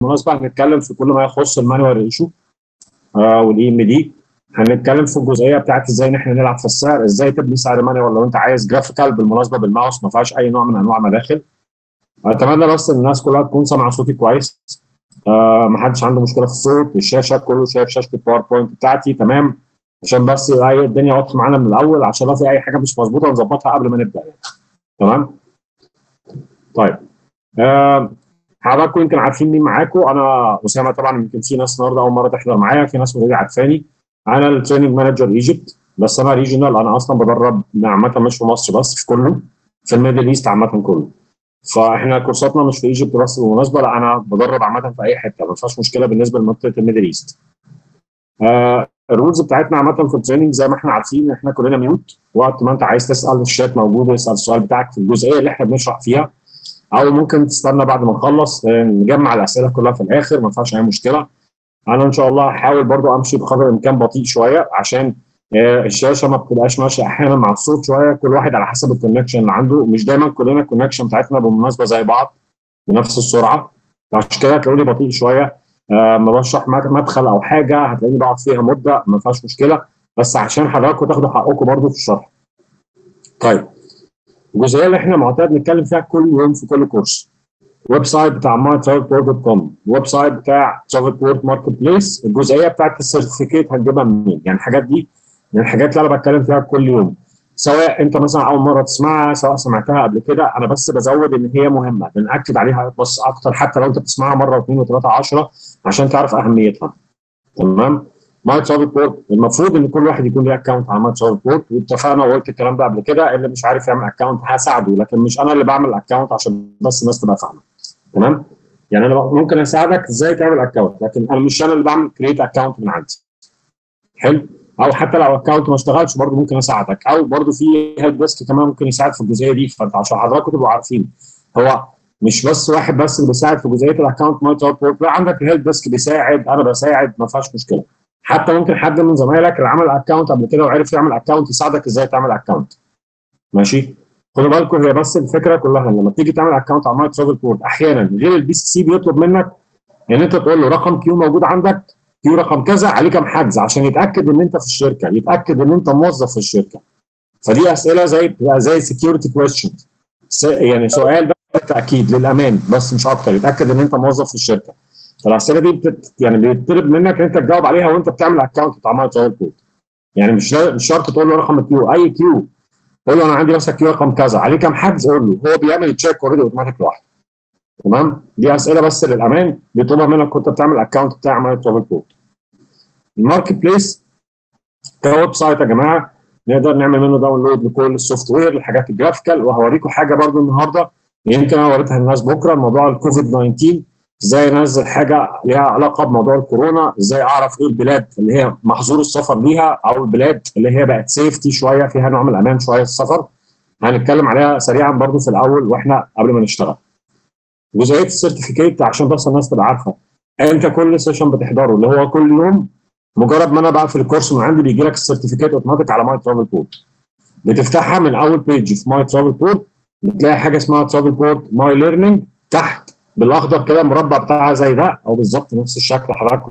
بالمناسبه هنتكلم في كل ما يخص المانوال ايشو آه والاي ام دي هنتكلم في الجزئيه بتاعت ازاي ان احنا نلعب في السعر ازاي تبني سعر مانوال لو انت عايز جرافيكال بالمناسبه بالماوس ما فيهاش اي نوع من انواع مداخل اتمنى بس ان الناس كلها تكون سامعه صوتي كويس آه ما حدش عنده مشكله في الصوت الشاشه كله شايف شاشه الباوربوينت بتاعتي تمام عشان بس اي الدنيا واضحه معانا من الاول عشان لو في اي حاجه مش مظبوطه نظبطها قبل ما نبدا يعني تمام طيب آه حضراتكم يمكن عارفين مين معاكم انا اسامه طبعا يمكن في ناس النهارده اول مره تحضر معايا في ناس اوريدي عارفاني انا التريننج مانجر ايجيبت بس انا ريجونال انا اصلا بدرب عامه مش في مصر بس في كله في الميدل ايست عامه كله فاحنا كورساتنا مش في ايجيبت بس بالمناسبه لا انا بدرب عامه في اي حته ما فيهاش مشكله بالنسبه لمنطقه الميدل ايست آه الرولز بتاعتنا عامه في التريننج زي ما احنا عارفين احنا كلنا ميوت وقت ما انت عايز تسال الشات موجود اسال السؤال بتاعك في الجزئيه اللي احنا بنشرح فيها او ممكن تستنى بعد ما نخلص نجمع الاسئله كلها في الاخر ما فيهاش اي مشكله انا ان شاء الله هحاول برضو امشي بقدر الامكان بطيء شويه عشان الشاشه ما بتبقاش ماشيه احيانا مع الصوت شويه كل واحد على حسب الكونكشن اللي عنده مش دايما كلنا الكونكشن بتاعتنا بالمناسبه زي بعض بنفس السرعه عشان كده هتلاقوني بطيء شويه آه ما بشرح مدخل او حاجه هتلاقيني بقعد فيها مده ما فيهاش مشكله بس عشان حضراتكم تاخدوا حقكم برضو في الشرح. طيب الجزئيه اللي احنا معتاد نتكلم فيها كل يوم في كل كورس ويب سايت بتاع ماي دوت كوم ويب سايت بتاع ترافل ماركت بليس الجزئيه بتاعت السيرتيفيكيت هنجيبها منين يعني الحاجات دي من الحاجات اللي انا بتكلم فيها كل يوم سواء انت مثلا اول مره تسمعها سواء سمعتها قبل كده انا بس بزود ان هي مهمه بنأكد عليها بس اكتر حتى لو انت بتسمعها مره واثنين وثلاثه 10 عشان تعرف اهميتها تمام ماي ترافل بورت المفروض ان كل واحد يكون ليه اكونت على ماي ترافل بورت واتفقنا وقلت الكلام ده قبل كده اللي مش عارف يعمل اكونت هساعده لكن مش انا اللي بعمل اكونت عشان بس الناس تبقى فاهمه تمام يعني انا ممكن اساعدك ازاي تعمل اكونت لكن انا مش انا اللي بعمل كريت اكونت من عندي حلو او حتى لو اكونت ما اشتغلش برضه ممكن اساعدك او برضه في هيلب ديسك كمان ممكن يساعد في الجزئيه دي فانت عشان حضراتكم تبقوا عارفين هو مش بس واحد بس اللي بيساعد في جزئيه الاكونت ماي بورت لا عندك الهيلب ديسك بيساعد انا بساعد ما فيهاش مشكله حتى ممكن حد من زمايلك اللي عمل اكونت قبل كده وعرف يعمل اكونت يساعدك ازاي تعمل اكونت ماشي خدوا بالكم هي بس الفكره كلها لما تيجي تعمل اكونت على ماي ترافل بورت احيانا غير البي سي سي بيطلب منك ان انت تقول له رقم كيو موجود عندك كيو رقم كذا عليه كام حجز عشان يتاكد ان انت في الشركه يتاكد ان انت موظف في الشركه فدي اسئله زي زي سكيورتي كويشن يعني سؤال بس تاكيد للامان بس مش اكتر يتاكد ان انت موظف في الشركه فالاسئله دي بتت يعني بيطلب منك ان انت تجاوب عليها وانت بتعمل اكونت بتاع ماي ترافل بورت يعني مش مش شرط تقول له رقم الكيو اي كيو قول له انا عندي مثلا كيو رقم كذا عليه كام حجز قول له هو بيعمل تشيك اوريدي اوتوماتيك لوحده تمام دي اسئله بس للامان بيطلبها منك وانت بتعمل اكونت بتاع ماي ترافل بورت الماركت بليس كويب سايت يا جماعه نقدر نعمل منه داونلود لكل السوفت وير الحاجات الجرافيكال وهوريكم حاجه برضو النهارده يمكن انا وريتها للناس بكره موضوع الكوفيد 19 ازاي انزل حاجه ليها علاقه بموضوع الكورونا ازاي اعرف ايه البلاد اللي هي محظور السفر ليها او البلاد اللي هي بقت سيفتي شويه فيها نوع من الامان شويه السفر هنتكلم عليها سريعا برضو في الاول واحنا قبل ما نشتغل جزئيه السيرتيفيكيت عشان بس الناس تبقى عارفه انت كل سيشن بتحضره اللي هو كل يوم مجرد ما انا بقفل الكورس من عندي بيجي لك السيرتيفيكيت اوتوماتيك على ماي ترافل بورد بتفتحها من اول بيج في ماي ترافل بورد بتلاقي حاجه اسمها ترافل بورد ماي ليرنينج تحت بالاخضر كده المربع بتاعها زي ده او بالظبط نفس الشكل حضراتكم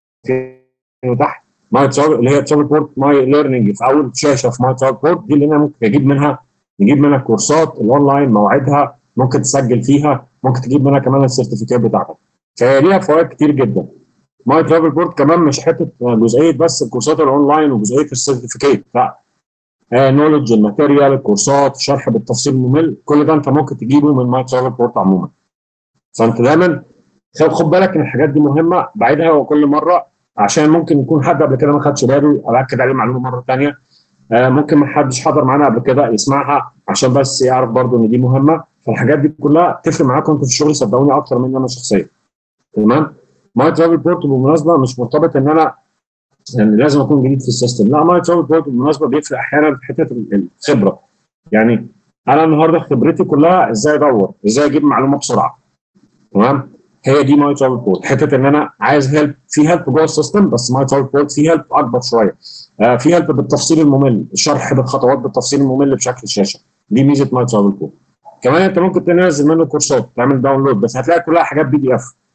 شايفينه تحت ماي ترافل اللي هي ترافل بورد ماي ليرنينج في اول شاشه في ماي ترافل بورد دي اللي انا ممكن اجيب منها نجيب منها كورسات الاونلاين موعدها ممكن تسجل فيها ممكن تجيب منها كمان السيرتيفيكيت بتاعتك فهي ليها فوائد كتير جدا ماي ترافل بورد كمان مش حته جزئيه بس الكورسات الاونلاين وجزئيه السيرتيفيكيت لا نولج الماتيريال الكورسات شرح بالتفصيل الممل كل ده انت ممكن تجيبه من ماي ترافل بورد عموما فانت دايما خد بالك ان الحاجات دي مهمه بعيدها كل مره عشان ممكن يكون حد قبل كده ما خدش باله ااكد عليه معلومه مره ثانيه آه ممكن ما حدش حضر معانا قبل كده يسمعها عشان بس يعرف برضو ان دي مهمه فالحاجات دي كلها تفرق معاكم انتوا في الشغل صدقوني اكتر مني انا شخصيا تمام ماي ترافل بورت بالمناسبه مش مرتبط ان انا يعني لازم اكون جديد في السيستم لا ماي ترافل بورت بالمناسبه بيفرق احيانا في حته الخبره يعني انا النهارده خبرتي كلها ازاي ادور ازاي اجيب معلومه بسرعه تمام هي دي ماي ترافل بورت حته ان انا عايز هيلب في هيلب جوه السيستم بس ماي ترافل بورت في هيلب اكبر شويه آه في هيلب بالتفصيل الممل الشرح بالخطوات بالتفصيل الممل بشكل الشاشه دي ميزه ماي ترافل بورت كمان انت ممكن تنزل منه كورسات تعمل داونلود بس هتلاقي كلها حاجات بي دي اف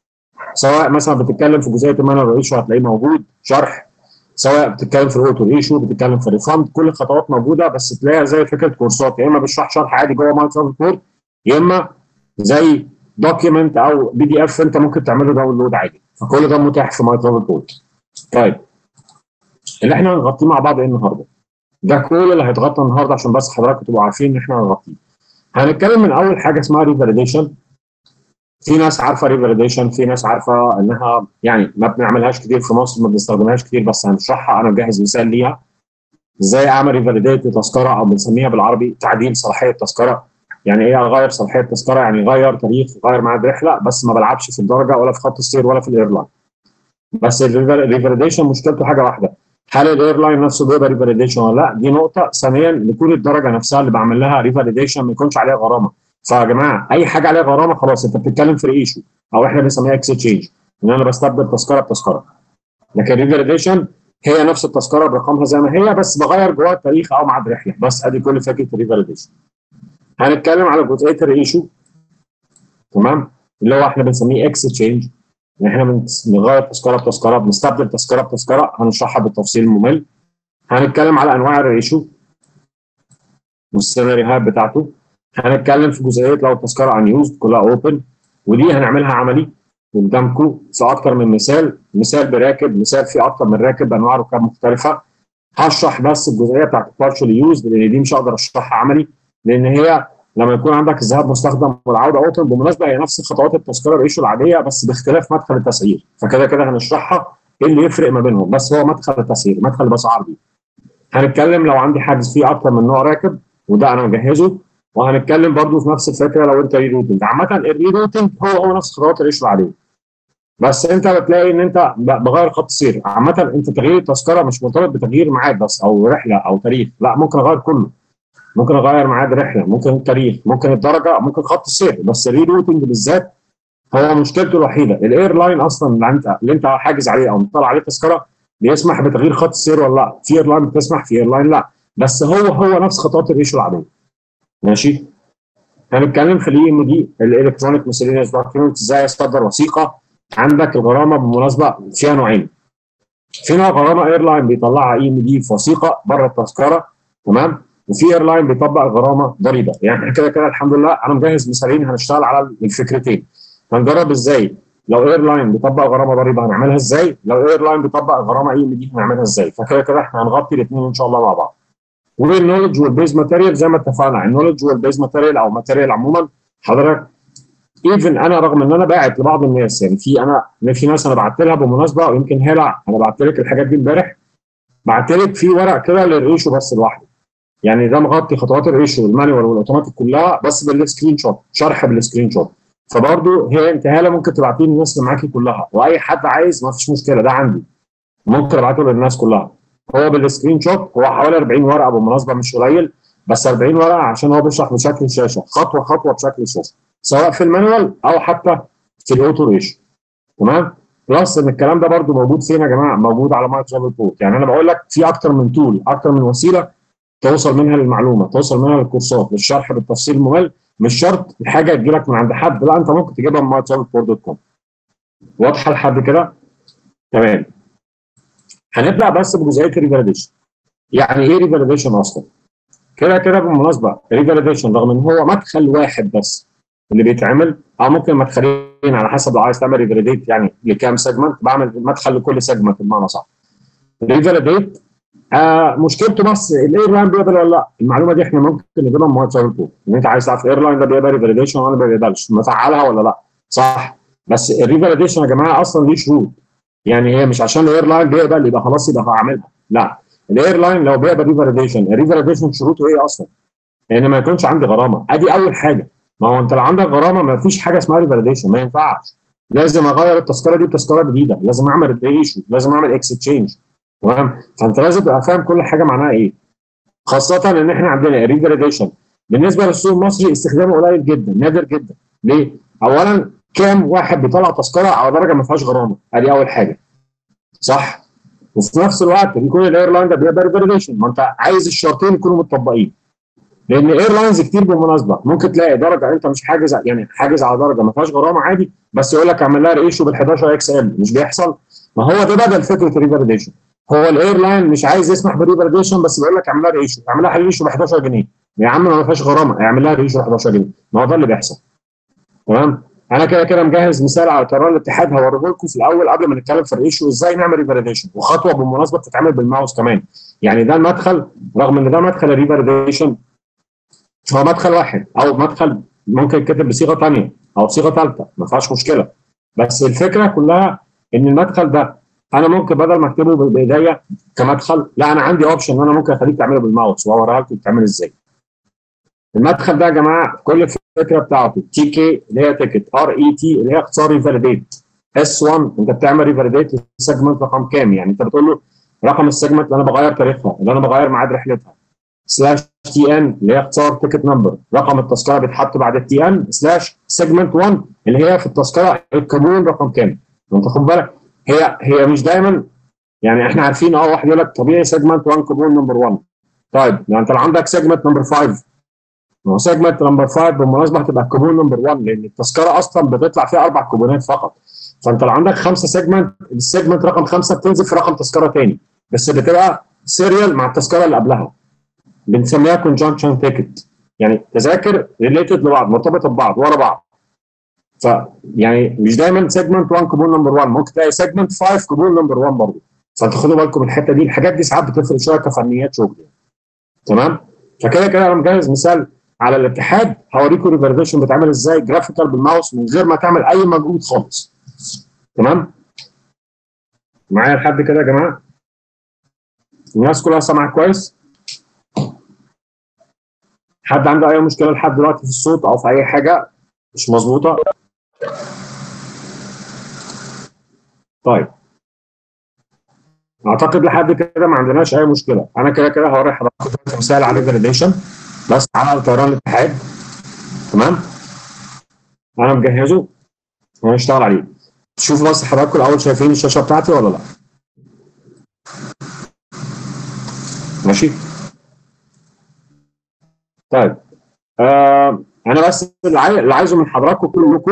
سواء مثلا بتتكلم في جزئيه المانوال ريشيو هتلاقيه موجود شرح سواء بتتكلم في الاوتو ريشيو بتتكلم في الريفاند كل الخطوات موجوده بس تلاقيها زي فكره كورسات يا اما بيشرح شرح عادي جوه مايكروسوفت وورد يا اما زي دوكيمنت او بي دي اف انت ممكن تعمله داونلود عادي فكل ده متاح في مايكروسوفت وورد طيب اللي احنا هنغطيه مع بعض ايه النهارده ده كل اللي هيتغطى النهارده عشان بس حضراتكم تبقوا عارفين ان احنا هنغطيه هنتكلم من اول حاجه اسمها ريفاليديشن في ناس عارفه ريفاليديشن في ناس عارفه انها يعني ما بنعملهاش كتير في مصر ما بنستخدمهاش كتير بس هنشرحها انا مجهز مثال ليها ازاي اعمل ريفاليديت تذكره او بنسميها بالعربي تعديل صلاحيه تذكره يعني ايه اغير صلاحيه التذكره يعني غير تاريخ غير ميعاد رحله بس ما بلعبش في الدرجه ولا في خط السير ولا في الايرلاين بس الريفاليديشن مشكلته حاجه واحده هل الايرلاين نفسه بيقدر ريفاليديشن ولا لا دي نقطه ثانيا لكل الدرجه نفسها اللي بعمل لها ريفاليديشن ما يكونش عليها غرامه فيا جماعه اي حاجه عليها غرامه خلاص انت بتتكلم في ريشو او احنا بنسميها اكسشينج ان انا بستبدل تذكره بتذكره لكن ريفاليديشن هي نفس التذكره برقمها زي ما هي بس بغير جواها التاريخ او ميعاد رحله بس ادي كل فكره الريفاليديشن هنتكلم على جزئيه الريشو تمام اللي هو احنا بنسميه اكسشينج ان احنا بنغير تذكره بتذكره بنستبدل تذكره بتذكره هنشرحها بالتفصيل الممل هنتكلم على انواع الريشو والسيناريوهات بتاعته هنتكلم في جزئيه لو التذكره ان يوزد كلها اوبن ودي هنعملها عملي قدامكم في اكتر من مثال مثال براكب مثال فيه اكتر من راكب انواع ركاب مختلفه هشرح بس الجزئيه بتاعت البارشال يوز لان دي مش هقدر اشرحها عملي لان هي لما يكون عندك الذهاب مستخدم والعوده اوتن بالمناسبه هي نفس خطوات التذكره الريشو العاديه بس باختلاف مدخل التسعير فكده كده هنشرحها ايه اللي يفرق ما بينهم بس هو مدخل التسعير مدخل الاسعار دي هنتكلم لو عندي حاجز فيه اكتر من نوع راكب وده انا مجهزه وهنتكلم برضو في نفس الفكره لو انت ريروتنج عامه الريروتنج هو هو نفس خطوات الريشو العاديه بس انت بتلاقي ان انت بغير خط سير عامه انت تغيير التذكره مش مرتبط بتغيير ميعاد بس او رحله او تاريخ لا ممكن اغير كله ممكن اغير ميعاد رحله ممكن التاريخ ممكن الدرجه ممكن خط السير بس الريروتنج بالذات هو مشكلته الوحيده الاير لاين اصلا اللي انت اللي انت حاجز عليه او مطلع عليه تذكره بيسمح بتغيير خط السير ولا لا في اير لاين بتسمح في اير لاين لا بس هو هو نفس خطوات الريشو العاديه ماشي هنتكلم في الاي ام دي الالكترونيك مسيلينيوس دوكيومنت ازاي اصدر وثيقه عندك الغرامه بالمناسبه فيها نوعين في نوع غرامه ايرلاين بيطلعها اي ام دي في وثيقه بره التذكره تمام وفي ايرلاين بيطبق غرامه ضريبه يعني احنا كده كده الحمد لله انا مجهز مثالين هنشتغل على الفكرتين هنجرب ازاي لو ايرلاين بيطبق غرامه ضريبه هنعملها ازاي لو ايرلاين بيطبق غرامه اي ام دي هنعملها ازاي فكده كده احنا هنغطي الاثنين ان شاء الله مع بعض والنولج والبيز ماتيريال زي ما اتفقنا النولج والبيز ماتيريال او ماتيريال عموما حضرتك ايفن انا رغم ان انا باعت لبعض الناس يعني في انا في ناس انا بعت لها بالمناسبه ويمكن هلا انا بعت لك الحاجات دي امبارح بعت لك في ورق كده للريشو بس لوحده يعني ده مغطي خطوات الريشو والمانيوال والاوتوماتيك كلها بس بالسكرين شوت شرح بالسكرين شوت فبرضه هي انت هاله ممكن تبعتيه للناس اللي معاكي كلها واي حد عايز ما فيش مشكله ده عندي ممكن ابعته للناس كلها هو بالسكرين شوت هو حوالي 40 ورقه بالمناسبه مش قليل بس 40 ورقه عشان هو بيشرح بشكل شاشه خطوه خطوه بشكل شاشه سواء في المانوال او حتى في الاوتو ريشو تمام بلس ان الكلام ده برضو موجود فين يا جماعه موجود على مايكروسوفت بوت يعني انا بقول لك في اكتر من تول اكتر من وسيله توصل منها للمعلومه توصل منها للكورسات للشرح بالتفصيل الممل مش شرط الحاجه تجي لك من عند حد لا انت ممكن تجيبها من مايكروسوفت بوت دوت كوم واضحه لحد كده تمام هنبدا بس بجزئيه الريفاليديشن يعني ايه ريفاليديشن اصلا كده كده بالمناسبه ريفاليديشن رغم ان هو مدخل واحد بس اللي بيتعمل او ممكن مدخلين على حسب لو عايز تعمل ريفاليديت يعني لكام سيجمنت بعمل مدخل لكل سيجمنت بمعنى صح ريفاليديت آه مشكلته بس الايرلاين بيقبل ولا لا المعلومه دي احنا ممكن نجيبها من مواد سايبر ان انت عايز تعرف الايرلاين ده بيقبل ريفاليديشن ولا ما بيقبلش مفعلها ولا لا صح بس الريفاليديشن يا جماعه اصلا ليه شروط يعني هي مش عشان الايرلاين بيقبل يبقى خلاص يبقى هعملها لا الايرلاين لو بيقبل ريفاليديشن الريفاليديشن شروطه ايه اصلا؟ ان يعني ما يكونش عندي غرامه ادي اول حاجه ما هو انت لو عندك غرامه ما فيش حاجه اسمها ريفاليديشن ما ينفعش لازم اغير التذكره دي بتذكره جديده لازم اعمل ريشو لازم اعمل اكستشينج تمام فانت لازم تبقى فاهم كل حاجه معناها ايه خاصه ان احنا عندنا ريفاليديشن بالنسبه للسوق المصري استخدامه قليل جدا نادر جدا ليه؟ اولا كام واحد بيطلع تذكره على درجه ما فيهاش غرامه ادي اول حاجه صح وفي نفس الوقت بيكون الايرلاين ده بيبقى ريفاليديشن ما انت عايز الشرطين يكونوا متطبقين لان ايرلاينز كتير بالمناسبه ممكن تلاقي درجه انت مش حاجز يعني حاجز على درجه ما فيهاش غرامه عادي بس يقول لك اعمل لها ريشيو بال 11 اكس ال مش بيحصل ما هو ده بدل فكره الريفاليديشن هو الايرلاين مش عايز يسمح بالريفاليديشن بس بيقول لك اعمل لها ريشيو اعمل لها ريشيو ب 11 جنيه يا عم ما فيهاش غرامه اعمل لها ريشيو ب 11 جنيه ما هو ده اللي بيحصل تمام انا كده كده مجهز مثال على قرار الاتحاد هوريه لكم في الاول قبل ما نتكلم في الريشيو ازاي نعمل ريفاليديشن وخطوه بالمناسبه بتتعمل بالماوس كمان يعني ده المدخل رغم ان ده مدخل الريفاليديشن هو مدخل واحد او مدخل ممكن يتكتب بصيغه ثانيه او بصيغه ثالثه ما فيهاش مشكله بس الفكره كلها ان المدخل ده انا ممكن بدل ما اكتبه بايديا كمدخل لا انا عندي اوبشن ان انا ممكن اخليك تعمله بالماوس واوريها لكم بتعمل ازاي. المدخل ده يا جماعه كل الفكره بتاعته تي كي اللي هي تيكت ار اي تي اللي هي اختصار ريفاليديت اس 1 انت بتعمل ريفاليديت للسيجمنت رقم كام يعني انت بتقول له رقم السيجمنت اللي انا بغير تاريخها اللي انا بغير ميعاد رحلتها سلاش تي ان اللي هي اختصار تيكت نمبر رقم التذكره بيتحط بعد التي ان سلاش سيجمنت 1 اللي هي في التذكره الكابون رقم كام انت خد بالك هي هي مش دايما يعني احنا عارفين اه واحد يقول لك طبيعي سيجمنت 1 كابون نمبر 1 طيب يعني انت لو عندك سيجمنت نمبر 5 ما هو سيجمنت نمبر 5 بالمناسبه هتبقى الكوبون نمبر 1 لان التذكره اصلا بتطلع فيها اربع كوبونات فقط فانت لو عندك خمسه سيجمنت السيجمنت رقم خمسه بتنزل في رقم تذكره ثاني بس بتبقى سيريال مع التذكره اللي قبلها بنسميها كونجنكشن تيكت يعني تذاكر ريليتد لبعض مرتبطه ببعض ورا بعض ف يعني مش دايما سيجمنت 1 كوبون نمبر 1 ممكن تلاقي سيجمنت 5 كوبون نمبر 1 برضه فانتوا خدوا بالكم من الحته دي الحاجات دي ساعات بتفرق شويه كفنيات شغل تمام فكده كده انا مجهز مثال على الاتحاد هوريكم الريفرزيشن بيتعمل ازاي جرافيكال بالماوس من غير ما تعمل اي مجهود خالص تمام معايا لحد كده يا جماعه الناس كلها سامعه كويس حد عنده اي مشكله لحد دلوقتي في الصوت او في اي حاجه مش مظبوطه طيب اعتقد لحد كده ما عندناش اي مشكله انا كده كده هوري حضرتك مثال على الفاليديشن بس على طيران الاتحاد تمام انا مجهزه وهنشتغل عليه تشوفوا بس حضراتكم الاول شايفين الشاشه بتاعتي ولا لا ماشي طيب آه انا بس اللي عاي- اللي عايزه من حضراتكم كلكم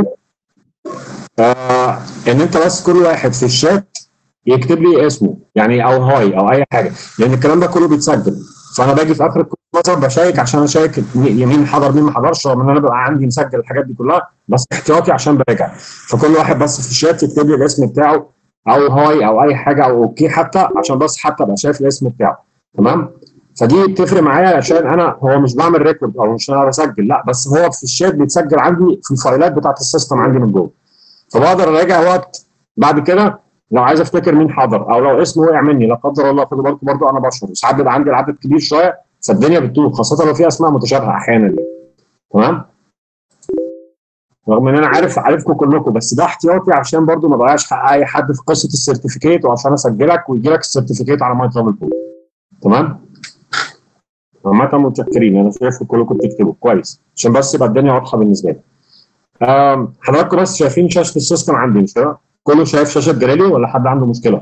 آه ان انت بس كل واحد في الشات يكتب لي اسمه يعني او هاي او اي حاجه لان الكلام ده كله بيتسجل فانا باجي في اخر كل مثلا بشيك عشان اشيك مين حضر مين ما حضرش رغم ان انا ببقى عندي مسجل الحاجات دي كلها بس احتياطي عشان براجع فكل واحد بس في الشات يكتب لي الاسم بتاعه او هاي او اي حاجه او اوكي حتى عشان بس حتى ابقى شايف الاسم بتاعه تمام فدي بتفرق معايا عشان انا هو مش بعمل ريكورد او مش انا بسجل لا بس هو في الشات بيتسجل عندي في الفايلات بتاعت السيستم عندي من جوه فبقدر اراجع وقت بعد كده لو عايز افتكر مين حضر او لو اسمه وقع مني لا قدر الله خدوا بالكم برضه انا بشر وساعات بيبقى عندي العدد كبير شويه فالدنيا بتتوه خاصه لو في اسماء متشابهه احيانا يعني. تمام رغم ان انا عارف عارفكم كلكم بس ده احتياطي عشان برضه ما بقاش حق اي حد في قصه السيرتيفيكيت وعشان اسجلك ويجي لك السيرتيفيكيت على ماي ترافل بول تمام عامة متشكرين انا شايف كلكم بتكتبوا كويس عشان بس يبقى الدنيا واضحه بالنسبه لي. آم، حضراتكم بس شايفين شاشه السيستم عندي مش كده؟ كله شايف شاشه جرالي ولا حد عنده مشكله؟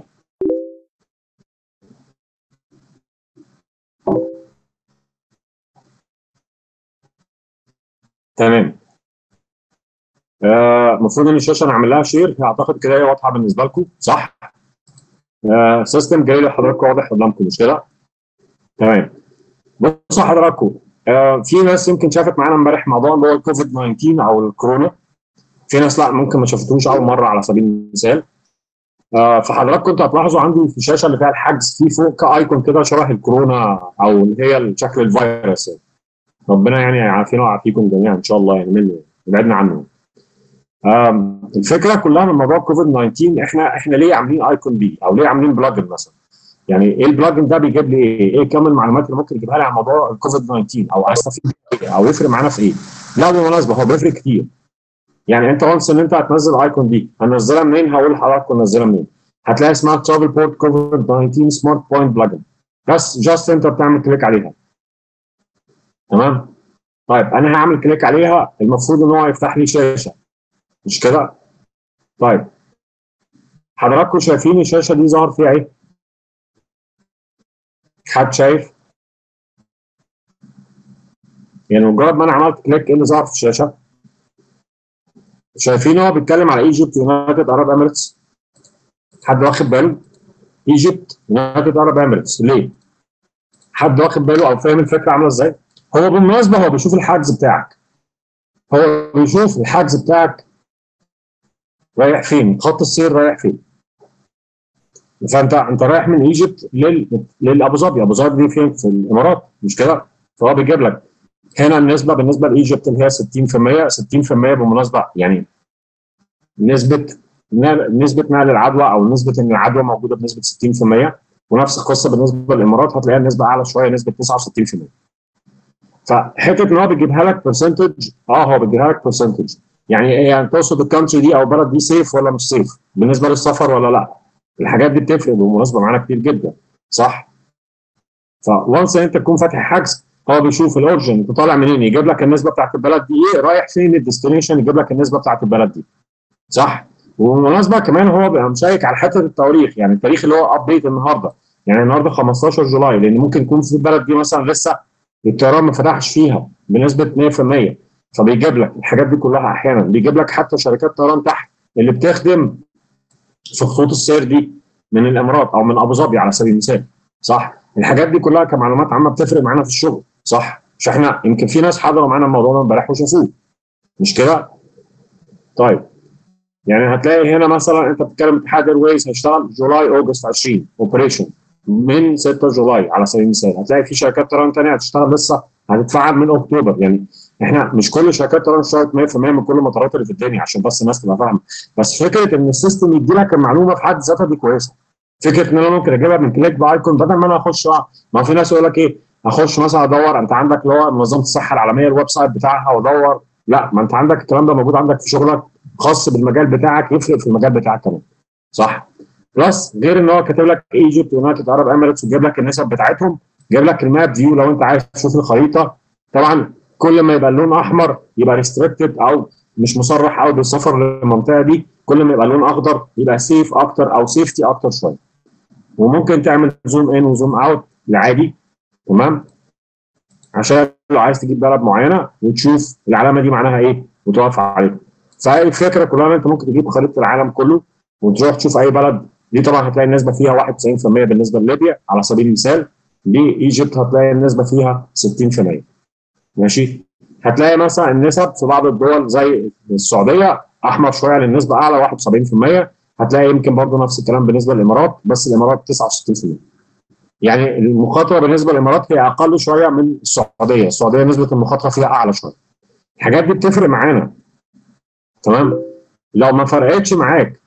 تمام آه، المفروض ان الشاشه انا عامل لها شير اعتقد كده هي واضحه بالنسبه لكم صح؟ آه، سيستم جرالي حضراتكم واضح قدامكم مش كده؟ تمام بصوا حضراتكم آه، في ناس يمكن شافت معانا امبارح موضوع اللي هو الكوفيد 19 او الكورونا في ناس لا ممكن ما شافتوش اول مره على سبيل المثال آه، فحضراتكم انتوا هتلاحظوا عندي في الشاشه اللي فيها الحجز في فوق كايكون كده شبه الكورونا او اللي هي شكل الفيروس يعني. ربنا يعني يعافينا ويعافيكم جميعا ان شاء الله يعني منه يبعدنا عنه آم، الفكره كلها من موضوع كوفيد 19 احنا احنا ليه عاملين ايكون بي او ليه عاملين بلجن مثلا يعني ايه البلجن ده بيجيب لي ايه؟ ايه كم المعلومات اللي ممكن يجيبها لي عن موضوع الكوفيد 19 او استفيد إيه؟ او يفرق معانا في ايه؟ لا بالمناسبه هو بيفرق كتير يعني انت وانس ان انت هتنزل ايكون دي هنزلها منين؟ هقول لحضراتكم ننزلها منين؟ هتلاقي اسمها ترافل بورت كوفيد 19 سمارت بوينت بلجن بس جاست انت بتعمل كليك عليها تمام؟ طيب انا هعمل كليك عليها المفروض ان هو يفتح لي شاشه مش كده؟ طيب حضراتكم شايفين الشاشه دي ظهر فيها ايه؟ حد شايف؟ يعني مجرد ما انا عملت كليك ايه اللي ظهر في الشاشه شايفين هو بيتكلم على ايجيبت يونايتد ارب اميريتس حد واخد باله ايجيبت يونايتد ارب اميريتس ليه حد واخد باله او فاهم الفكره عامله ازاي هو بالمناسبه هو بيشوف الحجز بتاعك هو بيشوف الحجز بتاعك رايح فين خط السير رايح فين فانت انت رايح من ايجيبت لل لابو ظبي ابو ظبي دي فين في الامارات مش كده فهو بيجيب لك هنا النسبه بالنسبه لايجيبت اللي هي 60% 60% بالمناسبه يعني نسبه نسبه نقل العدوى او نسبه ان العدوى موجوده بنسبه 60% ونفس القصه بالنسبه للامارات هتلاقيها النسبه اعلى شويه نسبه 69% فحته ان هو بيجيبها لك برسنتج اه هو بيجيبها لك برسنتج يعني ايه يعني تقصد الكونتري دي او البلد دي سيف ولا مش سيف بالنسبه للسفر ولا لا الحاجات دي بتفرق بالمناسبه معانا كتير جدا صح فوانس انت تكون فاتح حجز هو بيشوف الاورجن انت طالع منين يجيب لك النسبه بتاعت البلد دي ايه رايح فين الديستنيشن يجيب لك النسبه بتاعت البلد دي صح وبالمناسبه كمان هو بيبقى مشيك على حته التواريخ يعني التاريخ اللي هو ابديت النهارده يعني النهارده 15 جولاي لان ممكن يكون في البلد دي مثلا لسه الطيران ما فتحش فيها بنسبه 100% فبيجيب لك الحاجات دي كلها احيانا بيجيب لك حتى شركات طيران تحت اللي بتخدم في خطوط السير دي من الامارات او من ابو ظبي على سبيل المثال صح الحاجات دي كلها كمعلومات عامه بتفرق معانا في الشغل صح مش احنا يمكن في ناس حضروا معانا الموضوع ده امبارح وشافوه مش كده طيب يعني هتلاقي هنا مثلا انت بتتكلم اتحاد ايرويز هيشتغل جولاي اوجست 20 اوبريشن من 6 جولاي على سبيل المثال هتلاقي في شركات طيران ثانيه هتشتغل لسه هتتفعل من اكتوبر يعني احنا مش كل شركات طيران اشتغلت 100% من كل المطارات اللي في الدنيا عشان بس الناس تبقى فاهمه بس فكره ان السيستم يدي لك المعلومه في حد ذاتها دي كويسه فكره ان انا ممكن اجيبها من كليك بايكون بدل ما انا اخش ما في ناس يقول لك ايه اخش مثلا ادور انت عندك اللي هو منظمه الصحه العالميه الويب سايت بتاعها وادور لا ما انت عندك الكلام ده موجود عندك في شغلك خاص بالمجال بتاعك يفرق في المجال بتاعك كمان صح بلس غير ان هو كاتب لك ايجيبت ويونايتد عرب اميريتس وجايب لك النسب بتاعتهم جايب لك الماب فيو لو انت عايز تشوف الخريطه طبعا كل ما يبقى اللون احمر يبقى ريستريكتد او مش مصرح قوي بالسفر للمنطقه دي كل ما يبقى اللون اخضر يبقى سيف اكتر او سيفتي اكتر شويه وممكن تعمل زوم ان وزوم اوت العادي تمام عشان لو عايز تجيب بلد معينه وتشوف العلامه دي معناها ايه وتقف عليها فالفكره كلها ان انت ممكن تجيب خريطه العالم كله وتروح تشوف اي بلد دي طبعا هتلاقي النسبه فيها 91% بالنسبه لليبيا على سبيل المثال لايجيبت هتلاقي النسبه فيها 60% ماشي هتلاقي مثلا النسب في بعض الدول زي السعوديه احمر شويه للنسبه اعلى 71% هتلاقي يمكن برضه نفس الكلام بالنسبه للامارات بس الامارات 69% يعني المخاطره بالنسبه للامارات هي اقل شويه من السعوديه، السعوديه نسبه المخاطره فيها اعلى شويه. الحاجات دي بتفرق معانا تمام؟ لو ما فرقتش معاك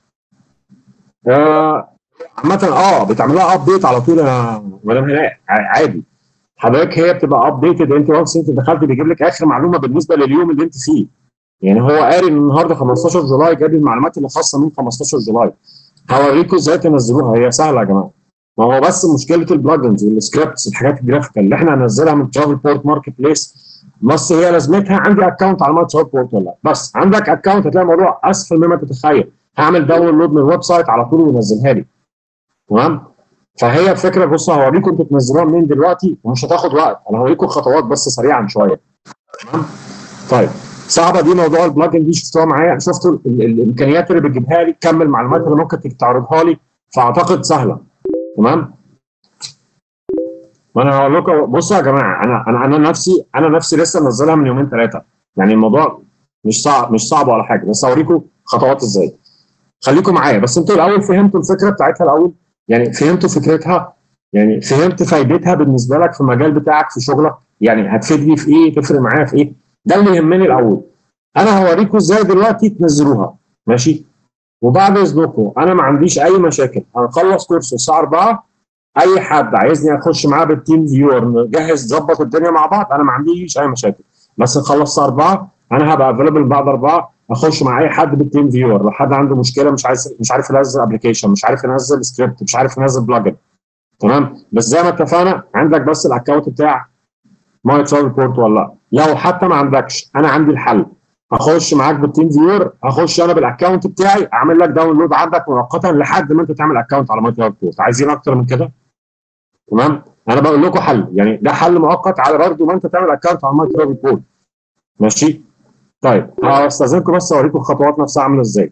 آه عامة اه بتعمل لها ابديت على طول يا مدام هناء عادي حضرتك هي بتبقى ابديتد انت وانس انت دخلت بيجيب لك اخر معلومه بالنسبه لليوم اللي انت فيه يعني هو قاري ان النهارده 15 جولاي جاب المعلومات اللي خاصه من 15 جولاي هوريكم ازاي تنزلوها هي سهله يا جماعه ما هو بس مشكله البلجنز والسكريبتس الحاجات الجرافيكال اللي احنا هننزلها من ترافل بورت ماركت بليس بس هي لازمتها عندي اكونت على ماي ترافل بورت ولا لا بس عندك اكونت هتلاقي الموضوع اسهل مما تتخيل هعمل داونلود من الويب سايت على طول وينزلها لي تمام فهي الفكره بص هوريكم انتوا تنزلوها منين دلوقتي ومش هتاخد وقت انا هوريكم الخطوات بس سريعا شويه تمام طيب صعبه دي موضوع البلجن دي شفتوها معايا شفتوا الامكانيات اللي بتجيبها لي كم المعلومات اللي ممكن تعرضها لي فاعتقد سهله تمام ما انا هقول لكم بصوا يا جماعه انا انا انا نفسي انا نفسي لسه منزلها من يومين ثلاثه يعني الموضوع مش صعب مش صعب ولا حاجه بس اوريكم خطوات ازاي خليكم معايا بس انتوا الاول فهمتوا الفكره بتاعتها الاول يعني فهمتوا فكرتها يعني فهمت فايدتها بالنسبه لك في المجال بتاعك في شغلك يعني هتفيدني في ايه تفرق معايا في ايه ده اللي يهمني الاول انا هوريكم ازاي دلوقتي تنزلوها ماشي وبعد اذنكم انا ما عنديش اي مشاكل هنخلص كورس الساعه 4 اي حد عايزني اخش معاه بالتيم فيور نجهز نظبط الدنيا مع بعض انا ما عنديش اي مشاكل بس نخلص الساعه 4 انا هبقى افيلبل بعد 4 اخش مع اي حد بالتيم فيور لو حد عنده مشكله مش عايز مش عارف ينزل ابلكيشن مش عارف ينزل سكريبت مش عارف ينزل بلجن تمام بس زي ما اتفقنا عندك بس الاكونت بتاع ماي ترافل بورت ولا لا لو حتى ما عندكش انا عندي الحل هخش معاك بالتيم فيور هخش انا بالاكونت بتاعي اعمل لك داونلود عندك مؤقتا لحد ما انت تعمل اكونت على ماي ترافل بورت عايزين اكتر من كده تمام انا بقول لكم حل يعني ده حل مؤقت على برضه ما انت تعمل اكونت على الماي ترافل بول ماشي طيب هستاذنكم بس اوريكم الخطوات نفسها عامله ازاي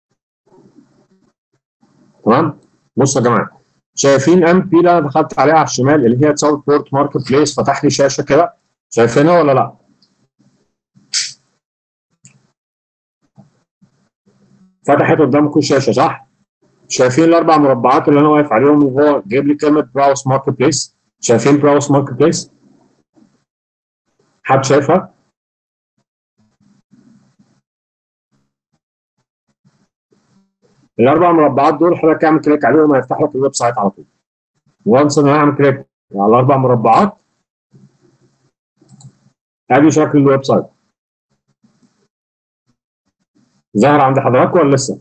تمام بصوا يا جماعه شايفين ام بي اللي انا دخلت عليها على الشمال اللي هي تساوي بورت ماركت بليس فتح لي شاشه كده شايفينها ولا لا؟ فتحت قدامكم الشاشه صح؟ شايفين الاربع مربعات اللي انا واقف عليهم وهو جايب لي كلمه براوس ماركت بليس شايفين براوس ماركت بليس؟ حد شايفها؟ الاربع مربعات دول حضرتك اعمل كليك عليهم هيفتح لك الويب سايت على طول. وانس انا هعمل كليك على الاربع مربعات ادي شكل الويب سايت. ظاهر عند حضراتكم ولا لسه؟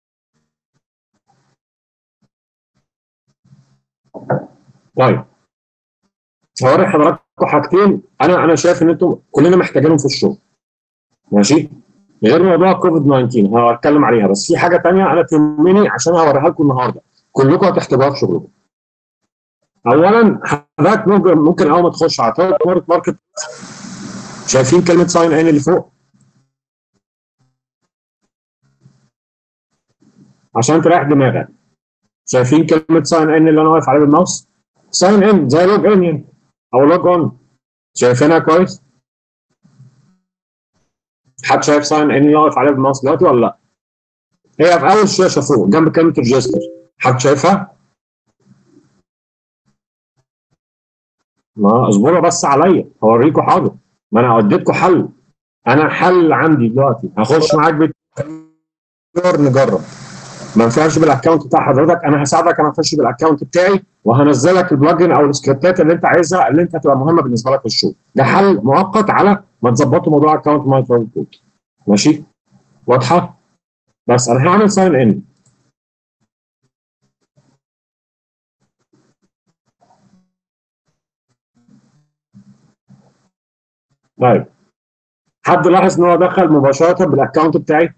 طيب هوري حضراتكم حاجتين انا انا شايف ان انتم كلنا محتاجينهم في الشغل ماشي غير موضوع كوفيد 19 هتكلم عليها بس في حاجه ثانيه انا تهمني عشان هوريها لكم النهارده كلكم هتحتاجوها في شغلكم اولا حضرتك ممكن ممكن اول ما تخش على تارجت ماركت شايفين كلمه ساين ان اللي فوق عشان تريح دماغك شايفين كلمه ساين ان اللي انا واقف عليها بالماوس ساين ان زي لوج ان يعني او لوج اون شايفينها كويس حد شايف ساين ان اللي واقف عليها بالماوس دلوقتي ولا لا هي في اول شاشه فوق جنب كلمه ريجستر حد شايفها ما اصبروا بس عليا هوريكم حاضر ما انا اديتكم حل انا حل عندي دلوقتي هخش معاك بت... نجرب ما ينفعش بالاكونت بتاع حضرتك انا هساعدك انا اخش بالاكونت بتاعي وهنزلك البلجن او السكريبتات اللي انت عايزها اللي انت هتبقى مهمه بالنسبه لك في الشغل ده حل مؤقت على ما تظبطوا موضوع اكونت ماي كود ماشي واضحه بس انا هعمل ساين ان طيب حد لاحظ ان هو دخل مباشره بالاكونت بتاعي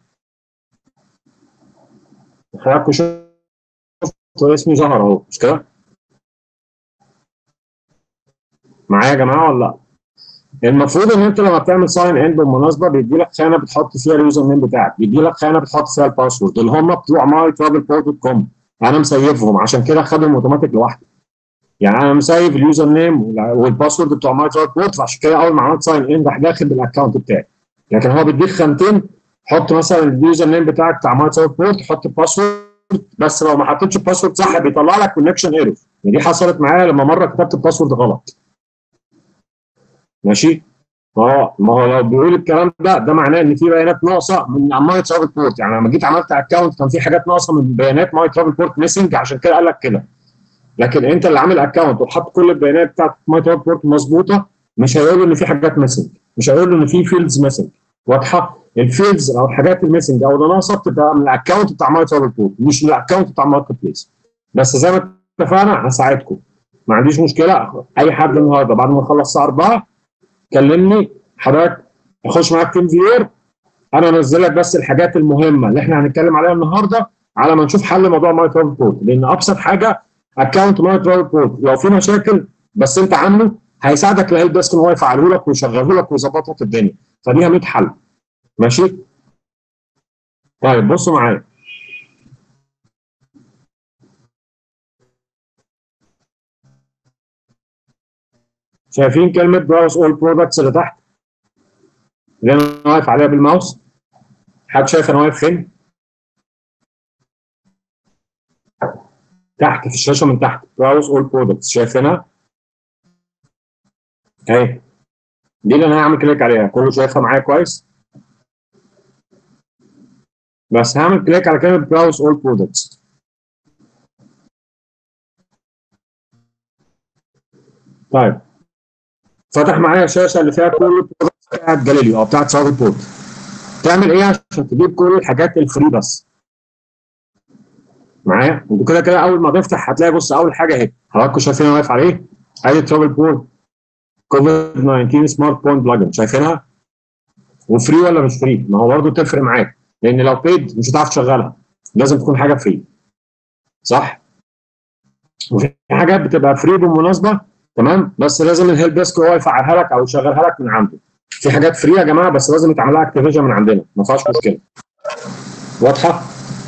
حضراتكم شفتوا اسمي ظهر اهو مش كده؟ معايا يا جماعه ولا لا؟ المفروض ان انت لما بتعمل ساين ان بالمناسبه بيدي لك خانه بتحط فيها اليوزر نيم بتاعك بيدي لك خانه بتحط فيها الباسورد اللي هم بتوع ماي ترافل بورت دوت كوم انا مسيفهم عشان كده خدهم اوتوماتيك لوحده يعني انا مسيف اليوزر نيم والباسورد بتوع ماي ترافل بورت فعشان كده اول ما عملت ساين ان راح داخل بالاكونت بتاعي لكن هو بيديك خانتين حط مثلا اليوزر نيم بتاعك بتاع ماي ترافل بورت حط الباسورد بس لو ما حطيتش الباسورد صح بيطلع لك كونكشن ايرور يعني دي حصلت معايا لما مره كتبت الباسورد غلط ماشي ما هو ما هو لو بيقول الكلام ده ده معناه ان في بيانات ناقصه من ماي ترافل بورت يعني لما جيت عملت اكونت كان في حاجات ناقصه من بيانات ماي ترافل بورت ميسنج عشان كده قال لك كده لكن انت اللي عامل اكونت وحط كل البيانات بتاعت ماي ترافل بورت مظبوطه مش هيقول له ان في حاجات ميسنج مش هيقول له ان في فيلدز ميسنج واضحه الفيلدز او الحاجات الميسنج او اللي ناقصه بتبقى من الاكونت بتاع ماي ترافل بورت مش من الاكونت بتاع ماركت بليس بس زي ما اتفقنا هساعدكم ما عنديش مشكله اي حد النهارده بعد ما نخلص الساعه 4 كلمني حضرتك اخش معاك تيم فيور انا انزل لك بس الحاجات المهمه اللي احنا هنتكلم عليها النهارده على ما نشوف حل موضوع ماي ترافل بورت لان ابسط حاجه اكونت ماي ترافل بورت لو في مشاكل بس انت عامله هيساعدك الهيلب ديسك ان هو يفعله لك ويشغله لك ويظبط لك الدنيا فدي 100 حل ماشي طيب بصوا معايا شايفين كلمة براوس اول برودكتس اللي تحت اللي انا واقف عليها بالماوس حد شايف انا واقف فين؟ تحت في الشاشة من تحت براوس اول برودكتس شايفينها؟ اهي دي اللي انا هعمل كليك عليها كله شايفها معايا كويس؟ بس هعمل كليك على كلمة براوس اول برودكتس طيب فتح معايا الشاشه اللي فيها كل البرودكتس بتاعت جاليليو او بتاعت ساوث بورت تعمل ايه عشان تجيب كل الحاجات الفري بس معايا انتوا كده كده اول ما تفتح هتلاقي بص اول حاجه اهي حضراتكم شايفين انا واقف على ايه؟ ادي ترافل بورت كوفيد 19 سمارت بوينت بلجن شايفينها؟ وفري ولا مش فري؟ ما هو برضه تفرق معاك لان لو بيد مش هتعرف تشغلها لازم تكون حاجه فري صح؟ وفي حاجات بتبقى فري بالمناسبه تمام بس لازم الهيلب ديسك هو يفعلها لك او يشغلها لك من عنده في حاجات فري يا جماعه بس لازم يتعمل لها اكتيفيشن من عندنا ما فيهاش مشكله واضحه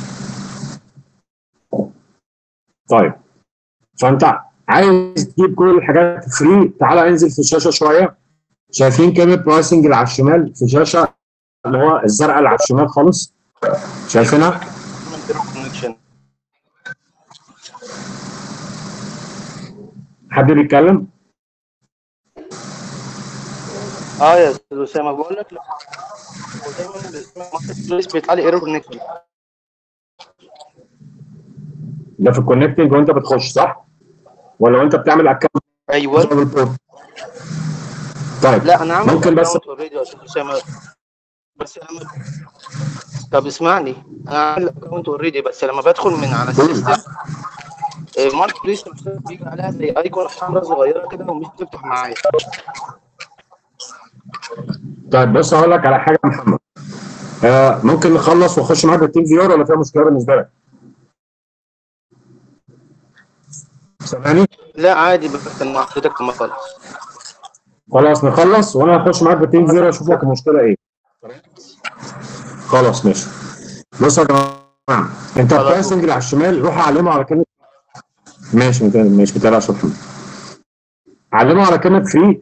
طيب فانت عايز تجيب كل الحاجات فري تعالى انزل في الشاشه شويه شايفين كلمه برايسنج اللي على الشمال في الشاشه اللي هو الزرقاء اللي على الشمال خالص شايفينها حد بيتكلم اه يا استاذ اسامه بقول لك لا هو دايما ماركت بليس بيطلع لي ايرور كونكشن ده في الكونكتنج وانت بتخش صح ولا وانت بتعمل اكونت ايوه طيب لا انا عامل ممكن بس اوريدي يا استاذ اسامه بس لما طب اسمعني انا عامل اكونت اوريدي بس لما بدخل من على السيستم ماركت بليس بيجي عليها زي ايكون حمراء صغيره كده ومش بتفتح معايا طيب بص هقول لك على حاجه يا محمد آه ممكن نخلص واخش معاك التيم فيور ولا فيها مشكله بالنسبه لك؟ سامعني؟ لا عادي بستنى مع حضرتك لما اخلص خلاص نخلص وانا هخش معاك بالتيم فيور اشوف لك المشكله ايه خلاص ماشي بص يا جماعه انت خلاص. البرايسنج اللي على الشمال روح علمه على كلمه ماشي مت- ماشي ما تقلقش يا محمد علمه على كلمه فري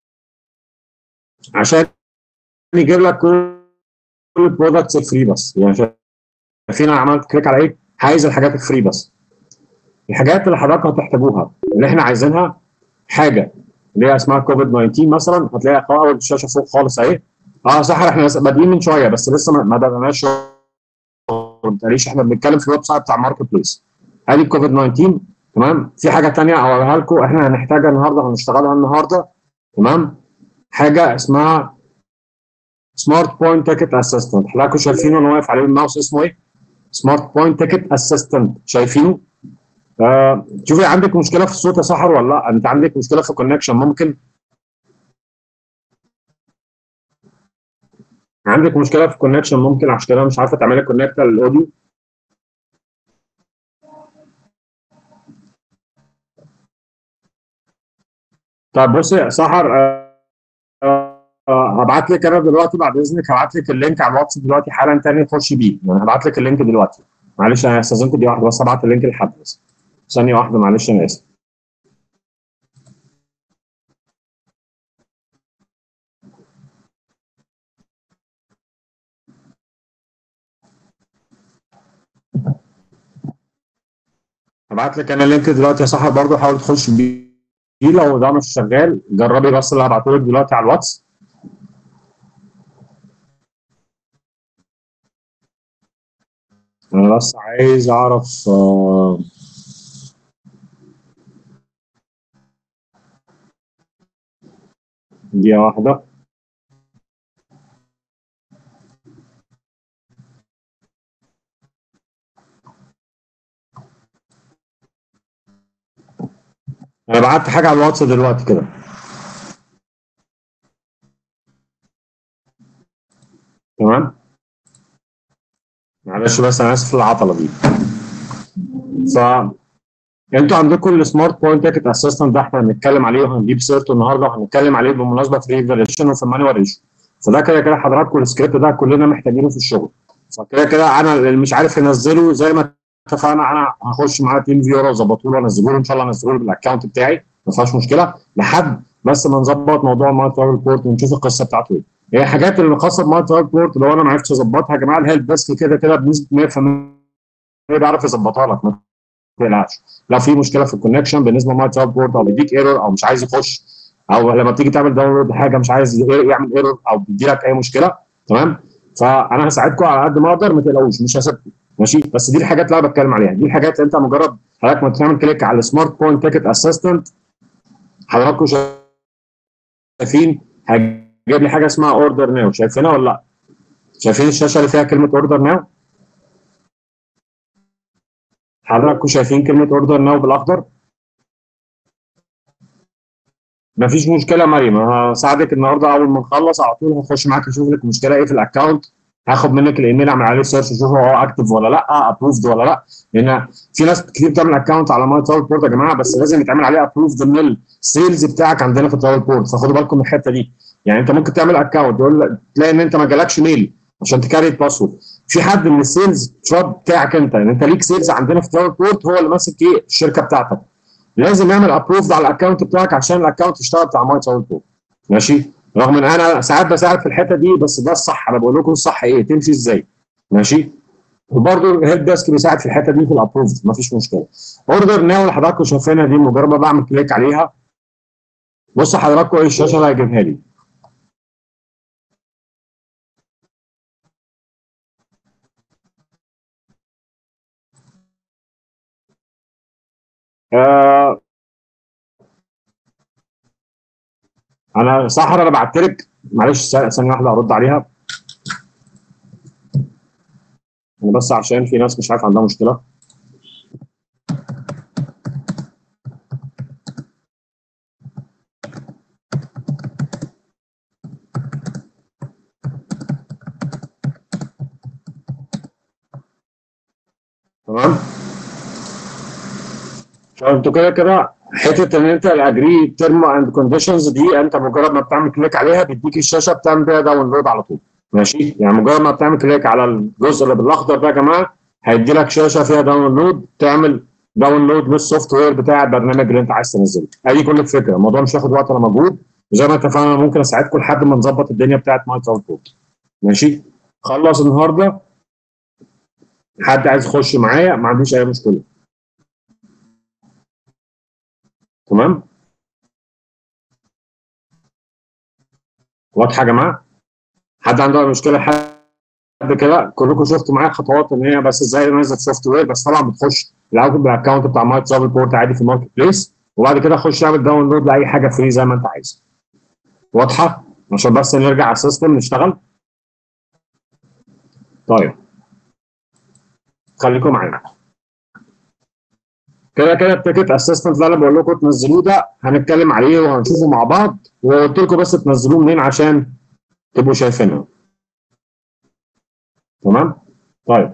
عشان يجيب لك كل البرودكتس الفري بس يعني شايفين انا عملت كليك على ايه؟ عايز الحاجات الفري بس الحاجات اللي حضراتكم هتحتاجوها اللي احنا عايزينها حاجه اللي هي اسمها كوفيد 19 مثلا هتلاقيها اول الشاشه فوق خالص اهي اه صح احنا لسه بادئين من شويه بس لسه ما- ما بدأناش شغل ما تقلقش احنا بنتكلم في الويب سايت بتاع ماركت بليس ادي كوفيد 19 تمام في حاجه ثانيه اوريها لكم احنا هنحتاجها النهارده هنشتغلها النهارده تمام حاجه اسمها سمارت بوينت تيكت اسيستنت حضراتكم شايفينه انا واقف عليه الماوس اسمه ايه؟ سمارت بوينت تيكت اسيستنت شايفينه؟ آه شوفي عندك مشكله في الصوت يا سحر ولا لا؟ انت عندك مشكله في الكونكشن ممكن عندك مشكله في الكونكشن ممكن عشان كده مش عارفه تعملي كونكت للاوديو طيب بصي يا سحر آه، آه، آه، هبعت لك انا دلوقتي بعد اذنك هبعت لك اللينك على الواتس دلوقتي حالا تاني خش بيه يعني هبعت لك اللينك دلوقتي معلش انا هستاذنكم دي واحده بس هبعت اللينك لحد بس ثانيه واحده معلش انا اسف هبعت لك انا اللينك دلوقتي يا سحر برضه حاول تخش بيه لو ده مش شغال جربي بس اللي هبعته لك دلوقتي على الواتس انا بس عايز اعرف آه، دقيقة واحدة انا بعت حاجة على الواتس دلوقتي كده تمام معلش بس انا اسف العطلة دي ف انتوا عندكم السمارت بوينت تيكت اسيستنت ده احنا هنتكلم عليه وهنجيب سيرته النهارده وهنتكلم عليه بالمناسبه في ريفاليشن وفي المانيوال ايشو فده كده كده حضراتكم السكريبت ده كلنا محتاجينه في الشغل فكده كده انا اللي مش عارف ينزله زي ما اتفقنا انا هخش معاه تيم فيور واظبطه له وانزله له ان شاء الله انزله له بالاكونت بتاعي ما فيهاش مشكله لحد بس ما نظبط موضوع الماي ترافل بورت ونشوف القصه بتاعته ايه هي الحاجات اللي خاصه بماي ترافل بورت لو انا ما عرفتش اظبطها يا جماعه الهيلب ديسك كده كده بنسبه 100% بيعرف يظبطها لك ما تقلقش لو في مشكله في الكونكشن بالنسبه لماي ترافل بورت او بيديك ايرور او مش عايز يخش او لما تيجي تعمل داونلود حاجه مش عايز يعمل ايرور او بيدي لك اي مشكله تمام فانا هساعدكم على قد ما اقدر ما تقلقوش مش هسيبكم ماشي بس دي الحاجات اللي انا بتكلم عليها دي الحاجات اللي انت مجرد حضرتك ما تعمل كليك على السمارت بوينت تيكت اسيستنت حضراتكم شايفين هيجيب لي حاجه اسمها اوردر ناو شايفينها ولا لا؟ شايفين الشاشه اللي فيها كلمه اوردر ناو؟ حضراتكم شايفين كلمه اوردر ناو بالاخضر؟ مفيش مشكله يا مريم هساعدك النهارده اول ما نخلص على طول هخش معاك اشوف لك المشكله ايه في الاكونت هاخد منك الايميل اعمل عليه سيرش اشوف هو اكتف ولا لا ابروفد ولا لا لان في ناس كتير بتعمل اكونت على ماي تراول بورت يا جماعه بس لازم يتعمل عليه ابروفد من السيلز بتاعك عندنا في تراول بورت فخدوا بالكم من الحته دي يعني انت ممكن تعمل اكونت يقول تلاقي ان انت ما جالكش ميل عشان تكاري الباسورد في حد من السيلز تراب بتاعك انت يعني انت ليك سيلز عندنا في تراول بورت هو اللي ماسك ايه الشركه بتاعتك لازم يعمل ابروفد على الاكونت بتاعك عشان الاكونت يشتغل بتاع ماي تراول بورت ماشي رغم ان انا ساعات بساعد في الحته دي بس ده الصح انا بقول لكم الصح ايه تمشي ازاي ماشي وبرده الهيلب ديسك بيساعد في الحته دي في الابروفد مفيش مشكله اوردر ناو اللي حضراتكم شايفينها دي مجرد ما بعمل كليك عليها بصوا حضراتكم ايه الشاشه اللي هيجيبها لي آه انا سحر انا بعت لك معلش ثانيه واحده ارد عليها انا بس عشان في ناس مش عارف عندها مشكله تمام فانتوا كده كده حته ان انت الاجري تيرم اند كونديشنز دي انت مجرد ما بتعمل كليك عليها بيديك الشاشه بتعمل بيها داونلود على طول ماشي يعني مجرد ما بتعمل كليك على الجزء اللي بالاخضر ده يا جماعه هيدي لك شاشه فيها داونلود تعمل داونلود للسوفت وير بتاع البرنامج اللي انت عايز تنزله ادي كل الفكره الموضوع مش هياخد وقت ولا مجهود وزي ما اتفقنا انا ممكن اساعدكم لحد ما نظبط الدنيا بتاعت ماي كود ماشي خلص النهارده حد عايز يخش معايا ما عنديش اي مشكله تمام واضحه يا جماعه حد عنده اي مشكله حد كده كلكم شفتوا معايا خطوات ان هي بس ازاي انزل سوفت وير بس طبعا بتخش الاول بالاكونت بتاع ماي ترافل بورت عادي في الماركت بليس وبعد كده خش اعمل داونلود لاي حاجه فري زي ما انت عايز واضحه عشان بس نرجع على السيستم نشتغل طيب خليكم معايا كده كده التيكت اسيستنت اللي انا بقول لكم تنزلوه ده هنتكلم عليه وهنشوفه مع بعض وقلت لكم بس تنزلوه منين عشان تبقوا شايفينها تمام طيب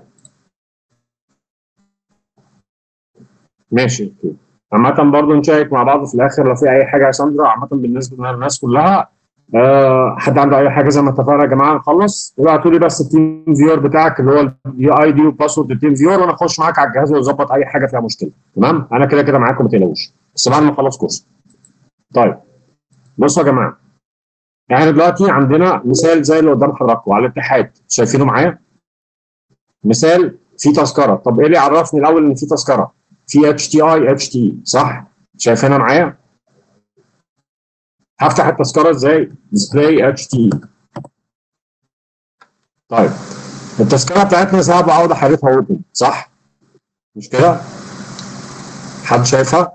ماشي اوكي عامة برضه نشارك مع بعض في الآخر لو في أي حاجة يا ساندرا عامة بالنسبة للناس كلها أه حد عنده أي حاجة زي ما اتفقنا يا جماعة نخلص ابعتوا لي بس التيم فيور بتاعك اللي هو اليو اي دي وباسورد التيم فيور وأنا أخش معاك على الجهاز وأظبط أي حاجة فيها مشكلة تمام أنا كده كده معاكم ما تقلقوش بس بعد ما أخلص كورس طيب بصوا يا جماعة احنا دلوقتي عندنا مثال زي اللي قدام حضراتكم على الاتحاد شايفينه معايا؟ مثال في تذكره طب ايه اللي يعرفني الاول ان في تذكره؟ في اتش تي اي اتش تي صح؟ شايفينها معايا؟ هفتح التذكره ازاي؟ ديسبلاي اتش تي طيب التذكره بتاعتنا صعب اقعد احركها اوبن صح؟ مش كده؟ حد شايفها؟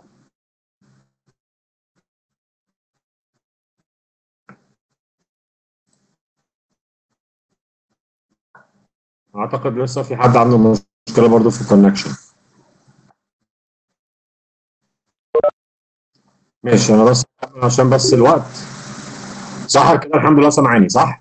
اعتقد لسه في حد عنده مشكله برضه في الكونكشن ماشي انا بس عشان بس الوقت صح كده الحمد لله سامعاني صح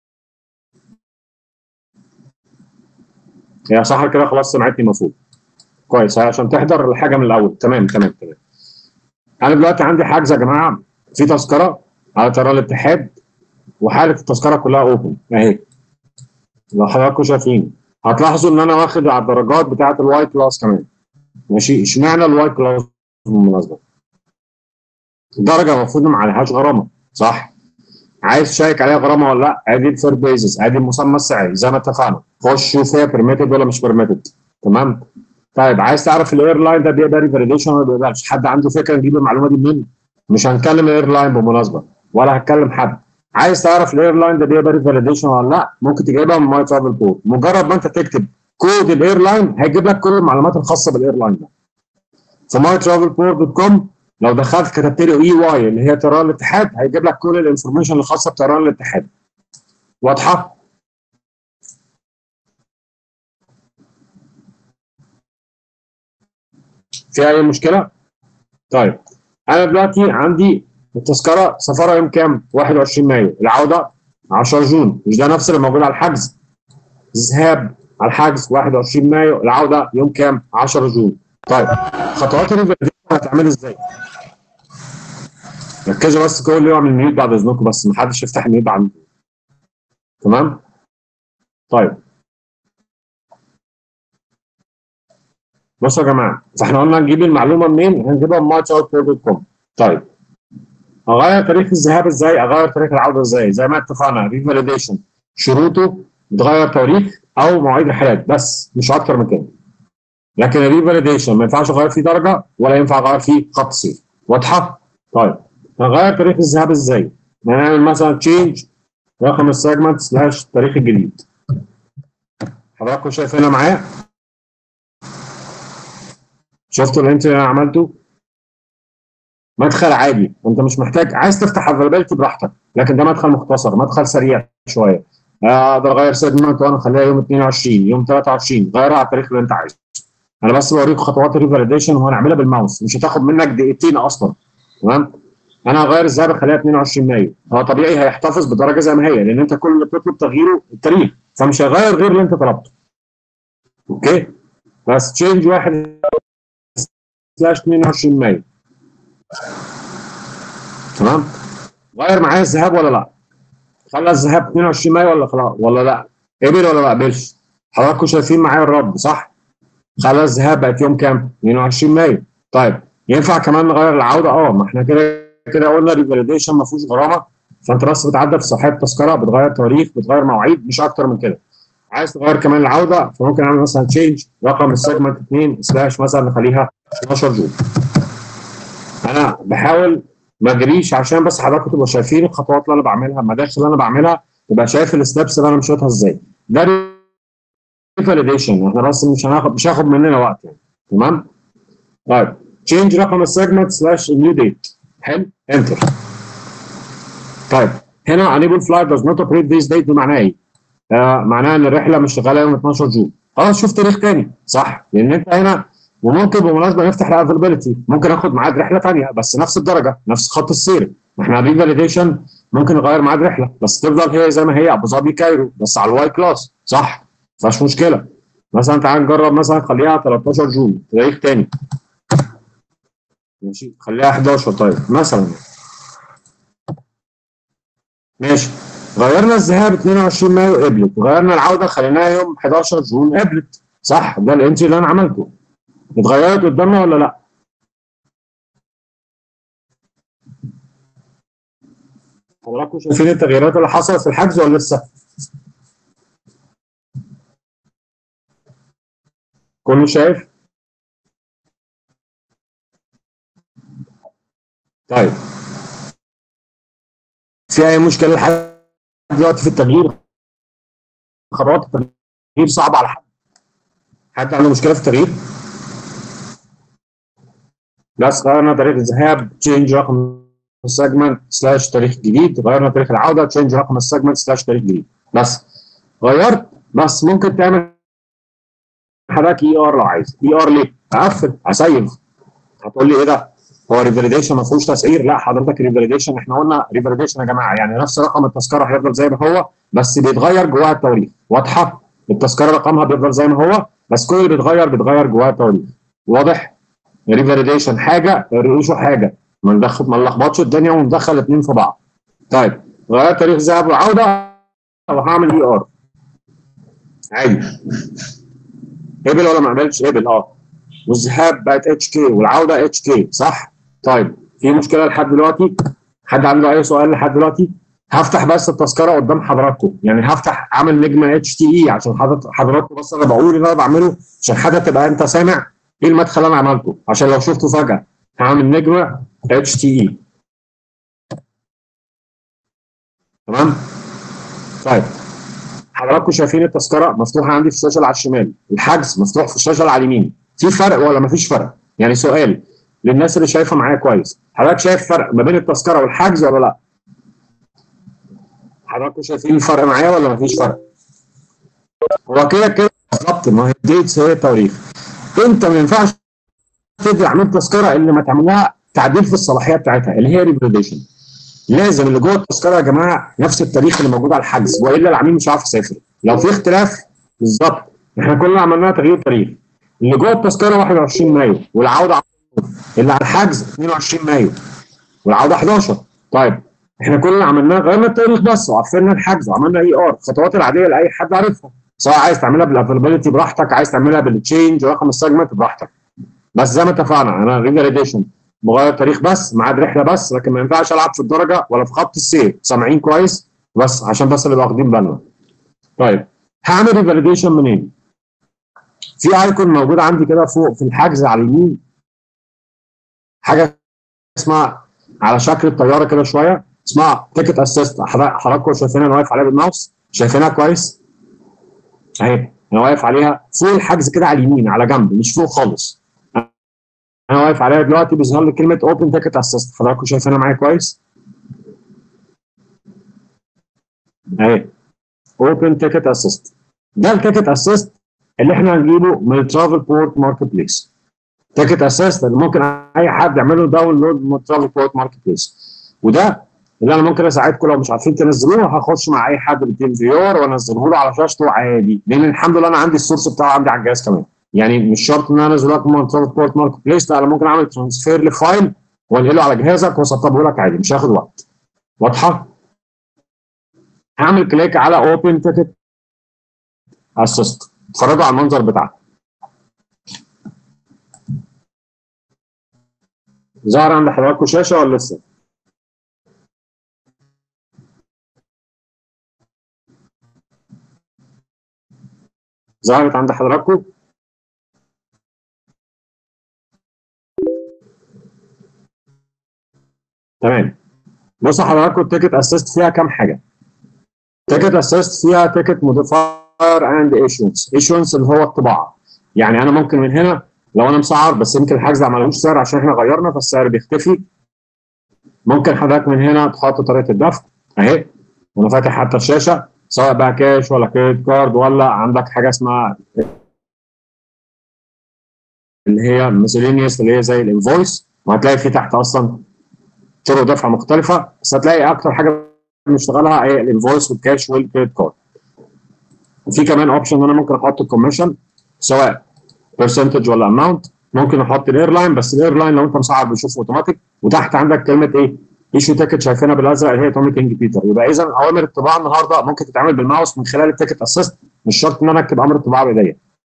هي صح كده خلاص سمعتني المفروض كويس عشان تحضر الحاجه من الاول تمام تمام تمام انا دلوقتي عندي حجز يا جماعه في تذكره على طيران الاتحاد وحاله التذكره كلها اوبن اهي لو حضراتكم شايفين هتلاحظوا ان انا واخد على الدرجات بتاعه الواي كلاس كمان ماشي اشمعنى الواي كلاس بالمناسبه الدرجه المفروض ما عليهاش غرامه صح عايز تشيك عليها غرامه ولا لا ادي الفير بيزس ادي المسمى السعري زي ما اتفقنا خش شوف هي بيرميتد ولا مش بيرميتد تمام طيب عايز تعرف الايرلاين ده بيقدر فاليديشن ولا ما بيقدرش حد عنده فكره نجيب المعلومه دي منين مش هنكلم الايرلاين بالمناسبه ولا هتكلم حد عايز تعرف الايرلاين ده بيقدر فاليديشن ولا لا ممكن تجيبها من ماي ترافل بورد مجرد ما انت تكتب كود الايرلاين هيجيب لك كل المعلومات الخاصه بالايرلاين ده في ماي ترافل بورد دوت كوم لو دخلت كتبت له اي واي اللي هي طيران الاتحاد هيجيب لك كل الانفورميشن الخاصه بطيران الاتحاد واضحه في اي مشكله طيب انا دلوقتي عندي التذكره سفرها يوم كام 21 مايو العوده 10 جون مش ده نفس اللي موجود على الحجز الذهاب على الحجز 21 مايو العوده يوم كام 10 جون طيب خطوات الريفاليديشن هتعمل ازاي ركزوا بس كل يوم من الميوت بعد اذنكم بس ما حدش يفتح الميوت عنده تمام طيب بصوا يا جماعه فاحنا قلنا نجيب المعلومه منين؟ هنجيبها من ماتش اوت دوت كوم طيب اغير تاريخ الذهاب ازاي؟ اغير تاريخ العوده ازاي؟ زي ما اتفقنا ريفاليديشن شروطه بتغير تاريخ او مواعيد الحالات بس مش اكتر من كده. لكن الريفاليديشن ما ينفعش اغير فيه درجه ولا ينفع اغير فيه خط سير. واضحه؟ طيب هغير تاريخ الذهاب ازاي؟ هنعمل مثلا تشينج رقم السيجمنت سلاش التاريخ الجديد. حضراتكم شايفينها معايا؟ شفتوا اللي انت عملته؟ مدخل عادي انت مش محتاج عايز تفتح افيلابيلتي براحتك لكن ده مدخل مختصر مدخل سريع شويه اقدر اغير سيجمنت وانا اخليها يوم 22 يوم 23 غيرها على التاريخ اللي انت عايزه انا بس بوريك خطوات الريفاليديشن وهنعملها بالماوس مش هتاخد منك دقيقتين اصلا تمام انا هغير الذهب اخليها 22 مايو هو طبيعي هيحتفظ بدرجه زي ما هي لان انت كل اللي بتطلب تغييره التاريخ فمش هيغير غير اللي انت طلبته اوكي بس تشينج واحد سلاش 22 مايو تمام غير معايا الذهاب ولا لا خلى الذهاب 22 مايو ولا خلاص ولا لا قبل ولا ما قبلش حضراتكم شايفين معايا الرد صح خلى الذهاب بقت يوم كام 22 مايو طيب ينفع كمان نغير العوده اه ما احنا كده كده قلنا ريفاليديشن ما فيهوش غرامه فانت بس بتعدل في صفحات التذكره بتغير تواريخ بتغير مواعيد مش اكتر من كده عايز تغير كمان العوده فممكن اعمل مثلا تشينج رقم السيجمنت 2 سلاش مثلا نخليها 12 جول انا بحاول ما اجريش عشان بس حضراتكم تبقوا شايفين الخطوات اللي انا بعملها المداخل اللي انا بعملها تبقى شايف الستبس اللي انا مشيتها ازاي ده ريفاليديشن احنا بس مش هناخد مش هياخد مننا وقت يعني تمام طيب تشينج رقم السيجمنت سلاش نيو ديت حلو انتر طيب هنا انيبل فلايت does not operate this date بمعناه ايه؟ آه معناها ان الرحله مش شغاله يوم 12 جون خلاص شوف تاريخ تاني صح لان انت هنا وممكن بالمناسبه نفتح الافيلابيلتي ممكن اخد ميعاد رحله ثانيه بس نفس الدرجه نفس خط السير ما احنا ريفاليديشن ممكن نغير ميعاد رحله بس تفضل هي زي ما هي ابو ظبي كايرو بس على الواي كلاس صح ما فيهاش مشكله مثلا تعال نجرب مثلا خليها 13 جون تاريخ تاني ماشي خليها 11 طيب مثلا ماشي غيرنا الذهاب 22 مايو قبلت غيرنا العوده خليناها يوم 11 جون قبلت صح ده الانتري اللي انا عملته اتغيرت قدامنا ولا لا؟ حضراتكم شايفين التغييرات اللي حصلت في الحجز ولا لسه؟ كله شايف؟ طيب في اي مشكله لحد دلوقتي في التغيير؟ خطوات التغيير صعبه على حد حد عنده مشكله في التغيير؟ بس غيرنا تاريخ الذهاب تشينج رقم السيجمنت سلاش تاريخ جديد غيرنا تاريخ العوده تشينج رقم السيجمنت سلاش تاريخ جديد بس غيرت بس ممكن تعمل حضرتك اي ار لو عايز اي ار ليه؟ اقفل اسيف هتقول لي ايه ده؟ هو ريفاليديشن ما فيهوش تسعير لا حضرتك ريفاليديشن احنا قلنا ريفاليديشن يا جماعه يعني نفس رقم التذكره هيفضل زي ما هو بس بيتغير جواها التواريخ واضحه؟ التذكره رقمها بيفضل زي ما هو بس كل اللي بيتغير بيتغير جواها التواريخ واضح؟ ريفاليديشن حاجه الريشو حاجه ما ندخل ما نلخبطش الدنيا وندخل الاثنين في بعض. طيب غيرت تاريخ ذهاب وعوده وهعمل اي ار. عادي. قبل ولا ما عملتش قبل اه. والذهاب بقت اتش كي والعوده اتش كي صح؟ طيب في مشكله لحد دلوقتي؟ حد عنده اي سؤال لحد دلوقتي؟ هفتح بس التذكره قدام حضراتكم يعني هفتح اعمل نجمه اتش تي اي عشان حضراتكم بس انا بقول اللي انا بعمله عشان حاجه تبقى انت سامع ايه المدخل اللي انا عملته عشان لو شفته فجاه هعمل نجمه اتش تي اي تمام طيب حضراتكم شايفين التذكره مفتوحه عندي في الشاشه اللي على الشمال الحجز مفتوح في الشاشه اللي على اليمين في فرق ولا مفيش فرق يعني سؤال للناس اللي شايفه معايا كويس حضرتك شايف فرق ما بين التذكره والحجز ولا لا حضراتكم شايفين الفرق معايا ولا مفيش فرق هو كده كده بالظبط ما هي الديتس هي التواريخ انت ما ينفعش تدي عمليه تذكره اللي ما تعملها تعديل في الصلاحيه بتاعتها اللي هي ريفاليديشن لازم اللي جوه التذكره يا جماعه نفس التاريخ اللي موجود على الحجز والا العميل مش هيعرف يسافر لو في اختلاف بالظبط احنا كلنا عملناها تغيير تاريخ اللي جوه التذكره 21 مايو والعوده اللي على الحجز 22 مايو والعوده 11 طيب احنا كلنا عملناه غيرنا التاريخ بس وقفلنا الحجز وعملنا اي ار الخطوات العاديه لاي حد عارفها سواء عايز تعملها بالافيلابيلتي براحتك عايز تعملها بالتشينج رقم السيجمنت براحتك بس زي ما اتفقنا انا ريفاليديشن مغير تاريخ بس ميعاد رحله بس لكن ما ينفعش العب في الدرجه ولا في خط السير سامعين كويس بس عشان بس اللي واخدين بالنا طيب هعمل ريفاليديشن منين؟ في ايكون موجود عندي كده فوق في الحجز على اليمين حاجه اسمها على شكل الطياره كده شويه اسمها تيكت اسيست حضراتكم شايفينها انا واقف عليها بالماوس شايفينها كويس اهي انا واقف عليها فوق الحجز كده على اليمين على جنب مش فوق خالص انا واقف عليها دلوقتي بيظهر لي كلمه اوبن تيكت اسيست حضراتكم شايفينها معايا كويس اهي اوبن تيكت اسيست ده التيكت اسيست اللي احنا هنجيبه من الترافل بورت ماركت بليس تيكت اسيست اللي ممكن اي حد يعمله داونلود من الترافل بورت ماركت بليس وده اللي انا ممكن اساعدكم لو مش عارفين تنزلوه هخش مع اي حد بالتيم فيور وانزله له على شاشته عادي لان الحمد لله انا عندي السورس بتاعه عندي على الجهاز كمان يعني مش شرط ان انا انزله لك من ترافل بورت ماركت بليس لا انا ممكن اعمل ترانسفير لفايل وانقله على جهازك واسطبه لك عادي مش هياخد وقت واضحه؟ هعمل كليك على اوبن تيكت اسيست اتفرجوا على المنظر بتاعها ظهر عند حضراتكم شاشه ولا لسه؟ ظهرت عند حضراتكم؟ تمام بصوا حضراتكم التيكت اسيست فيها كام حاجه؟ تيكت اسيست فيها تيكت موديفاير اند ايشونس ايشونس اللي هو الطباعه يعني انا ممكن من هنا لو انا مسعر بس يمكن الحجز ما لهوش سعر عشان احنا غيرنا فالسعر بيختفي ممكن حضرتك من هنا تحط طريقه الدفع اهي وانا فاتح حتى الشاشه سواء بقى كاش ولا كريدت كارد ولا عندك حاجه اسمها اللي هي مسيلينيوس اللي هي زي الانفويس وهتلاقي في تحت اصلا طرق دفع مختلفه بس هتلاقي اكتر حاجه بنشتغلها هي الانفويس والكاش والكريدت كارد في كمان اوبشن ان انا ممكن احط الكوميشن سواء برسنتج ولا اماونت ممكن احط الايرلاين بس الايرلاين لو انت مسعر بيشوف اوتوماتيك وتحت عندك كلمه ايه ايشو تيكت شايفينها بالازرق اللي هي تومي كينج بيتر يبقى اذا اوامر الطباعه النهارده ممكن تتعمل بالماوس من خلال التيكت اسيست مش شرط ان انا اكتب امر الطباعه بايديا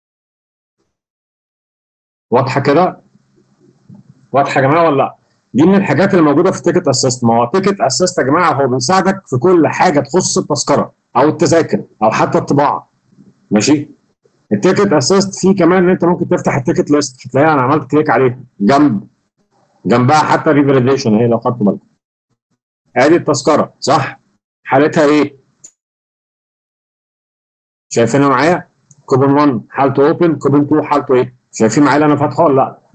واضحه كده واضحه يا جماعه ولا لا دي من الحاجات اللي موجوده في تيكت اسيست ما هو تيكت اسيست يا جماعه هو بيساعدك في كل حاجه تخص التذكره او التذاكر او حتى الطباعه ماشي التيكت اسيست فيه كمان ان انت ممكن تفتح التيكت ليست هتلاقيها انا عملت كليك عليها جنب جنبها حتى ريفاليديشن اهي لو خدتوا بالكم ادي التذكره صح حالتها ايه شايفينها معايا كوبن 1 حالته اوبن كوبن 2 حالته ايه شايفين معايا اللي انا فاتحه ولا لا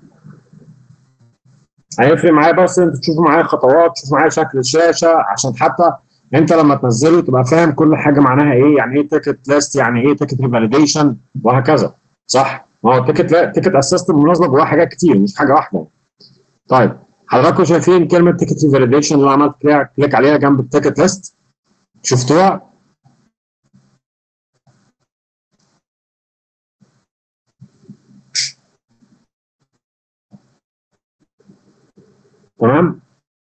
هيفرق معايا بس انت تشوفوا معايا خطوات تشوف معايا شكل الشاشه عشان حتى انت لما تنزله تبقى فاهم كل حاجه معناها ايه يعني ايه تيكت ليست يعني ايه تيكت ريفاليديشن وهكذا صح ما هو تيكت تيكت اسيست بالمناسبه جواه حاجات كتير مش حاجه واحده طيب حضراتكم شايفين كلمه تيكت ريفاليديشن اللي عملت كليك عليها جنب التيكت ليست شفتوها تمام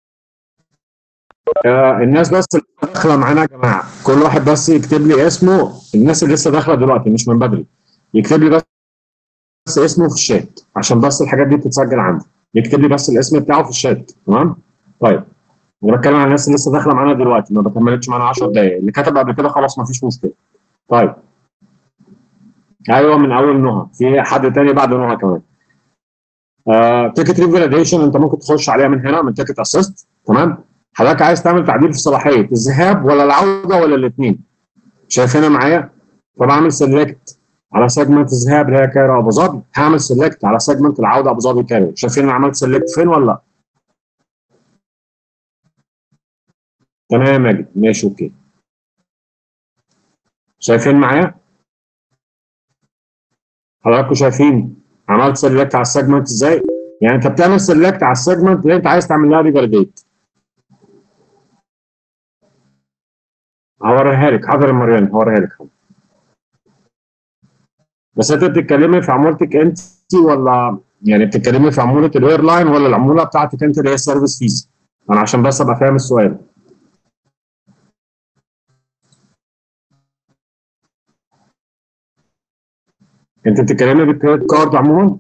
آه الناس بس اللي داخله معانا يا جماعه كل واحد بس يكتب لي اسمه الناس اللي لسه داخله دلوقتي مش من بدري يكتب لي بس اسمه في الشات عشان بس الحاجات دي بتتسجل عندي يكتب لي بس الاسم بتاعه في الشات تمام طيب انا بتكلم عن الناس اللي لسه داخله معانا دلوقتي ما بكملتش معانا 10 دقائق اللي كتب قبل كده خلاص ما فيش مشكله طيب ايوه من اول نهى في حد تاني بعد نهى كمان تيكت ريفاليديشن انت ممكن تخش عليها من هنا من تيكت اسيست تمام حضرتك عايز تعمل تعديل في صلاحيه الذهاب ولا العوده ولا الاثنين شايفينها معايا فبعمل سيلكت على سيجمنت الذهاب اللي هي كايرو ابو ظبي هعمل سيلكت على سيجمنت العوده ابو ظبي كايرو شايفين انا عملت سيلكت فين ولا لا تمام يا ماجد ماشي اوكي شايفين معايا حضراتكم شايفين عملت سيلكت على السيجمنت ازاي يعني انت بتعمل سيلكت على السيجمنت اللي انت عايز تعمل لها ريفاليديت هوريها لك حاضر يا مريم هوريها لك بس انت بتتكلمي في عمولتك انت ولا يعني بتتكلمي في عموله الايرلاين ولا العموله بتاعتك انت اللي هي السيرفيس فيز انا عشان بس ابقى فاهم السؤال انت بتتكلمي بالكريدت كارد عموما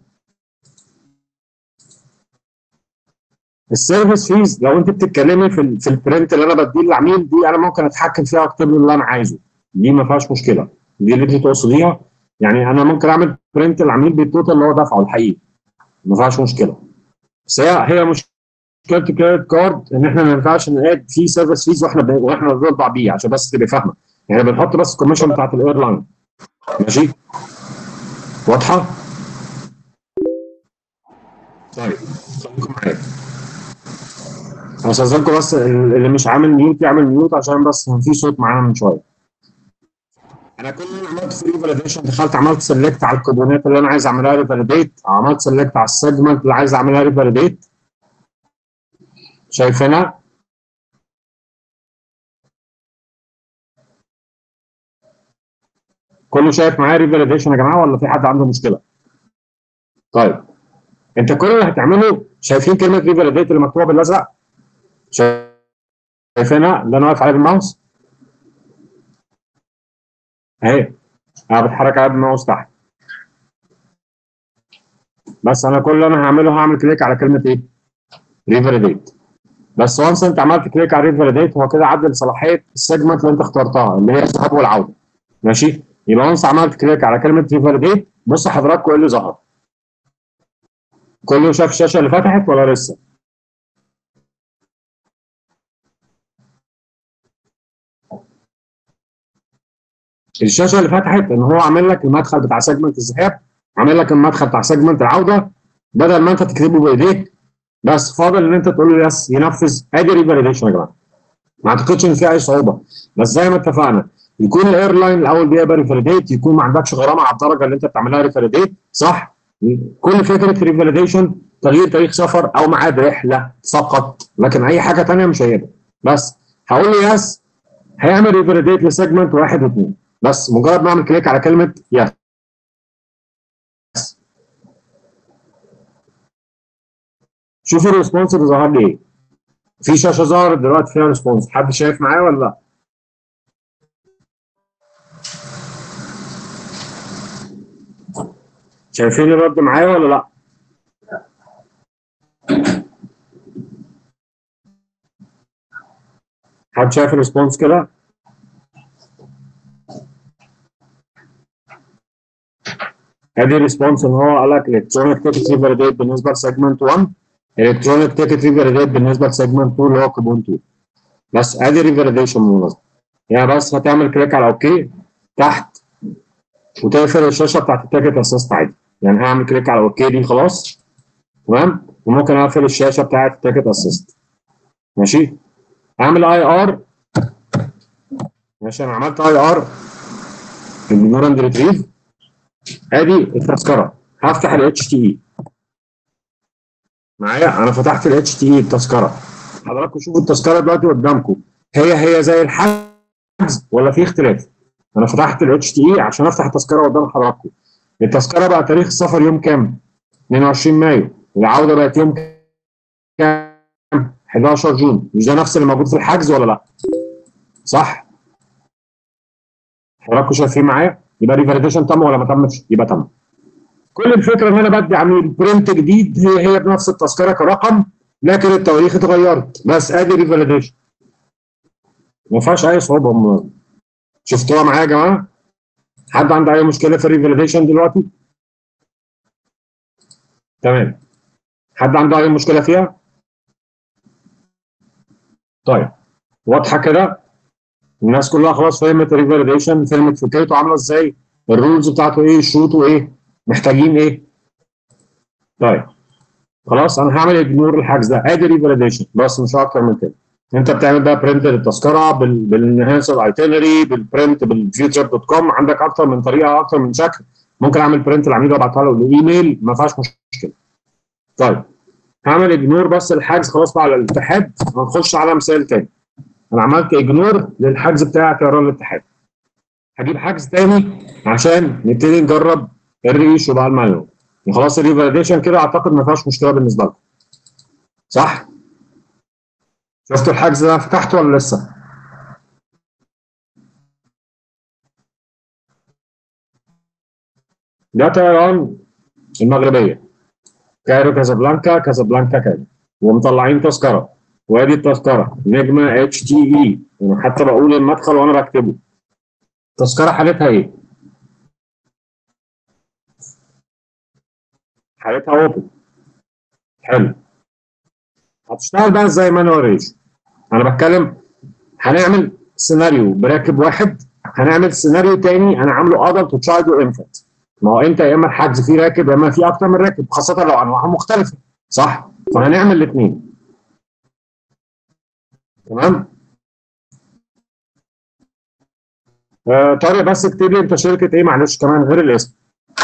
السيرفيس فيز لو انت بتتكلمي في ال في البرنت اللي انا بديه للعميل دي انا ممكن اتحكم فيها واكتب له اللي انا عايزه دي ما فيهاش مشكله دي اللي انت تقصديها يعني انا ممكن اعمل برنت للعميل بالتوتال اللي هو دفعه الحقيقي ما فيهاش مشكله بس هي هي مشكله الكريدت كارد ان احنا ما ينفعش نقاد فيه سيرفيس فيز واحنا ب... واحنا بنطبع بيه عشان بس تبقى فاهمه يعني بنحط بس الكوميشن بتاعت الايرلاين ماشي واضحه؟ طيب خليكم معايا هستاذنكم بس اللي مش عامل ميوت يعمل ميوت عشان بس كان في صوت معانا من شويه انا كل اللي عملت فري فاليديشن دخلت عملت سيلكت على الكوبونات اللي انا عايز اعملها ريفاليديت عملت سيلكت على السيجمنت اللي عايز اعملها ريفاليديت شايفينها كله شايف معايا ريفاليديشن يا جماعه ولا في حد عنده مشكله؟ طيب انت كل اللي هتعمله شايفين كلمه ريفاليديت اللي مكتوبه بالازرق؟ شايفينها اللي انا واقف عليها بالماوس؟ اهي انا بتحرك عليها بالماوس تحت بس انا كل اللي انا هعمله هعمل كليك على كلمه ايه؟ ريفاليديت بس وانس انت عملت كليك على ريفاليديت هو كده عدل صلاحيه السيجمنت اللي انت اخترتها اللي هي الذهاب والعوده ماشي؟ يبقى وانس عملت كليك على كلمه ريفاليديت بص حضراتكم ايه اللي ظهر كله شاف الشاشه اللي فتحت ولا لسه؟ الشاشه اللي فتحت ان هو عامل لك المدخل بتاع سيجمنت الذهاب عامل لك المدخل بتاع سيجمنت العوده بدل ما انت تكتبه بايديك بس فاضل ان انت تقول له يس ينفذ ادي ريفاليديشن يا جماعه ما اعتقدش ان في اي صعوبه بس زي ما اتفقنا يكون الايرلاين الاول بيقبل ريفاليديت يكون ما عندكش غرامه على الدرجه اللي انت بتعملها ريفاليديت صح كل فكره ريفاليديشن تغيير تاريخ سفر او ميعاد رحله فقط لكن اي حاجه ثانيه مش هيبقى بس هقول له يس هيعمل ريفاليديت لسيجمنت واحد واثنين بس مجرد ما اعمل كليك على كلمه يس شوفوا الريسبونس اللي ظهر لي ايه في شاشه ظهرت دلوقتي فيها ريسبونس حد شايف معايا ولا لا؟ شايفين الرد معايا ولا لا؟ حد شايف الريسبونس كده؟ ادي الريسبونس ان هو قال لك الكترونيك تيكت ريفاليديت بالنسبه لسيجمنت 1 الكترونيك تيكت ريفاليديت بالنسبه لسيجمنت 2 اللي هو كوبون 2 بس ادي ريفاليديشن بالمناسبه يعني بس هتعمل كليك على اوكي تحت وتقفل الشاشه بتاعت التيكت اسيست عادي يعني هعمل كليك على اوكي دي خلاص تمام وممكن اقفل الشاشه بتاعت التيكت اسيست ماشي اعمل اي ار ماشي انا عملت اي ار بالنور اند ريتريف ادي التذكره هفتح الاتش تي اي معايا انا فتحت الاتش تي اي التذكره حضراتكم شوفوا التذكره دلوقتي قدامكم هي هي زي الحجز ولا في اختلاف انا فتحت الاتش تي اي عشان افتح التذكره قدام حضراتكم التذكره بقى تاريخ السفر يوم كام 22 مايو العوده بقت يوم كام 11 جون مش ده نفس اللي موجود في الحجز ولا لا صح حضراتكم شايفين معايا يبقى ريفاليديشن تم ولا ما تمش يبقى تم كل الفكره ان انا بدي عميل برنت جديد هي هي بنفس التذكره كرقم لكن التواريخ اتغيرت بس ادي ريفاليديشن ما فيهاش اي صعوبه شفتوها معايا يا جماعه حد عنده اي مشكله في الريفاليديشن دلوقتي تمام حد عنده اي مشكله فيها طيب واضحه كده الناس كلها خلاص فهمت الريفاليديشن فهمت فكرته عامله ازاي الرولز بتاعته ايه شروطه ايه محتاجين ايه طيب خلاص انا هعمل اجنور الحجز ده ادي ريفاليديشن بس مش اكتر من كده انت بتعمل بقى برنت للتذكره بالانهانس الايتنري بالبرنت بالفيوتشر دوت كوم عندك اكتر من طريقه اكتر من شكل ممكن اعمل برنت العميل وابعتها له بالايميل ما فيهاش مشكله طيب هعمل اجنور بس الحجز خلاص بقى على الاتحاد هنخش على مثال تاني انا عملت اجنور للحجز بتاع طيران الاتحاد هجيب حجز تاني عشان نبتدي نجرب الريشو بقى المانيوال يعني خلاص الريفاليديشن كده اعتقد ما فيهاش مشكله بالنسبه لكم صح؟ شفتوا الحجز ده فتحته ولا لسه؟ ده طيران المغربيه كايرو كازابلانكا كازابلانكا كايرو ومطلعين تذكره وادي التذكره نجمه اتش تي اي انا حتى بقول المدخل وانا بكتبه التذكره حالتها ايه؟ حالتها اوبن حلو هتشتغل بقى ازاي مانوال ريشيو انا بتكلم هنعمل سيناريو براكب واحد هنعمل سيناريو تاني انا عامله ادلت وتشايلد وانفنت ما هو انت يا اما الحجز فيه راكب يا اما فيه اكتر من راكب خاصه لو انواعهم مختلفه صح فهنعمل الاثنين تمام آه طارق بس اكتب لي انت شركه ايه معلش كمان غير الاسم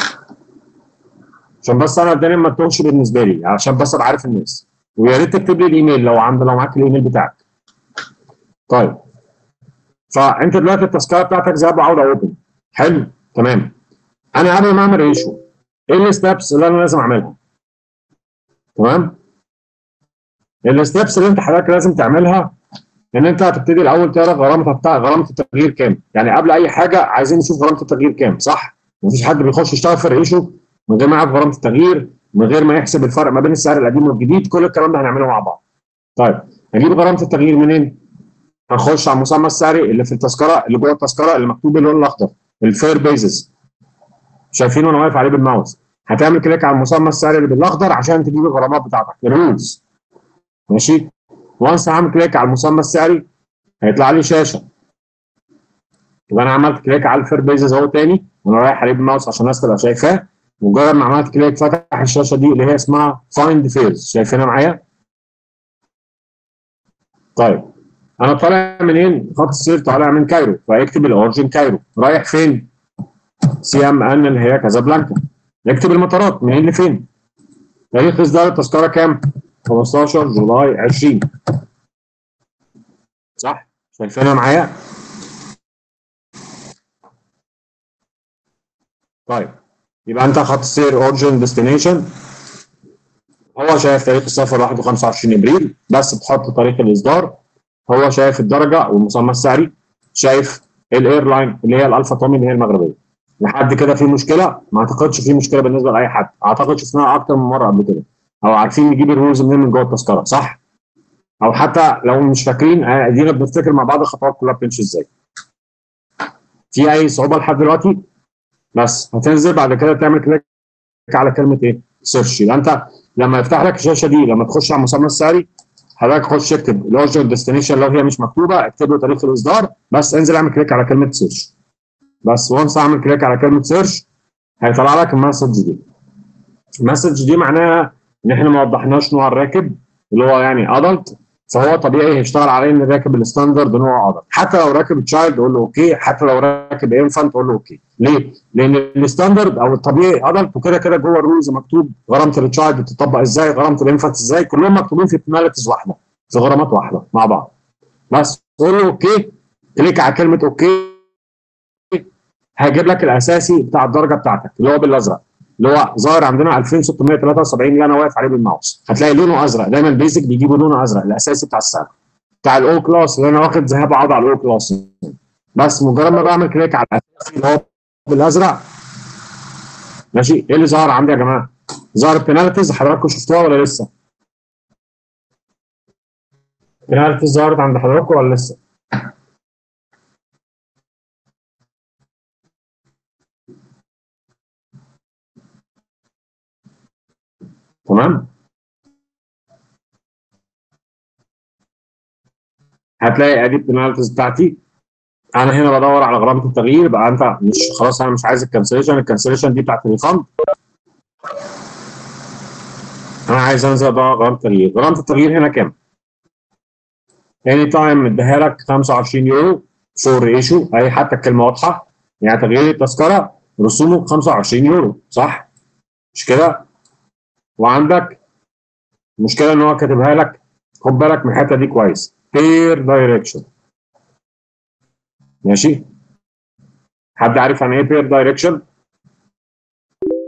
عشان بس انا الدنيا ما تتوهش بالنسبه لي عشان بس ابقى عارف الناس ويا ريت تكتب لي الايميل لو عند لو معاك الايميل بتاعك طيب فانت دلوقتي التذكره بتاعتك ذهاب وعوده اوبن حلو تمام انا قبل ما اعمل ريشو ايه الستبس اللي انا لازم اعملها تمام الستبس اللي انت حضرتك لازم تعملها ان انت هتبتدي الاول تعرف غرامه بتاع غرامه التغيير كام يعني قبل اي حاجه عايزين نشوف غرامه التغيير كام صح مفيش حد بيخش يشتغل في الريشو من غير ما يعرف غرامه التغيير من غير ما يحسب الفرق ما بين السعر القديم والجديد كل الكلام ده هنعمله مع بعض طيب هنجيب غرامه التغيير منين هنخش على المسمى السعري اللي في التذكره اللي جوه التذكره اللي مكتوب باللون الاخضر الفير بيزز شايفينه وانا واقف عليه بالماوس هتعمل كليك على المسمى السعري اللي بالاخضر عشان تجيب الغرامات بتاعتك الرولز ماشي وانس هعمل كليك على المسمى السعري هيطلع لي شاشه يبقى انا عملت كليك على الفير بيزز اهو تاني وانا رايح عليه بالماوس عشان الناس تبقى شايفاه مجرد ما عملت كليك فتح الشاشه دي اللي هي اسمها فايند فيرز شايفينها معايا؟ طيب انا طالع منين؟ خط السير طالع من كايرو فاكتب الاورجن كايرو رايح فين؟ سي ام ان اللي هي كازابلانكا نكتب المطارات منين لفين؟ تاريخ اصدار التذكره كام؟ 15 جولاي 20 صح؟ شايفينها معايا؟ طيب يبقى انت خط السير اورجن ديستنيشن هو شايف تاريخ السفر 1 25 ابريل بس بتحط تاريخ الاصدار هو شايف الدرجه والمسمى السعري شايف الايرلاين اللي هي الالفا تومي اللي هي المغربيه لحد كده في مشكله ما اعتقدش في مشكله بالنسبه لاي حد اعتقد شفناها اكتر من مره قبل كده او عارفين نجيب الرولز منين من جوه التذكره صح او حتى لو مش فاكرين ادينا بنفتكر مع بعض الخطوات كلها بتمشي ازاي في اي صعوبه لحد دلوقتي بس هتنزل بعد كده تعمل كليك على كلمه ايه سيرش يبقى انت لما يفتح لك الشاشه دي لما تخش على المسمى السعري حضرتك خش اكتب الاورجن ديستنيشن لو هي مش مكتوبه اكتب له تاريخ الاصدار بس انزل اعمل كليك على كلمه سيرش بس وانس اعمل كليك على كلمه سيرش هيطلع لك المسج دي المسج دي معناها ان احنا ما وضحناش نوع الراكب اللي هو يعني ادلت فهو طبيعي هيشتغل عليه ان الراكب الستاندرد نوع ادلت حتى لو راكب تشايلد قول له اوكي حتى لو راكب انفانت قول له اوكي ليه؟ لان الستاندرد او الطبيعي ادلت وكده كده جوه الرولز مكتوب غرامه التشايلد بتطبق ازاي غرامه الانفانت ازاي كلهم مكتوبين في بناليتيز واحده في غرامات واحده مع بعض بس قول له اوكي كليك على كلمه اوكي هيجيب لك الاساسي بتاع الدرجه بتاعتك اللي هو بالازرق اللي هو ظاهر عندنا 2673 اللي انا واقف عليه بالماوس هتلاقي لونه ازرق دايما البيزك بيجيبوا لونه ازرق الاساسي بتاع السعر بتاع الاو كلاس اللي انا واخد ذهاب عوض على الاو كلاس بس مجرد ما بعمل كليك على الاساسي اللي هو بالازرق ماشي ايه اللي ظهر عندي يا جماعه؟ ظهر البينالتيز حضراتكم شفتوها ولا لسه؟ البينالتيز ظهرت عند حضراتكم ولا لسه؟ تمام هتلاقي ادي البنالتيز بتاعتي انا هنا بدور على غرامه التغيير بقى انت مش خلاص انا مش عايز الكنسليشن الكنسليشن دي بتاعت الريفند انا عايز انزل ادور على غرامه التغيير غرامه التغيير هنا كام؟ اني تايم مديها لك 25 يورو فور ايشو اي حتى الكلمه واضحه يعني تغيير التذكره رسومه 25 يورو صح؟ مش كده؟ وعندك المشكله ان هو كاتبها لك خد بالك من الحته دي كويس بير دايركشن ماشي حد عارف يعني ايه بير دايركشن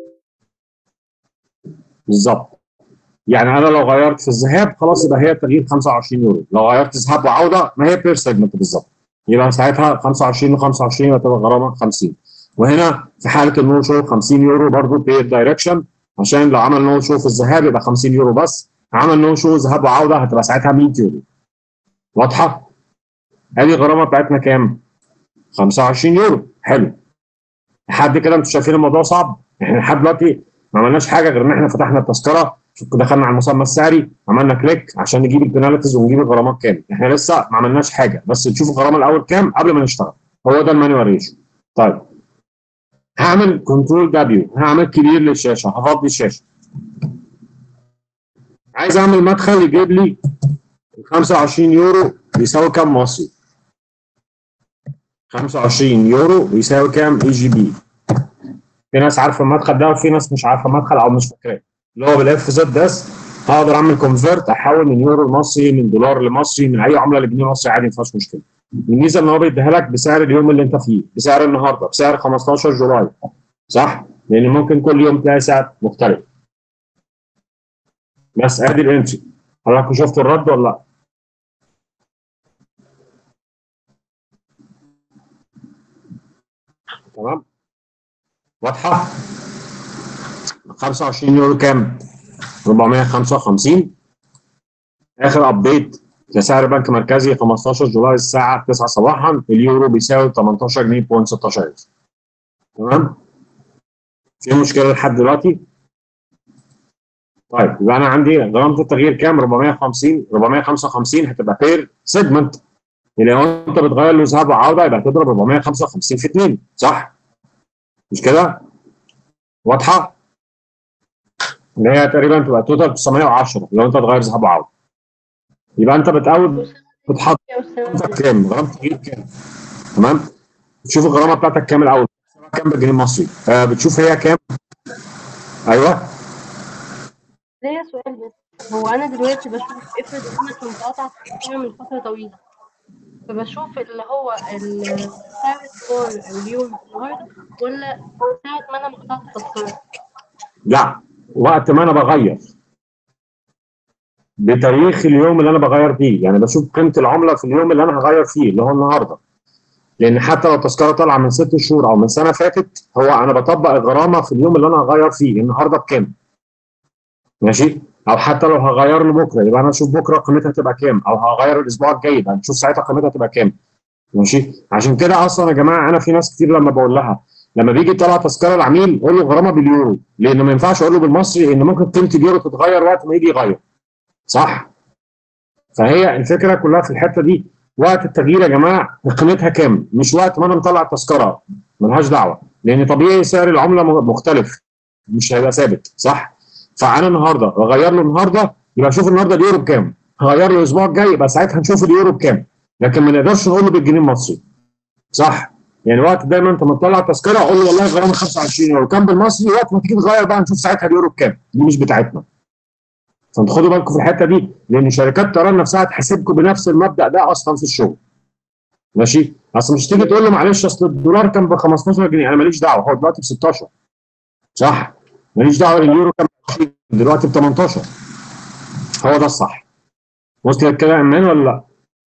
بالظبط يعني انا لو غيرت في الذهاب خلاص يبقى هي تغيير 25 يورو لو غيرت ذهاب وعوده ما هي بير سيجمنت بالظبط يبقى ساعتها 25 و25 يبقى تبقى غرامه 50 وهنا في حاله النو شو 50 يورو برضه بير دايركشن عشان لو عمل نو شو في الذهاب يبقى 50 يورو بس عمل نو شو ذهاب وعوده هتبقى ساعتها 100 يورو واضحه؟ ادي الغرامه بتاعتنا كام؟ 25 يورو حلو لحد كده انتوا شايفين الموضوع صعب احنا لحد دلوقتي ما عملناش حاجه غير ان احنا فتحنا التذكره دخلنا على المسمى السعري عملنا كليك عشان نجيب البنالتيز ونجيب الغرامات كام احنا لسه ما عملناش حاجه بس نشوف الغرامه الاول كام قبل ما نشتغل هو ده المانيوال ريشيو طيب هعمل كنترول دبليو هعمل كبير للشاشه هفضي الشاشه عايز اعمل مدخل يجيب لي 25 يورو بيساوي كام مصري 25 يورو بيساوي كام اي جي بي في ناس عارفه المدخل ده وفي ناس مش عارفه المدخل او مش فاكراه اللي هو بالاف زد بس هقدر اعمل كونفرت احول من يورو لمصري من دولار لمصري من اي عمله لجنيه مصري عادي ما فيهاش مشكله الميزه ان هو بيديها لك بسعر اليوم اللي انت فيه بسعر النهارده بسعر 15 جولاي صح؟ لان ممكن كل يوم تلاقي سعر مختلف بس ادي الانتري حضراتكم شفتوا الرد ولا لا؟ تمام؟ واضحه؟ 25 يورو كام؟ 455 اخر ابديت لسعر بنك مركزي 15 جولاي الساعه 9 صباحا اليورو بيساوي 18 جنيه بوينت 16 تمام؟ في مشكله لحد دلوقتي؟ طيب يبقى انا عندي غرامه التغيير كام؟ 450 455 هتبقى بير سيجمنت يعني لو انت بتغير له ذهاب وعوده يبقى هتضرب 455 في 2 صح؟ مش كده؟ واضحه؟ اللي هي تقريبا تبقى توتال 910 لو انت تغير ذهاب وعوده يبقى انت بتقول بتحط كام غرامه التغيير كام تمام بتشوف الغرامه بتاعتك كام الاول كام بالجنيه المصري آه بتشوف هي كام ايوه ليا سؤال بس هو انا دلوقتي بشوف افرض انا كنت قاطع التذكرة من فتره طويله فبشوف اللي هو ال- سعر الدولار او اليورو النهارده ولا ساعه ما انا قطعت التذكره لا وقت ما انا بغير بتاريخ اليوم اللي انا بغير فيه يعني بشوف قيمه العمله في اليوم اللي انا هغير فيه اللي هو النهارده لان حتى لو التذكره طالعه من ست شهور او من سنه فاتت هو انا بطبق الغرامه في اليوم اللي انا هغير فيه النهارده بكام ماشي او حتى لو هغير له بكره يبقى انا اشوف بكره قيمتها تبقى كام او هغير الاسبوع الجاي يبقى نشوف ساعتها قيمتها تبقى كام ماشي عشان كده اصلا يا جماعه انا في ناس كتير لما بقول لها لما بيجي يطلع تذكره العميل قول له غرامه باليورو لان ما ينفعش اقول له بالمصري لان ممكن قيمه اليورو تتغير وقت ما يجي يغير صح فهي الفكره كلها في الحته دي وقت التغيير يا جماعه قيمتها كام مش وقت ما انا مطلع التذكره ملهاش دعوه لان طبيعي سعر العمله مختلف مش هيبقى ثابت صح فانا النهارده اغير له النهارده يبقى اشوف النهارده اليورو بكام هغير له الاسبوع الجاي يبقى ساعتها نشوف اليورو بكام لكن ما نقدرش نقول له بالجنيه المصري صح يعني وقت دايما انت مطلع تذكره اقول له والله غرامه 25 يورو كام بالمصري وقت ما تيجي تغير بقى نشوف ساعتها اليورو بكام دي مش بتاعتنا فانتوا خدوا بالكم في الحته دي لان شركات الطيران نفسها تحاسبكم بنفس المبدا ده اصلا في الشغل ماشي اصل مش تيجي تقول له معلش اصل الدولار كان ب 15 جنيه انا ماليش دعوه هو دلوقتي ب 16 صح ماليش دعوه اليورو كان ب 20 دلوقتي ب 18 هو ده الصح وصلت كده يا امان ولا لا؟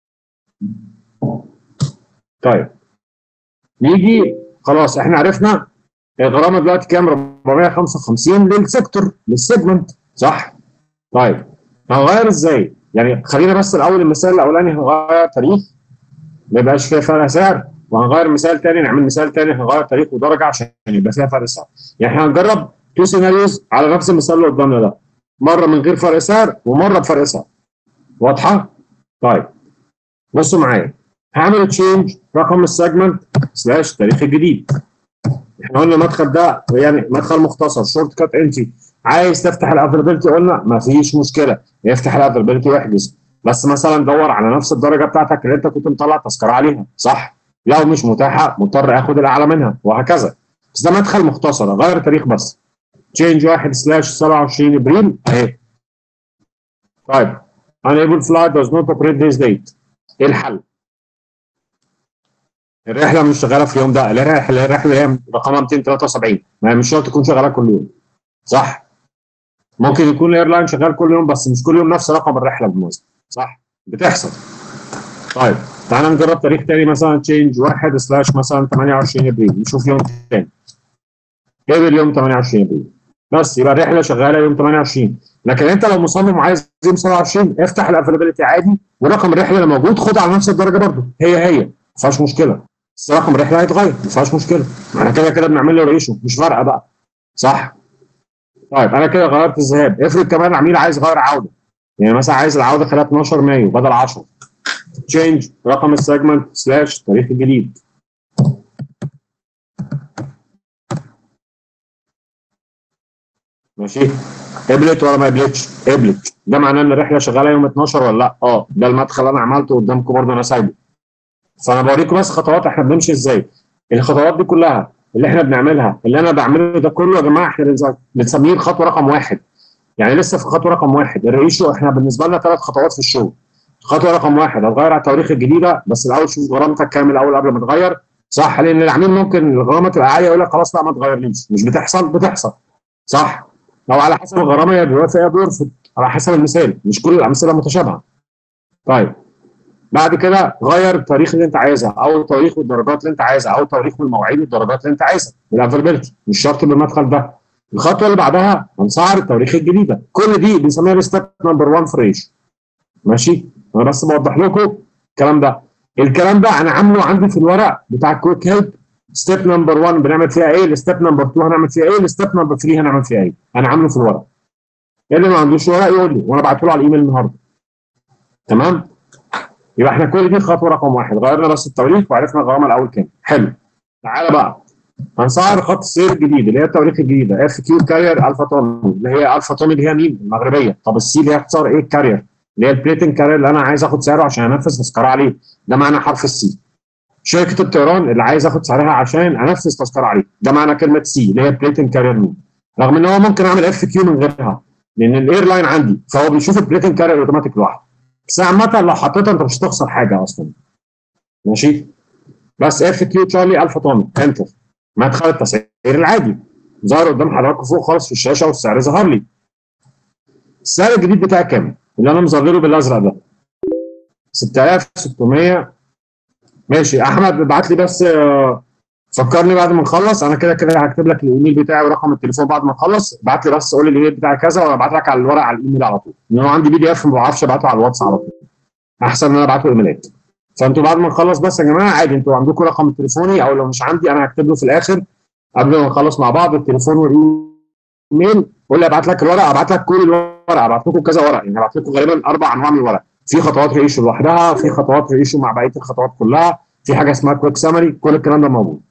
طيب نيجي خلاص احنا عرفنا الغرامه دلوقتي كام 455 للسيكتور للسيجمنت صح؟ طيب هنغير ازاي؟ يعني خلينا بس الاول المثال الاولاني هنغير تاريخ ما يبقاش فيها فرق سعر وهنغير مثال تاني نعمل مثال تاني هنغير تاريخ ودرجه عشان يبقى فيها فرق سعر يعني احنا هنجرب تو سيناريوز على نفس المثال اللي قدامنا ده مره من غير فرق سعر ومره بفرق سعر واضحه؟ طيب بصوا معايا هعمل تشينج رقم السيجمنت سلاش تاريخ الجديد احنا قلنا المدخل ده يعني مدخل مختصر شورت كات انتري عايز تفتح الافيلابيلتي قلنا ما فيش مشكله يفتح الافيلابيلتي واحجز بس مثلا دور على نفس الدرجه بتاعتك اللي انت كنت مطلع تذكره عليها صح لو مش متاحه مضطر اخد الاعلى منها وهكذا بس ده مدخل مختصر غير تاريخ بس تشينج واحد سلاش 27 ابريل اهي طيب unable flight does not operate this date ايه الحل؟ الرحله مش شغاله في اليوم ده الرحله الرحله هي رقمها 273 ما هي مش شرط تكون شغاله كل يوم صح؟ ممكن يكون الايرلاين شغال كل يوم بس مش كل يوم نفس رقم الرحله بالمناسبه صح بتحصل طيب تعالى نجرب تاريخ تاني مثلا تشينج 1 سلاش مثلا 28 ابريل نشوف يوم تاني قبل يوم 28 ابريل بس يبقى الرحله شغاله يوم 28 لكن انت لو مصمم وعايز يوم 27 افتح الافيلابيلتي عادي ورقم الرحله اللي موجود خد على نفس الدرجه برضه هي هي ما فيهاش مشكله بس رقم الرحله هيتغير ما فيهاش مشكله احنا كده كده بنعمل له ريشو مش فارقه بقى صح طيب انا كده غيرت الذهاب افرض كمان عميل عايز يغير عوده يعني مثلا عايز العوده خلال 12 مايو بدل 10 تشينج رقم السيجمنت سلاش تاريخ الجديد ماشي قبلت ولا ما قبلتش؟ قبلت ده معناه ان الرحله شغاله يوم 12 ولا لا؟ اه ده المدخل انا عملته قدامكم برضه انا سايبه فانا بوريكم بس خطوات احنا بنمشي ازاي الخطوات دي كلها اللي احنا بنعملها اللي انا بعمله ده كله يا جماعه احنا بنسميه الخطوه رقم واحد يعني لسه في خطوه رقم واحد الريشو احنا بالنسبه لنا ثلاث خطوات في الشغل خطوه رقم واحد هتغير على التواريخ الجديده بس الاول شوف غرامتك كام الاول قبل ما تغير صح لان العميل ممكن الغرامه تبقى عاليه يقول لك خلاص لا ما تغيرليش مش بتحصل بتحصل صح او على حسب الغرامه يا بيوافق يا بيرفض على حسب المثال مش كل الامثله متشابهه طيب بعد كده غير التاريخ اللي انت عايزها او التواريخ والدرجات اللي انت عايزها او التواريخ والمواعيد والدرجات اللي انت عايزها بالافيلابيلتي مش شرط بالمدخل ده الخطوه اللي بعدها هنسعر التواريخ الجديده كل دي بنسميها الستيب نمبر 1 في ريش ماشي انا بس بوضح لكم الكلام ده الكلام ده انا عامله عندي في الورق بتاع الكويك هيلب ستيب نمبر 1 بنعمل فيها ايه الستيب نمبر 2 هنعمل فيها ايه الستيب نمبر 3 هنعمل فيها ايه انا عامله في الورق اللي ما عندوش ورق يقول لي وانا بعته له على الايميل النهارده تمام يبقى احنا كل دي خطوه رقم واحد غيرنا بس التواريخ وعرفنا الغرامه الاول كام حلو تعالى بقى هنسعر خط السير الجديد اللي هي التواريخ الجديده اف كيو كارير الفا تومي اللي هي الفا تومي اللي هي مين؟ المغربيه طب السي اللي هي اختصار ايه الكارير اللي هي البليتنج كارير اللي انا عايز اخد سعره عشان انفذ تذكره عليه ده معنى حرف السي شركه الطيران اللي عايز اخد سعرها عشان انفذ تذكره عليه ده معنى كلمه سي اللي هي بليتنج كارير مين رغم ان هو ممكن اعمل اف كيو من غيرها لان الايرلاين عندي فهو بيشوف البليتنج كارير اوتوماتيك لوحده بس عامه لو حطيتها انت مش هتخسر حاجه اصلا ماشي بس اف كيو تشارلي الفا تومي انتر مدخل التسعير العادي ظهر قدام حضراتكم فوق خالص في الشاشه والسعر ظهر لي السعر الجديد بتاعي كام؟ اللي انا مظلله بالازرق ده 6600 ماشي احمد ابعت لي بس آه، فكرني بعد ما نخلص انا كده كده هكتب لك الايميل بتاعي ورقم التليفون بعد ما نخلص ابعت لي بس قول لي الايميل بتاعي كذا وانا ابعت لك على الورق على الايميل على طول لان انا عندي بي دي اف ما بعرفش ابعته على الواتس على طول احسن ان انا ابعته ايميلات فانتوا بعد ما نخلص بس يا جماعه عادي انتوا عندكم رقم التليفوني او لو مش عندي انا هكتب له في الاخر قبل ما نخلص مع بعض التليفون والايميل قول لي ابعت لك الورق ابعت لك كل الورق ابعت لكم كذا ورق يعني ابعت لكم غالبا اربع انواع من الورق في خطوات ريشو لوحدها في خطوات ريشو مع بقيه الخطوات كلها في حاجه اسمها كويك سامري كل الكلام ده موجود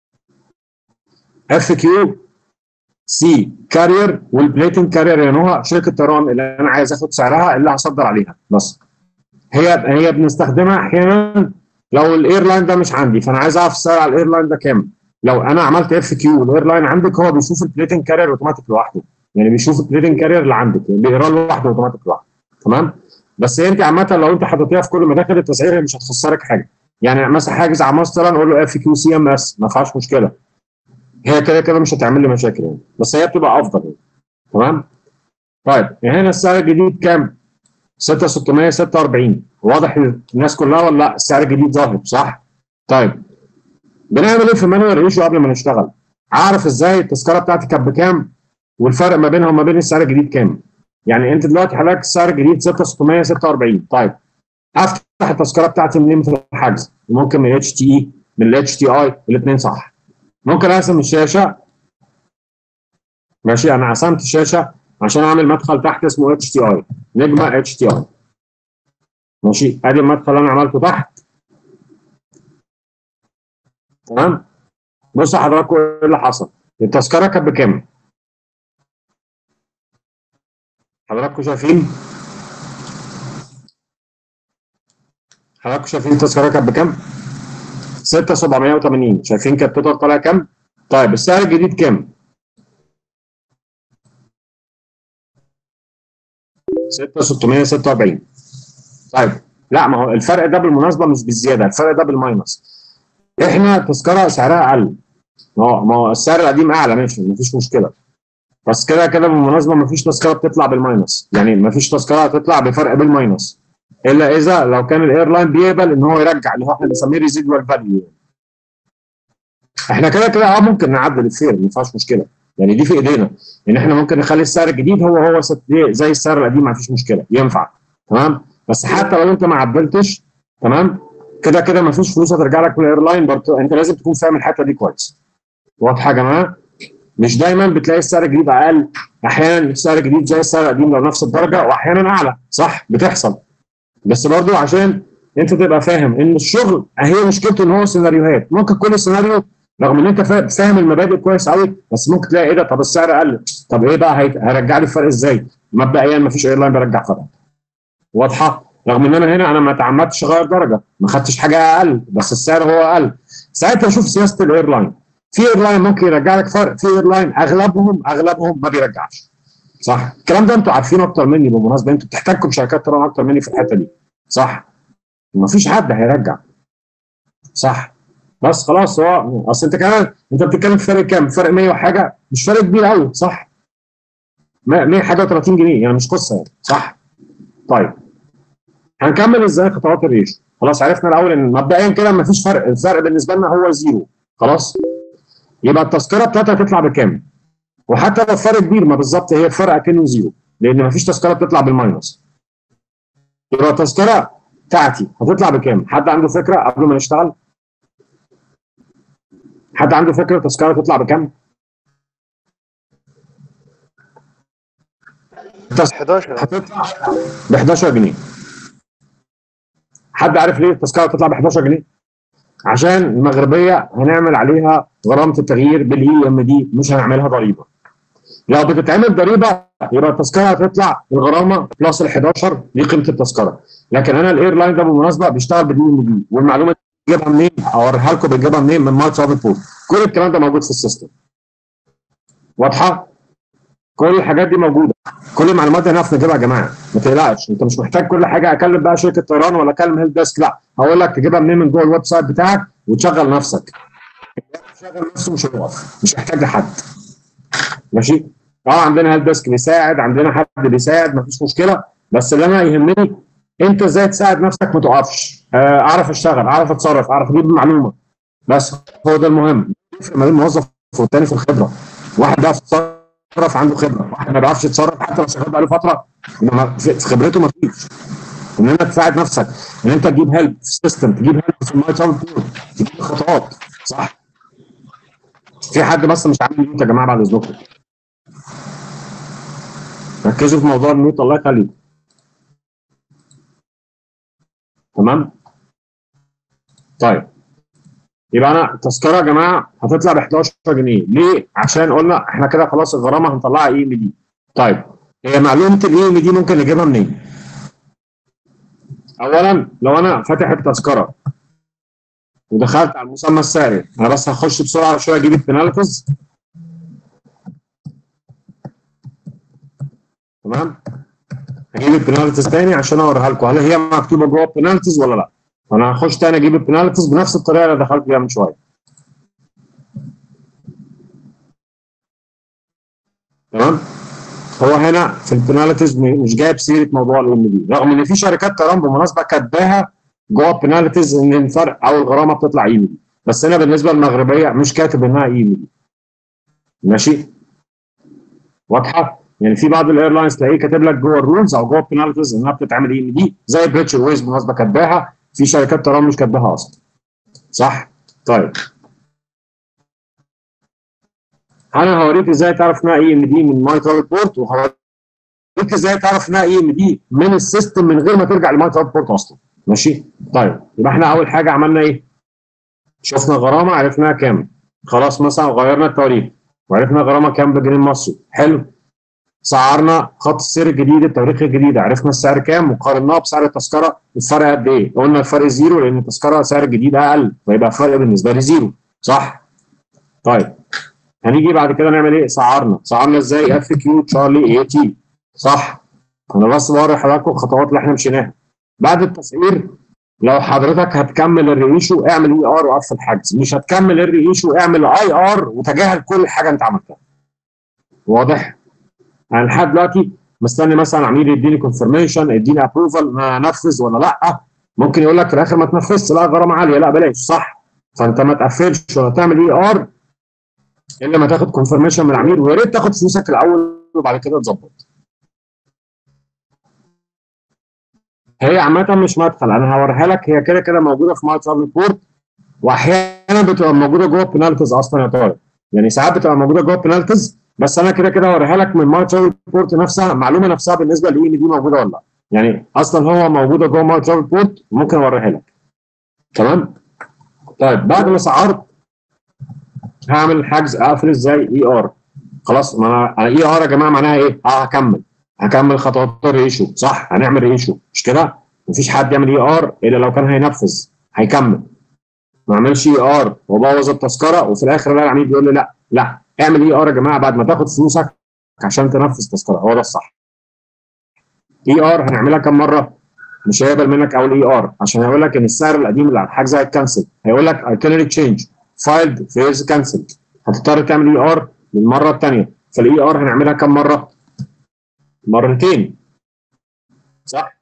اف كيو سي كارير والبليتنج كارير يا نهى شركه طيران اللي انا عايز اخد سعرها اللي هصدر عليها بس هي هي بنستخدمها احيانا لو الايرلاين ده مش عندي فانا عايز اعرف السعر على الايرلاين ده كام لو انا عملت اف كيو والايرلاين عندك هو بيشوف البليتنج كارير اوتوماتيك لوحده يعني بيشوف البليتنج كارير اللي عندك يعني بيقرا لوحده اوتوماتيك لوحده تمام بس انت عامه لو انت حطيتيها في كل مداخل التسعير هي مش هتخسرك حاجه يعني مثلا حاجز على مثلا اقول له اف كيو سي ام اس ما فيهاش مشكله هي كده كده مش هتعمل لي مشاكل يعني بس هي بتبقى افضل يعني. تمام طيب هنا السعر الجديد كام 6646 واضح للناس كلها ولا لا السعر الجديد ظاهر صح طيب بنعمل ايه في المانوال ريشيو قبل ما نشتغل عارف ازاي التذكره بتاعتي كانت بكام والفرق ما بينها وما بين السعر الجديد كام يعني انت دلوقتي حضرتك السعر الجديد 6646 طيب افتح التذكره بتاعتي منين في الحجز ممكن من اتش تي اي من الاتش تي اي الاثنين صح ممكن اقسم الشاشه ماشي انا قسمت الشاشه عشان اعمل مدخل تحت اسمه اتش تي اي نجمه اتش تي اي ماشي ادي المدخل اللي انا عملته تحت تمام بصوا حضراتكم ايه اللي حصل التذكره كانت بكام حضراتكم شايفين حضراتكم شايفين التذكره كانت بكام 6780 شايفين كانت توتال طالع كام طيب السعر الجديد كام 6646 طيب لا ما هو الفرق ده بالمناسبه مش بالزياده الفرق ده بالماينس احنا تذكره سعرها اقل ما هو ما هو السعر القديم اعلى ماشي مفيش مشكله بس كده كده بالمناسبه مفيش تذكره بتطلع بالماينس يعني مفيش تذكره هتطلع بفرق بالماينس الا اذا لو كان الايرلاين بيقبل ان هو يرجع اللي هو احنا بنسميه ريزيدوال فاليو احنا كده كده اه ممكن نعدل الفير ما فيهاش مشكله يعني دي في ايدينا ان احنا ممكن نخلي السعر الجديد هو هو ست- زي السعر القديم ما فيش مشكله ينفع تمام بس حتى لو انت ما عدلتش تمام كده كده ما فيش فلوس هترجع لك من الايرلاين برضه انت لازم تكون فاهم الحته دي كويس واضحه يا جماعه مش دايما بتلاقي السعر الجديد اقل احيانا السعر الجديد زي السعر القديم لو نفس الدرجه واحيانا اعلى صح بتحصل بس برضو عشان انت تبقى فاهم ان الشغل هي مشكلته ان هو سيناريوهات ممكن كل سيناريو رغم ان انت فا- فاهم المبادئ كويس قوي بس ممكن تلاقي ايه ده طب السعر قل طب ايه بقى هي- هيرجع لي الفرق ازاي؟ مبدئيا ما فيش ايرلاين بيرجع فرق واضحه رغم ان انا هنا انا ما تعمدتش اغير درجه ما خدتش حاجه اقل بس السعر هو اقل ساعتها شوف سياسه الايرلاين في ايرلاين ممكن يرجع لك فرق في ايرلاين اغلبهم اغلبهم ما بيرجعش صح الكلام ده انتوا عارفينه اكتر مني بالمناسبه انتوا بتحتكوا بشركات طيران اكتر مني في الحته دي صح ما فيش حد هيرجع صح بس خلاص هو اصل انت كمان انت بتتكلم في فرق كام؟ فرق 100 وحاجه مش فرق كبير قوي صح 100 حاجه و30 جنيه يعني مش قصه يعني صح طيب هنكمل ازاي خطوات الريش خلاص عرفنا الاول ان مبدئيا كده ما فيش فرق الفرق بالنسبه لنا هو زيرو خلاص يبقى التذكره بتاعتها هتطلع بكام؟ وحتى لو الفرق كبير ما بالظبط هي الفرق اكنه زيرو لان ما فيش تذكره بتطلع بالماينس يبقى التذكره بتاعتي هتطلع بكام؟ حد عنده فكره قبل ما نشتغل؟ حد عنده فكره التذكره تطلع بكام؟ 11 هتطلع ب 11 جنيه حد عارف ليه التذكره تطلع ب 11 جنيه؟ عشان المغربيه هنعمل عليها غرامه التغيير بالاي ام دي مش هنعملها ضريبه. لو بتتعمل ضريبه يبقى التذكره هتطلع الغرامه بلس ال 11 دي قيمه التذكره. لكن انا الايرلاين ده بالمناسبه بيشتغل بدي ام دي والمعلومه دي بجيبها منين؟ اوريها لكم بنجيبها منين؟ من ماي ترافل بول. كل الكلام ده موجود في السيستم. واضحه؟ كل الحاجات دي موجوده. كل المعلومات دي هنعرف نجيبها يا جماعه ما تقلقش انت مش محتاج كل حاجه اكلم بقى شركه طيران ولا اكلم هيلب ديسك لا هقول لك تجيبها منين من جوه الويب سايت بتاعك وتشغل نفسك تشغل نفسه مش هيقف مش محتاج لحد ماشي اه عندنا هيلب ديسك بيساعد عندنا حد بيساعد مفيش مشكله بس اللي انا يهمني انت ازاي تساعد نفسك ما تقفش آه اعرف اشتغل اعرف اتصرف اعرف اجيب المعلومه بس هو ده المهم يفرق ما بين موظف والتاني في الخبره واحد بيعرف يتصرف عنده خبره واحد ما بيعرفش يتصرف حتى لو شغال بقاله فتره إنما في في خبرته ما فيش ان انت تساعد نفسك ان انت تجيب هيلب في السيستم تجيب هيلب في الماي ترافل بول تجيب خطوات صح في حد بس مش عامل ميوت يا جماعه بعد اذنكم ركزوا في موضوع الميوت الله يخليك تمام طيب يبقى انا التذكره يا جماعه هتطلع ب 11 جنيه ليه؟ عشان قلنا احنا كده خلاص الغرامه هنطلعها اي ام دي طيب هي معلومه الاي ام دي ممكن نجيبها منين؟ اولا لو انا فاتح التذكره ودخلت على المسمى السعري انا بس هخش بسرعه شويه اجيب البنالتيز تمام هجيب البنالتيز تاني عشان اوريها لكم هل هي مكتوبه جوه البنالتيز ولا لا فانا هخش تاني اجيب البنالتيز بنفس الطريقه اللي دخلت بيها من شويه تمام هو هنا في البنالتيز مش جايب سيره موضوع الام دي رغم ان في شركات طيران بالمناسبه كاتباها جوه البنالتيز ان الفرق او الغرامه بتطلع اي دي بس هنا بالنسبه للمغربيه مش كاتب انها اي دي ماشي واضحه يعني في بعض الايرلاينز تلاقيه كاتب لك جوه الرولز او جوه البنالتيز انها بتتعمل اي دي زي بريتش ويز بالمناسبه كاتباها في شركات طيران مش كاتباها اصلا صح طيب انا هوريك ازاي تعرف انها اي ام دي من ماي ترافل بورت وهوريك ازاي تعرف انها اي ام دي من السيستم من غير ما ترجع لماي ترافل بورت اصلا ماشي طيب يبقى احنا اول حاجه عملنا ايه شفنا غرامه عرفناها كام خلاص مثلا غيرنا التواريخ وعرفنا غرامه كام بجنيه مصري حلو سعرنا خط السير الجديد التواريخ الجديده عرفنا السعر كام وقارناه بسعر التذكره الفرق قد ايه قلنا الفرق زيرو لان التذكره سعر الجديد اقل فيبقى الفرق بالنسبه لي زيرو صح طيب هنيجي بعد كده نعمل ايه سعرنا سعرنا ازاي اف كيو تشارلي اي تي صح انا بس بوري حضراتكم الخطوات اللي احنا مشيناها بعد التسعير لو حضرتك هتكمل الريشو اعمل اي ار وقف الحجز مش هتكمل الريشو اعمل اي ار وتجاهل كل حاجه انت عملتها واضح انا لحد دلوقتي مستني مثلا عميل يديني كونفرميشن يديني ابروفال ما انفذ ولا لا ممكن يقول لك في الاخر ما تنفذش لا غرامه عاليه لا بلاش صح فانت ما تقفلش ولا تعمل اي ار الا ما تاخد كونفرميشن من العميل ويا ريت تاخد فلوسك الاول وبعد كده تظبط هي عامة مش مدخل انا هوريها لك هي كده كده موجودة في ماي ترافل بورت واحيانا بتبقى موجودة جوه بنالتيز اصلا يا طارق يعني ساعات بتبقى موجودة جوه بنالتيز بس انا كده كده هوريها لك من ماي ترافل بورت نفسها المعلومة نفسها بالنسبة لاي دي موجودة ولا لا يعني اصلا هو موجودة جوه ماي ترافل بورت ممكن اوريها لك تمام طيب بعد ما سعرت هعمل حجز اقفل ازاي اي ار خلاص ما انا اي ار يا جماعه معناها ايه؟ اه هكمل هكمل خطوات الريشو صح هنعمل ريشو مش كده؟ مفيش حد يعمل اي ار الا لو كان هينفذ هيكمل ما اعملش اي ار وابوظ التذكره وفي الاخر الاقي العميل بيقول لي لا لا اعمل اي ار يا جماعه بعد ما تاخد فلوسك عشان تنفذ تذكره هو ده الصح اي ار هنعملها كم مره؟ مش هيقبل منك اول اي ار عشان هيقول لك ان السعر القديم اللي على الحجز هيتكنسل هيقول لك itinerary تشينج فايلد فيرز كانسل هتضطر تعمل اي ار للمره الثانيه فالاي ار هنعملها كم مره؟ مرتين صح؟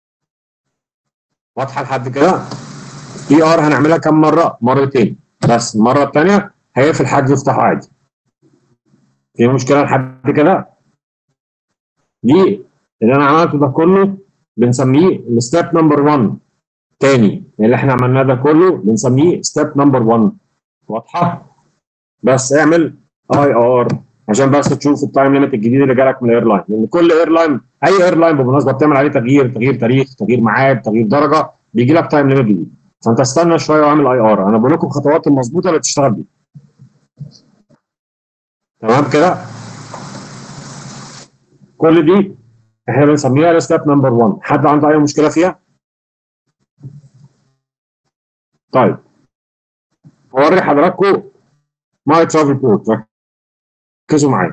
واضحه لحد كده؟ اي ار هنعملها كم مره؟ مرتين بس المره الثانيه هيقفل الحجز يفتحه عادي في مشكله لحد كده؟ دي اللي انا عملته ده كله بنسميه الستيب نمبر 1 تاني اللي احنا عملناه ده كله بنسميه ستيب نمبر 1 واضحه بس اعمل اي ار عشان بس تشوف التايم ليميت الجديد اللي جالك من الايرلاين لان كل ايرلاين اي ايرلاين بالمناسبه بتعمل عليه تغيير تغيير تاريخ تغيير ميعاد تغيير درجه بيجي لك تايم ليميت جديد فانت استنى شويه واعمل اي ار انا بقول لكم الخطوات المظبوطه اللي تشتغل بيها تمام كده كل دي احنا بنسميها ستيب نمبر 1 حد عنده اي مشكله فيها طيب هوري حضراتكم ماي ترافل بورت ركزوا معايا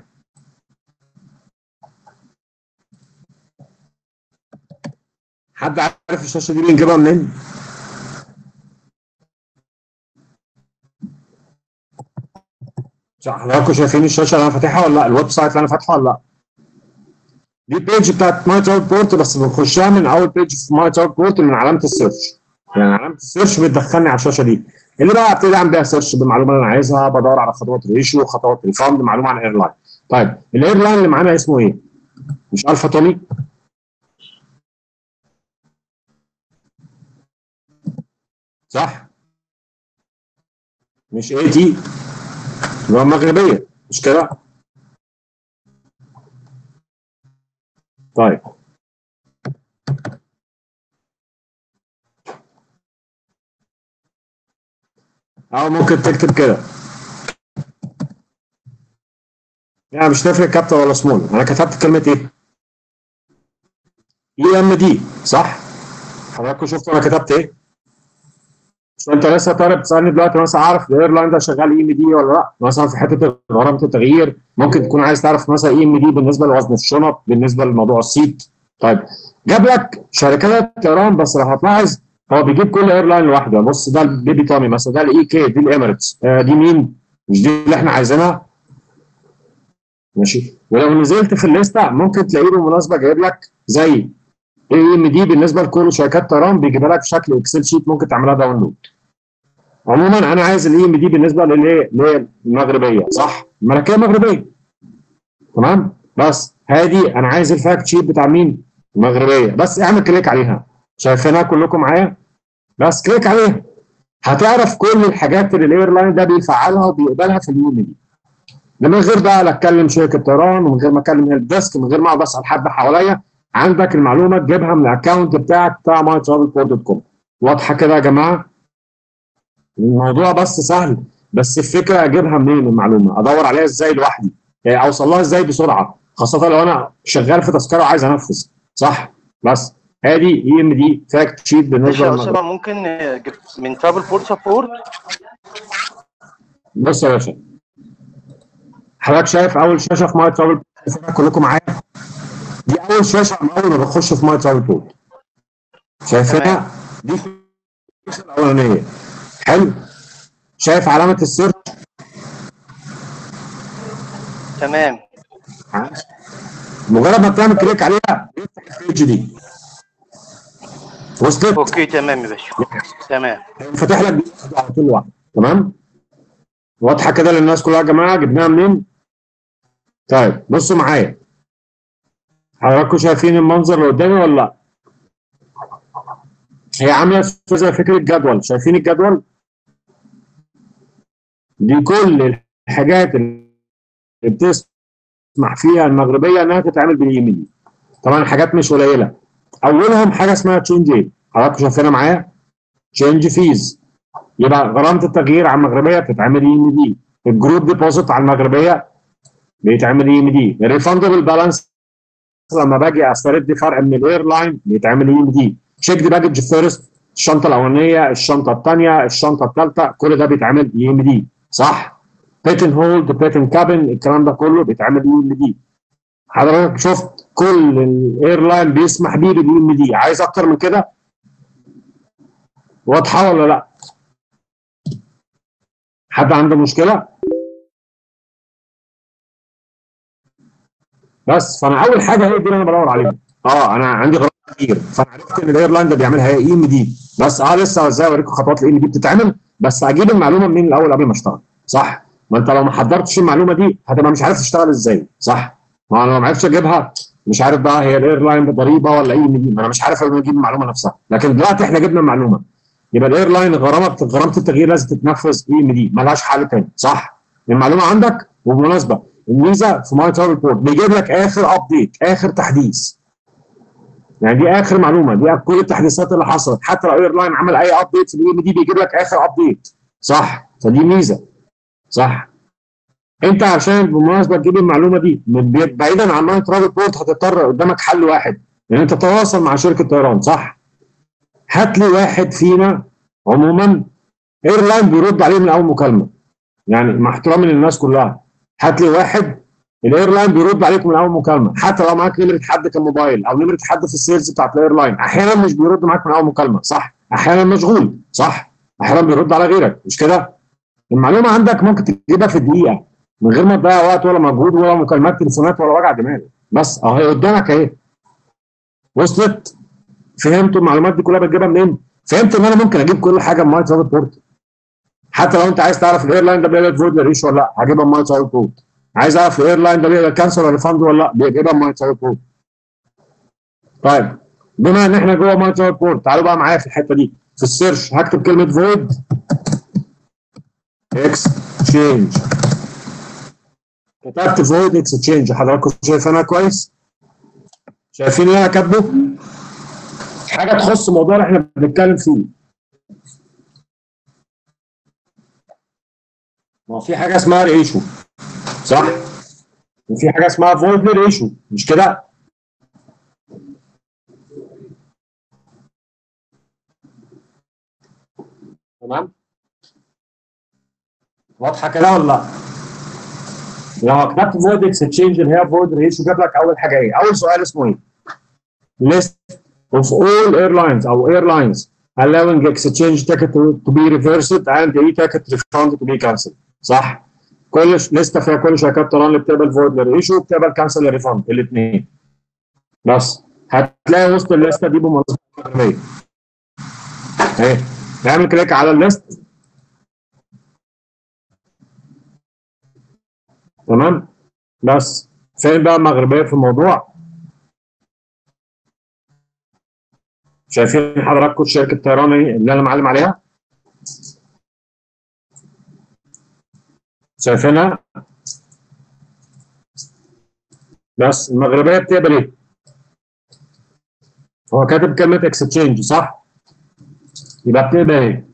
حد عارف الشاشه دي بنجيبها منين؟ صح حضراتكم شايفين الشاشه اللي انا فاتحها ولا لا؟ الويب سايت اللي انا فاتحه ولا لا؟ دي البيج بتاعت ماي ترافل بورت بس بنخشها من اول بيج في ماي ترافل بورت من علامه السيرش يعني علامه السيرش بتدخلني على الشاشه دي اللي بقى ابتدي اعمل بيها سيرش بالمعلومه اللي انا عايزها بدور على خطوات ريشيو خطوات ريفاند معلومه عن الايرلاين طيب الايرلاين اللي معانا اسمه ايه؟ مش الفا تومي صح؟ مش اي تي اللي هو المغربيه مش كده؟ طيب او ممكن تكتب كده يعني مش تفرق كابيتال ولا سمول انا كتبت كلمه ايه؟ اي ام دي صح؟ حضراتكم شفتوا انا كتبت ايه؟ مش انت لسه طالب تسالني دلوقتي مثلا عارف الايرلاين ده شغال اي ام دي ولا لا؟ مثلا في حته غرامه التغيير ممكن تكون عايز تعرف مثلا اي ام دي بالنسبه لوزن الشنط بالنسبه لموضوع السيت طيب جاب لك شركات الطيران بس لو هتلاحظ هو بيجيب كل ايرلاين لوحده بص ده البيبي تومي مثلا ده الاي كي دي الاميريتس آه دي مين؟ مش دي اللي احنا عايزينها ماشي ولو نزلت في الليسته ممكن تلاقيه بالمناسبه جايب لك زي اي ام دي بالنسبه لكل شركات طيران بيجيبها لك في شكل اكسل شيت ممكن تعملها داونلود عموما انا عايز الاي ام دي بالنسبه للايه اللي المغربيه صح الملكيه المغربيه تمام بس هادي انا عايز الفاكت شيت بتاع مين المغربيه بس اعمل كليك عليها شايفينها كلكم معايا بس كليك عليها هتعرف كل الحاجات اللي الايرلاين ده بيفعلها وبيقبلها في اليوم دي ده من غير بقى لا اتكلم شركه طيران ومن غير ما اتكلم هيلب ديسك من غير ما اقعد اسال حد حواليا عندك المعلومه تجيبها من الاكونت بتاعك بتاع ماي ترافل دوت كوم واضحه كده يا جماعه الموضوع بس سهل بس الفكره اجيبها منين المعلومه ادور عليها ازاي لوحدي يعني اوصل لها ازاي بسرعه خاصه لو انا شغال في تذكره وعايز انفذ صح بس ادي اي ام دي فاكت شيت بالنسبه يا للموضوع اسامه ممكن نجيب من ترافل بورت سبورت بص يا باشا حضرتك شايف اول شاشه في ماي ترافل كلكم معايا دي اول شاشه من اول ما بخش في ماي ترافل بورد شايفينها دي الشاشه الاولانيه حلو شايف علامه السيرش تمام مجرد ما بتعمل كليك عليها يفتح البيج دي وصلت اوكي تمام يا باشا تمام فاتح لك دي على طول واحد تمام واضحه كده للناس كلها يا جماعه جبناها منين طيب بصوا معايا حضراتكم شايفين المنظر اللي قدامي ولا لا هي عامله زي فكره جدول شايفين الجدول دي كل الحاجات اللي بتسمح فيها المغربيه انها تتعمل باليمين طبعا حاجات مش قليله اولهم حاجه اسمها تشينج ايه حضراتكم شايفينها معايا تشينج فيز يبقى غرامه التغيير على المغربيه بتتعمل اي ام دي الجروب ديبوزيت على المغربيه بيتعمل اي ام دي الريفاندبل بالانس لما باجي استرد فرق من الاير لاين بيتعمل اي ام دي تشيك دي باجج فيرست الشنطه الاولانيه الشنطه الثانيه الشنطه الثالثه كل ده بيتعمل اي ام دي صح بيتن هولد بيتن كابن الكلام ده كله بيتعمل اي ام دي حضرتك شفت كل الايرلاين بيسمح بيه بالاي ام دي عايز اكتر من كده واضحه ولا لا حد عنده مشكله بس فانا اول حاجه هي دي اللي انا بدور عليها اه انا عندي غرض كتير فانا عرفت ان الايرلاين ده بيعملها هي اي ام دي بس اه لسه ازاي اوريكم خطوات الاي ام دي بتتعمل بس اجيب المعلومه منين الاول قبل ما اشتغل صح ما انت لو ما حضرتش المعلومه دي هتبقى مش عارف تشتغل ازاي صح ما انا لو ما عرفتش اجيبها مش عارف بقى هي الايرلاين بضريبه ولا اي ام دي ما انا مش عارف اجيب المعلومه نفسها لكن دلوقتي احنا جبنا المعلومه يبقى الايرلاين غرامه غرامه التغيير لازم تتنفذ اي ام دي ملهاش حل تاني صح المعلومه عندك وبمناسبه الميزه في ماي ترافل ريبورت بيجيب لك اخر ابديت اخر تحديث يعني دي اخر معلومه دي كل التحديثات اللي حصلت حتى لو ايرلاين عمل اي ابديت في الاي ام دي بيجيب لك اخر ابديت صح فدي ميزه صح انت عشان بالمناسبه تجيب المعلومه دي من بي- بعيدا عن ماي ترافل ريبورت هتضطر قدامك حل واحد ان انت تتواصل مع شركه طيران صح هات لي واحد فينا عموما ايرلاين بيرد عليه من اول مكالمه يعني مع احترامي للناس كلها هات لي واحد الايرلاين بيرد عليك من اول مكالمه حتى لو معاك نمره حد كموبايل او نمره حد في السيلز بتاعت الايرلاين احيانا مش بيرد معاك من اول مكالمه صح احيانا مشغول صح احيانا بيرد على غيرك مش كده المعلومه عندك ممكن تجيبها في دقيقه من غير ما تضيع وقت ولا مجهود ولا مكالمات تليفونات ولا وجع دماغ بس اهي قدامك اهي وصلت فهمتوا المعلومات دي كلها بتجيبها منين؟ فهمت ان انا ممكن اجيب كل حاجه من ماي ترافل بورت حتى لو انت عايز تعرف الايرلاين ده بيقبل فود ولا ريش ولا لا هجيبها من ماي ترافل بورت عايز اعرف الايرلاين ده بيقبل كانسل ولا ريفاند ولا لا بيجيبها من ماي ترافل بورت طيب بما ان احنا جوه ماي ترافل بورت تعالوا بقى معايا في الحته دي في السيرش هكتب كلمه فويد اكسشينج كتبت فويد اكسشينج حضراتكم شايفينها كويس؟ شايفين اللي انا كاتبه؟ حاجه تخص الموضوع اللي احنا بنتكلم فيه ما هو في حاجه اسمها ريشو صح؟ وفي حاجه اسمها فويد ريشو مش كده؟ تمام؟ واضحه كده ولا لا؟ لو كتبت فويد اكسشينج اللي هي فويد ريشو جاب لك اول حاجه ايه؟ اول سؤال اسمه ايه؟ list of all airlines او airlines allowing exchange ticket to, to be reversed and e-ticket refund to be cancelled صح؟ كل ش- لسته فيها كل شركات طيران اللي بتقبل فويد للريشو وبتقبل كانسل ريفاند الاثنين بس هتلاقي وسط الليسته دي بمناسبه الأغلبية. اهي نعمل كليك على الليست تمام بس فين بقى المغربيه في الموضوع شايفين حضراتكم شركه طيران اللي انا معلم عليها شايفينها بس المغربيه بتقبل ايه هو كاتب كلمه اكستشينج صح يبقى بتقبل ايه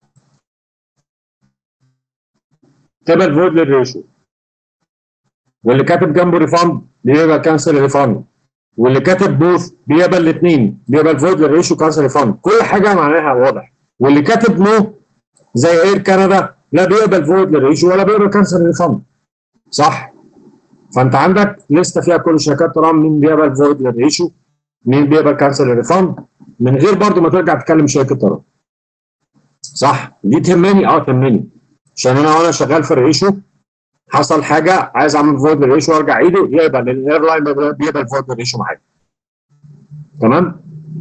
تقبل فويد للريشو واللي كاتب جنبه ريفاند بيقبل كانسل ريفاند واللي كاتب بوث بيقبل الاثنين بيقبل فويد للريشو كانسل ريفاند كل حاجه معناها واضح واللي كاتب نو زي اير كندا لا بيقبل فويد للريشو ولا بيقبل كانسل ريفاند صح فانت عندك لسته فيها كل شركات طيران مين بيقبل فويد للريشو مين بيقبل كانسل ريفاند من غير برضو ما ترجع تكلم شركه طيران صح دي تهمني اه تهمني عشان انا وانا شغال في الريشو حصل حاجه عايز اعمل فويد ريشيو وارجع اعيده يقبل الاير لاين بيقبل فويد ريشيو معايا تمام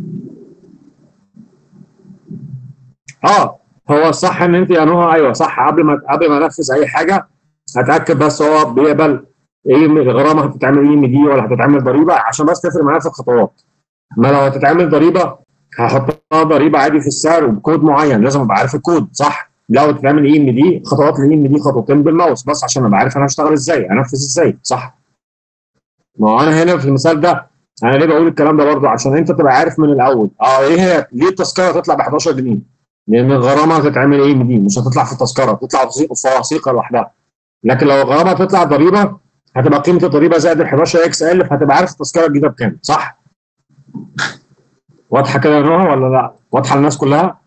اه هو الصح ان انت يا نهى ايوه صح قبل ما قبل ما انفذ اي حاجه اتاكد بس هو بيقبل ايه الغرامه هتتعمل ايه ام دي ولا هتتعمل ضريبه عشان بس تفرق معايا في الخطوات ما لو هتتعمل ضريبه هحطها ضريبه عادي في السعر وبكود معين لازم ابقى عارف الكود صح لو هتتعمل اي ام دي خطوات الاي ام دي خطوتين بالماوس بس عشان ابقى عارف انا هشتغل ازاي انفذ ازاي صح ما هو انا هنا في المثال ده انا ليه بقول الكلام ده برضه عشان انت تبقى عارف من الاول اه ايه هي ليه التذكره هتطلع ب 11 جنيه لان الغرامه هتتعمل ايه ام دي مش هتطلع في التذكره تطلع في وثيقه لوحدها لكن لو الغرامه هتطلع ضريبه هتبقى قيمه الضريبه زائد ال 11 اكس ال فهتبقى عارف التذكره الجديده بكام صح؟ واضحه كده يا نهى ولا لا؟ واضحه للناس كلها؟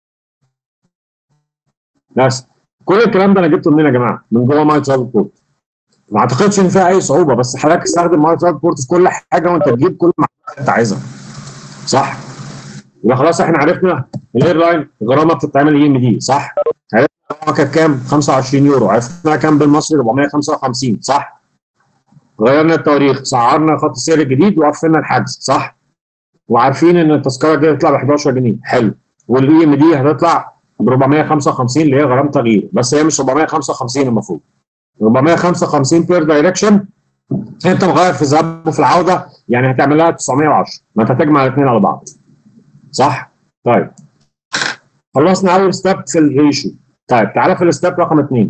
بس كل الكلام ده انا جبته منين يا جماعه؟ من جوه ماي ترافل بورت ما اعتقدش ان فيها اي صعوبه بس حضرتك استخدم ماي ترافل بورت في كل حاجه وانت تجيب كل المعلومات انت عايزها صح؟ يبقى خلاص احنا عرفنا الاير لاين الغرامه بتتعمل اي ام دي صح؟ عرفنا الغرامه كانت كام؟ 25 يورو عرفنا كام بالمصري 455 صح؟ غيرنا التواريخ سعرنا خط السير الجديد وقفلنا الحجز صح؟ وعارفين ان التذكره دي هتطلع ب 11 جنيه حلو والاي ام دي هتطلع ب 455 اللي هي غرامه تغيير بس هي مش 455 المفروض 455 بير دايركشن انت مغير في الذهاب وفي العوده يعني هتعمل لها 910 ما انت هتجمع الاثنين على بعض صح؟ طيب خلصنا اول ستيب في الريشيو طيب تعالى في الستيب رقم اثنين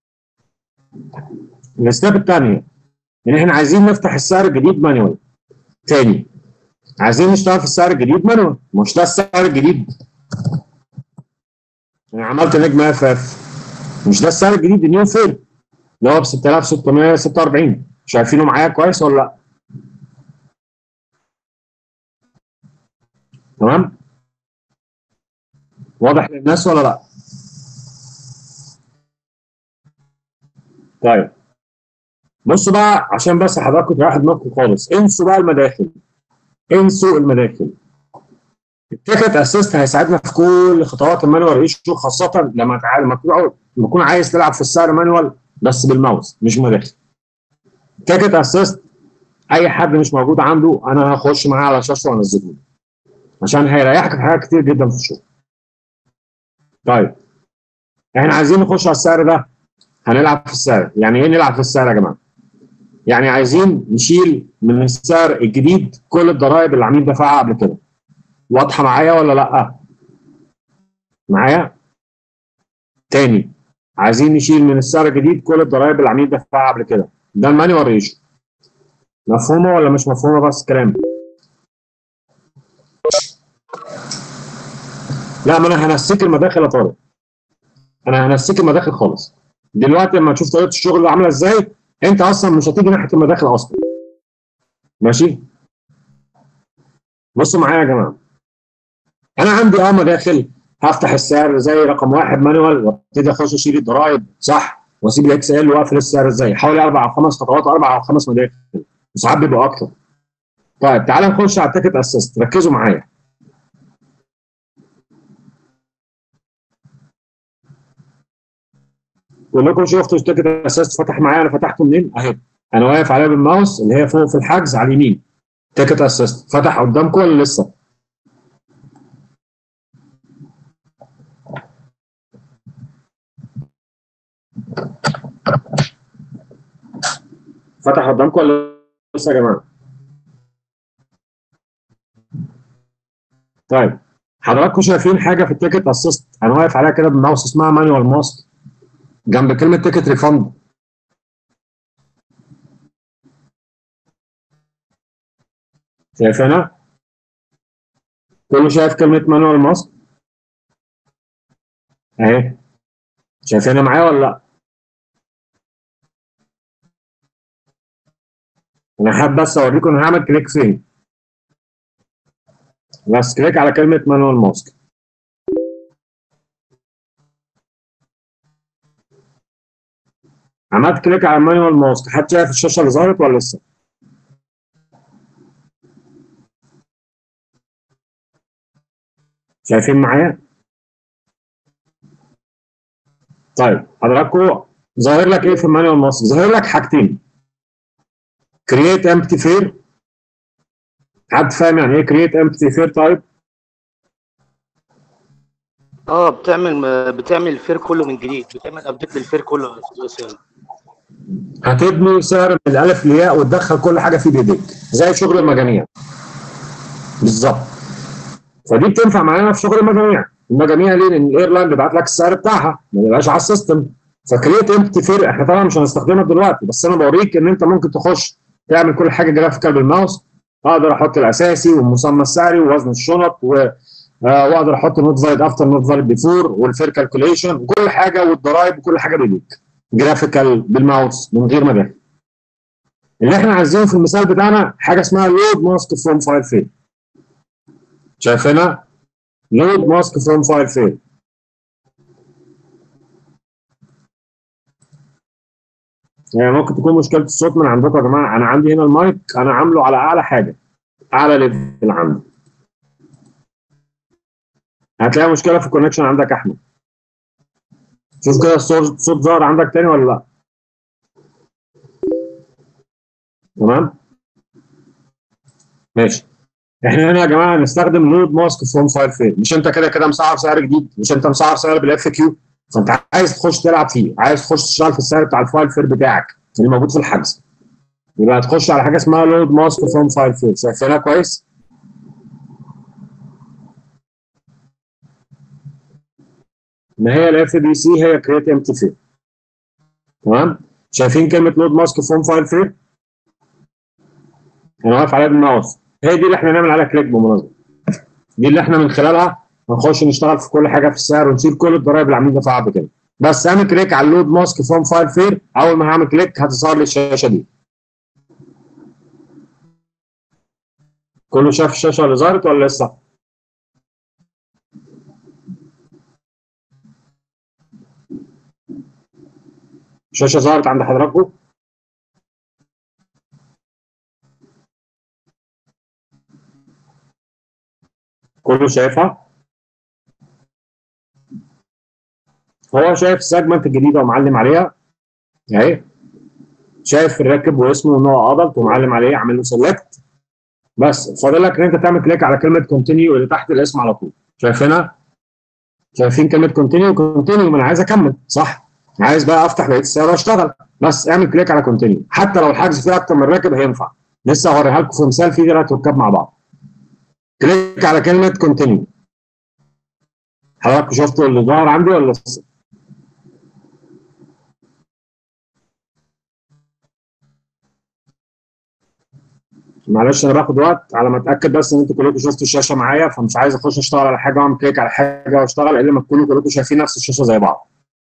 الستيب الثانيه ان احنا عايزين نفتح السعر الجديد مانوال تاني عايزين نشتغل في السعر الجديد مانوال مش ده السعر الجديد انا عملت نجم اف اف مش ده السعر الجديد النيو فيل اللي هو ب 6646 شايفينه معايا كويس ولا لا؟ تمام؟ واضح للناس ولا لا؟ طيب بصوا بقى عشان بس حضراتكم تريحوا دماغكم خالص انسوا بقى المداخل انسوا المداخل التيكت اسيست هيساعدنا في كل خطوات المانوال ايشو خاصه لما تعالى لما تكون عايز تلعب في السعر مانوال بس بالماوس مش مداخل التيكت اسيست اي حد مش موجود عنده انا هخش معاه على الشاشه وانزله له عشان هيريحك في حاجات كتير جدا في الشغل طيب احنا عايزين نخش على السعر ده هنلعب في السعر يعني ايه نلعب في السعر يا جماعه يعني عايزين نشيل من السعر الجديد كل الضرائب اللي العميل دفعها قبل كده واضحه معايا ولا لا معايا تاني عايزين نشيل من السعر الجديد كل الضرائب اللي العميل دفعها قبل كده ده المانيوال ريشيو مفهومه ولا مش مفهومه بس كلام لا ما انا هنسيك المداخل يا طارق انا هنسيك المداخل خالص دلوقتي لما تشوف طريقه الشغل عامله ازاي انت اصلا مش هتيجي ناحيه المداخل اصلا ماشي بصوا معايا يا جماعه انا عندي اه مداخل هفتح السعر زي رقم واحد مانوال وابتدي اخش اشيل الضرائب صح واسيب الاكس ال واقفل السعر ازاي حوالي اربع او خمس خطوات اربع او خمس مداخل وساعات بيبقى اكتر طيب تعالى نخش على التيكت اسيست ركزوا معايا كلكم شفتوا التيكت اسيست فتح معايا انا فتحته منين اهي انا واقف عليها بالماوس اللي هي فوق في الحجز على اليمين تيكت اسيست فتح قدامكم ولا لسه؟ فتح قدامكم ولا لسه يا جماعه؟ طيب حضراتكم شايفين حاجه في التيكت اسيست انا واقف عليها كده بالماوس اسمها مانوال ماسك جنب كلمه تيكت ريفند شايفينها؟ كله شايف كلمه مانوال ماسك؟ اهي شايفينها معايا ولا لا؟ انا حابب بس اوريكم انا هعمل كليك فين بس كليك على كلمه مانوال ماسك عملت كليك على مانوال ماسك حد شايف الشاشه اللي ظهرت ولا لسه؟ شايفين معايا؟ طيب حضراتكم ظاهر لك ايه في المانيوال ماسك ظاهر لك حاجتين كرييت امبتي فير حد فاهم يعني ايه كرييت امبتي فير تايب اه بتعمل بتعمل الفير كله من جديد بتعمل ابديت للفير كله يا أستاذ أسامة. هتبني سعر من الالف للياء وتدخل كل حاجه فيه بايديك زي شغل المجاميع بالظبط فدي بتنفع معانا في شغل المجاميع المجاميع ليه؟ لان الايرلاين بيبعت لك السعر بتاعها ما بيبقاش على السيستم فكريت امبتي فير احنا طبعا مش هنستخدمها دلوقتي بس انا بوريك ان انت ممكن تخش تعمل كل حاجه جرافيكال بالماوس اقدر احط الاساسي والمسمى السعري ووزن الشنط و آه، واقدر احط نوت فاليد افتر نوت فاليد بيفور والفير كالكوليشن وكل حاجه والضرايب وكل حاجه بايديك جرافيكال بالماوس من غير مداخل اللي احنا عايزينه في المثال بتاعنا حاجه اسمها لود ماسك فروم فايل فيل شايفينها لود ماسك فروم فايل فيل يعني ممكن تكون مشكله الصوت من عندكم يا جماعه انا عندي هنا المايك انا عامله على اعلى حاجه اعلى ليفل عندي هتلاقي مشكله في الكونكشن عندك يا احمد شوف كده الصوت الصوت ظهر عندك تاني ولا لا تمام ماشي احنا هنا يا جماعه هنستخدم لود ماسك فروم فايل فين مش انت كده كده مسعر سعر جديد مش انت مسعر سعر بالاف كيو فانت عايز تخش تلعب فيه عايز تخش تشتغل في السعر بتاع الفايل فير بتاعك اللي موجود في الحجز يبقى هتخش على حاجه اسمها لود ماسك فروم فايل فير شايفينها كويس ما هي الاف بي سي هي كريت ام تي فير تمام شايفين كلمه لود ماسك فروم فايل فير انا واقف عليها بالماوس هي دي اللي احنا نعمل عليها كليك بالمناسبه دي اللي احنا من خلالها هنخش نشتغل في كل حاجه في السعر ونشيل كل الضرايب اللي عاملين دفعها قبل كده بس اعمل كليك على اللود ماسك فروم فايل فير اول ما هعمل كليك هتظهر لي الشاشه دي كله شاف الشاشه اللي ظهرت ولا لسه؟ الشاشه ظهرت عند حضراتكم؟ كله شايفها؟ هو شايف السيجمنت الجديده ومعلم عليها اهي شايف الراكب واسمه ان هو ادلت ومعلم عليه عامل له سيلكت بس فاضل لك ان انت تعمل كليك على كلمه كونتينيو اللي تحت الاسم على طول شايفينها؟ شايفين كلمه كونتينيو كونتينيو ما انا عايز اكمل صح؟ عايز بقى افتح بقيه السعر واشتغل بس اعمل كليك على كونتينيو حتى لو الحجز فيه اكتر من راكب هينفع لسه هوريها لكم في مثال فيه ثلاث ركاب مع بعض كليك على كلمه كونتينيو حضراتكم شفتوا اللي ظهر عندي ولا لسه؟ معلش انا باخد وقت على ما اتاكد بس ان انتوا كلكم شفتوا الشاشه معايا فمش عايز اخش اشتغل على حاجه واعمل كليك على حاجه واشتغل الا لما تكونوا كلكم شايفين نفس الشاشه زي بعض.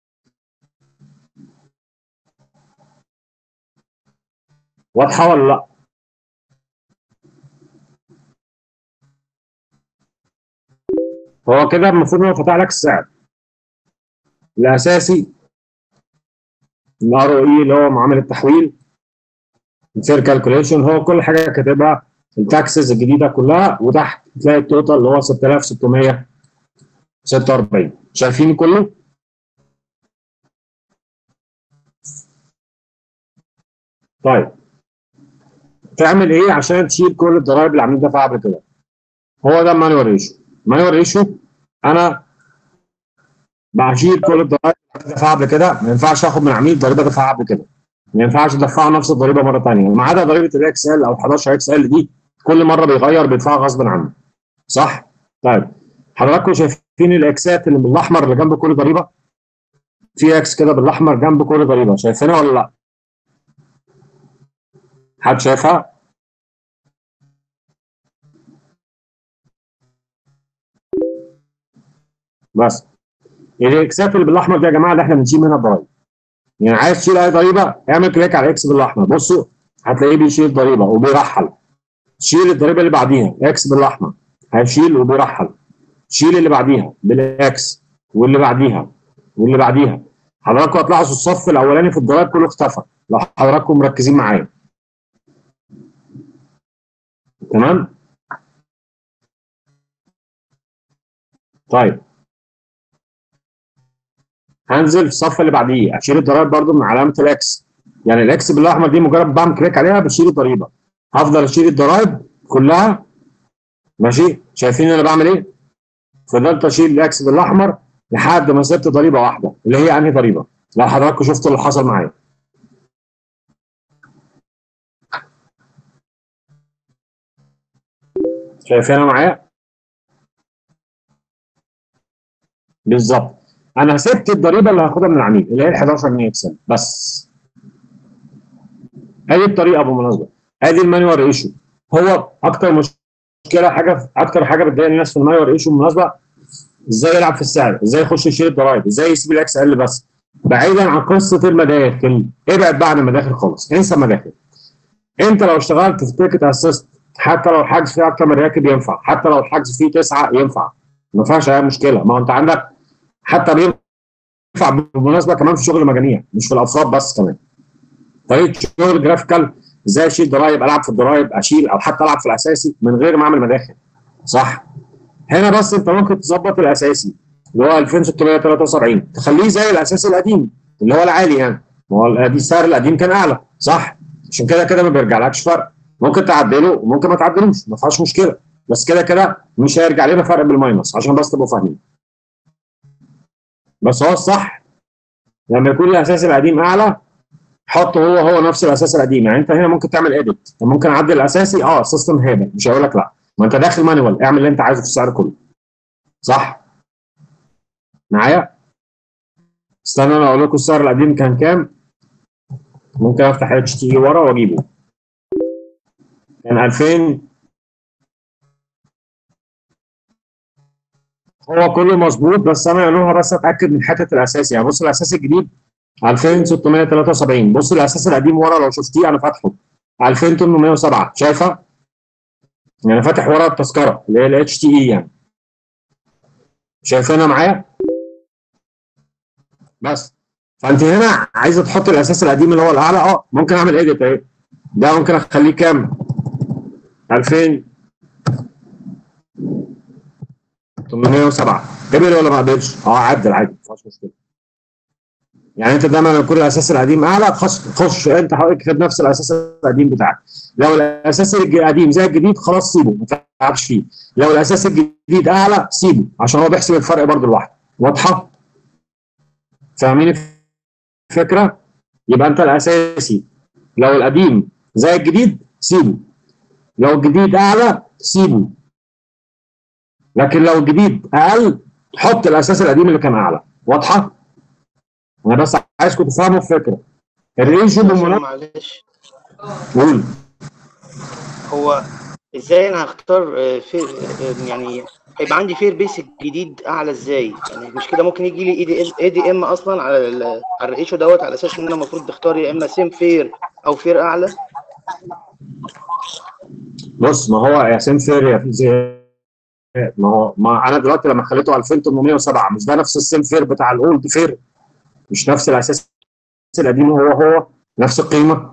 واضحه ولا لا؟ هو كده المفروض ان هو فتح لك السعر. الاساسي الار او اي اللي هو معامل التحويل الفير كالكوليشن هو كل حاجه كاتبها التاكسز الجديده كلها وتحت تلاقي التوتال اللي هو 6646 شايفين كله؟ طيب تعمل ايه عشان تشيل كل الضرائب اللي عاملين دفعها قبل كده؟ هو ده المانيوال ريشيو المانيوال ريشيو انا بشيل كل الضرائب اللي دفعها قبل كده ما ينفعش اخد من عميل ضريبه دفعها قبل كده ما ينفعش ادفعه نفس الضريبه مره ثانيه ما عدا ضريبه الاكس ال او 11 اكس ال دي كل مره بيغير بيدفعها غصب عنه صح؟ طيب حضراتكم شايفين الاكسات اللي بالاحمر اللي جنب كل ضريبه؟ في اكس كده بالاحمر جنب كل ضريبه شايفينها ولا لا؟ حد شايفها؟ بس الاكسات اللي بالاحمر دي يا جماعه اللي احنا بنشيل منها الضرايب يعني عايز تشيل اي ضريبه اعمل كليك على اكس بالاحمر بصوا هتلاقيه بيشيل ضريبه وبيرحل شيل الضريبه اللي بعديها اكس بالاحمر هيشيل وبيرحل شيل اللي بعديها بالاكس واللي بعديها واللي بعديها حضراتكم هتلاحظوا الصف الاولاني في الضرايب كله اختفى لو حضراتكم مركزين معايا تمام طيب هنزل في الصف اللي بعديه اشيل الضرايب برده من علامه الاكس يعني الاكس بالاحمر دي مجرد بعمل كليك عليها بشيل الضريبه هفضل اشيل الضرايب كلها ماشي شايفين انا بعمل ايه؟ فضلت اشيل الاكس بالاحمر لحد ما سبت ضريبه واحده اللي هي انهي ضريبه؟ لو حضراتكم شفتوا اللي حصل معايا شايفينها معايا؟ بالظبط انا سبت الضريبه اللي هاخدها من العميل اللي هي ال 11 جنيه اكسل بس هذه الطريقه بالمناسبه ادي المانيوال ايشو هو اكتر مشكله حاجه اكتر حاجه بتضايق الناس في المانيوال ايشو بالمناسبه ازاي يلعب في السعر ازاي يخش يشيل الضرايب ازاي يسيب الاكس ال بس بعيدا عن قصه المداخل ابعد بقى عن المداخل خالص انسى المداخل انت لو اشتغلت في تيكت اسيست حتى لو الحجز فيه اكتر من راكب ينفع حتى لو الحجز فيه تسعه ينفع ما فيهاش اي مشكله ما هو انت عندك حتى بينفع بالمناسبه كمان في شغل مجانيه مش في الافراد بس كمان طريقه شغل جرافيكال ازاي اشيل ضرايب العب في الضرايب اشيل او حتى العب في الاساسي من غير ما اعمل مداخل صح هنا بس انت ممكن تظبط الاساسي اللي هو 2673 تخليه زي الاساسي القديم اللي هو العالي يعني ما هو القديم- السعر القديم كان اعلى صح عشان كده كده ما بيرجعلكش فرق ممكن تعدله وممكن ما تعدلوش ما فيهاش مشكله بس كده كده مش هيرجع لنا فرق بالماينس عشان بس تبقوا فاهمين بس هو الصح لما يكون الاساس القديم اعلى حط هو هو نفس الاساس القديم يعني انت هنا ممكن تعمل اديت ممكن اعدل الاساسي اه السيستم هيبه مش هيقول لك لا ما انت داخل مانوال اعمل اللي انت عايزه في السعر كله صح معايا استنى انا اقول لكم السعر القديم كان كام ممكن افتح اتش تي ورا واجيبه كان 2000 هو كله مظبوط بس انا يا نهى بس اتاكد من حته الاساسي يعني بص الاساسي الجديد 2673 بص الاساس القديم ورا لو شفتيه انا فاتحه 2807 شايفه؟ يعني فاتح ورا التذكره اللي هي الاتش تي اي يعني شايفينها معايا؟ بس فانت هنا عايزه تحط الاساس القديم اللي هو الاعلى اه ممكن اعمل ايديت اهي ده ممكن اخليه كام؟ 2000 807 قبل ولا ما قبلش؟ اه عدل عادي ما فيهاش مشكله يعني انت دايما لما يكون الاساس القديم اعلى خش خش انت اكتب نفس الاساس القديم بتاعك لو الاساس القديم زي الجديد خلاص سيبه ما تلعبش فيه لو الاساس الجديد اعلى سيبه عشان هو بيحسب الفرق برضه لوحده واضحه فاهمين الفكره يبقى انت الاساسي لو القديم زي الجديد سيبه لو الجديد اعلى سيبه لكن لو الجديد اقل حط الاساس القديم اللي كان اعلى واضحه انا بس عايزكم تفهموا الفكره الريشيو بالمناسبه معلش قول هو ازاي انا هختار آه، فير آه، يعني هيبقى عندي فير بيسك جديد اعلى ازاي يعني مش كده ممكن يجي لي اي دي اي دي ام اصلا على ال- على الريشيو دوت على اساس ان انا المفروض اختار يا اما سيم فير او فير اعلى بص ما هو يا سيم فير يا في زي ما هو ما انا دلوقتي لما خليته 2807 مش ده نفس السيم فير بتاع الاولد فير مش نفس الاساس القديم هو هو نفس القيمه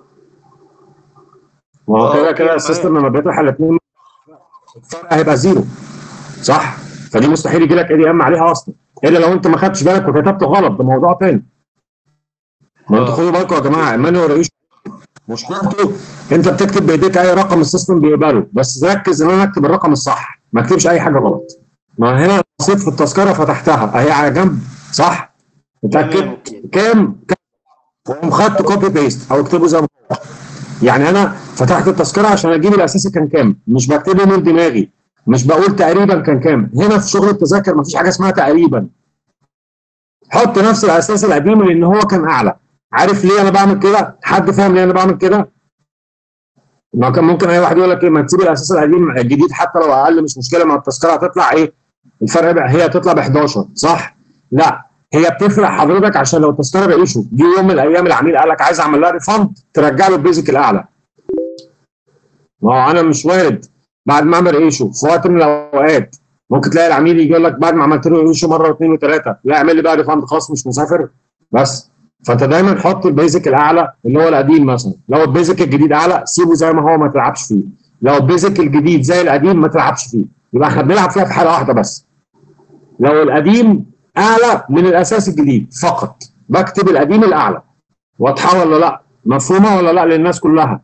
ما هو آه، كده أوكي، كده معاك. السيستم لما بيطرح الاثنين الفرق هيبقى زيرو صح فدي مستحيل يجي لك اي دي ام عليها اصلا الا لو انت ما خدتش بالك وكتبته غلط ده موضوع تاني ما انتوا آه. خدوا بالكم يا جماعه المانيوال رئيس مشكلته انت بتكتب بايديك اي رقم السيستم بيقبله بس ركز ان انا اكتب الرقم الصح ما اكتبش اي حاجه غلط ما هنا بصيت في التذكره فتحتها اهي على جنب صح اتاكد تمام، أوكي. كام كام وقوم خدت كوبي بيست او اكتبه زي ما هو يعني انا فتحت التذكره عشان اجيب الاساسي كان كام مش بكتبه من دماغي مش بقول تقريبا كان كام هنا في شغل التذاكر مفيش حاجه اسمها تقريبا حط نفس الاساس القديم لان هو كان اعلى عارف ليه انا بعمل كده حد فاهم ليه انا بعمل كده ما كان ممكن اي واحد يقول لك ايه ما تسيب الاساس القديم الجديد حتى لو اقل مش مشكله ما التذكره هتطلع ايه الفرق بقى هي هتطلع ب 11 صح لا هي بتفرق حضرتك عشان لو التذكره بايشو جه يوم من الايام العميل قال لك عايز اعمل لها ريفند ترجع له البيزك الاعلى ما هو انا مش وارد بعد ما اعمل ايشو في وقت من الاوقات ممكن تلاقي العميل يجي يقول لك بعد ما عملت له ايشو مره واثنين وثلاثه لا اعمل لي بقى ريفند خلاص مش مسافر بس فانت دايما حط البيزك الاعلى اللي هو القديم مثلا لو البيزك الجديد اعلى سيبه زي ما هو ما تلعبش فيه لو البيزك الجديد زي القديم ما تلعبش فيه يبقى احنا بنلعب فيها في حاله واحده بس لو القديم اعلى من الاساس الجديد فقط بكتب القديم الاعلى واضحه ولا لا مفهومه ولا لا للناس كلها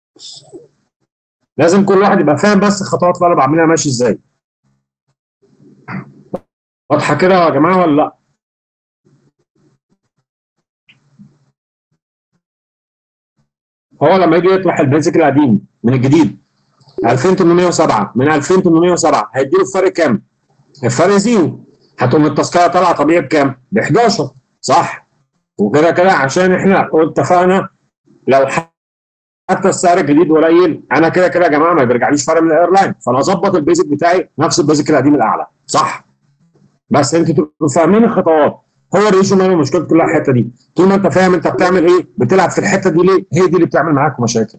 لازم كل واحد يبقى فاهم بس الخطوات اللي انا بعملها ماشي ازاي واضحه كده يا جماعه ولا لا هو لما يجي يطرح البيزك القديم من الجديد 2807 من 2807 هيديله الفرق كام؟ الفرق زيرو هتقوم التذكره طالعه طبيعي بكام؟ ب 11 صح؟ وكده كده عشان احنا اتفقنا لو حتى السعر الجديد قليل انا كده كده يا جماعه ما بيرجعليش فرق من الايرلاين فانا اظبط البيزك بتاعي نفس البيزك القديم الاعلى صح؟ بس انتوا تبقوا فاهمين الخطوات هو الريشيو مانوال مشكلته كلها الحته دي طول ما انت فاهم انت بتعمل ايه بتلعب في الحته دي ليه هي دي اللي بتعمل معاك مشاكل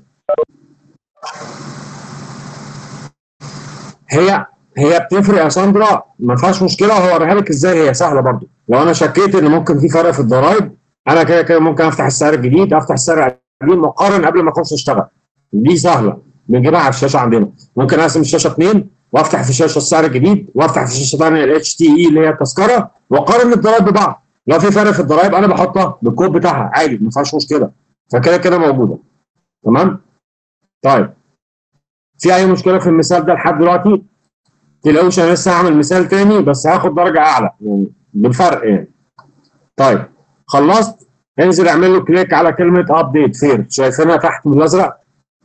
هي هي بتفرق يا ساندرا ما فيهاش مشكله هوريها لك ازاي هي سهله برضو لو انا شكيت ان ممكن في فرق في الضرايب انا كده كده ممكن افتح السعر الجديد افتح السعر القديم مقارن قبل ما اخش اشتغل دي سهله بنجيبها على الشاشه عندنا ممكن اقسم الشاشه اثنين وافتح في الشاشه السعر الجديد وافتح في الشاشه الثانيه الاتش تي اي اللي هي التذكره واقارن الضرايب ببعض لو في فرق في الضرايب انا بحطها بالكود بتاعها عادي ما فيهاش مشكله فكده كده موجوده تمام طيب في اي مشكله في المثال ده لحد دلوقتي تلاقوش انا لسه هعمل مثال تاني بس هاخد درجه اعلى يعني بالفرق يعني طيب خلصت انزل اعمل له كليك على كلمه ابديت فير شايفينها تحت بالازرق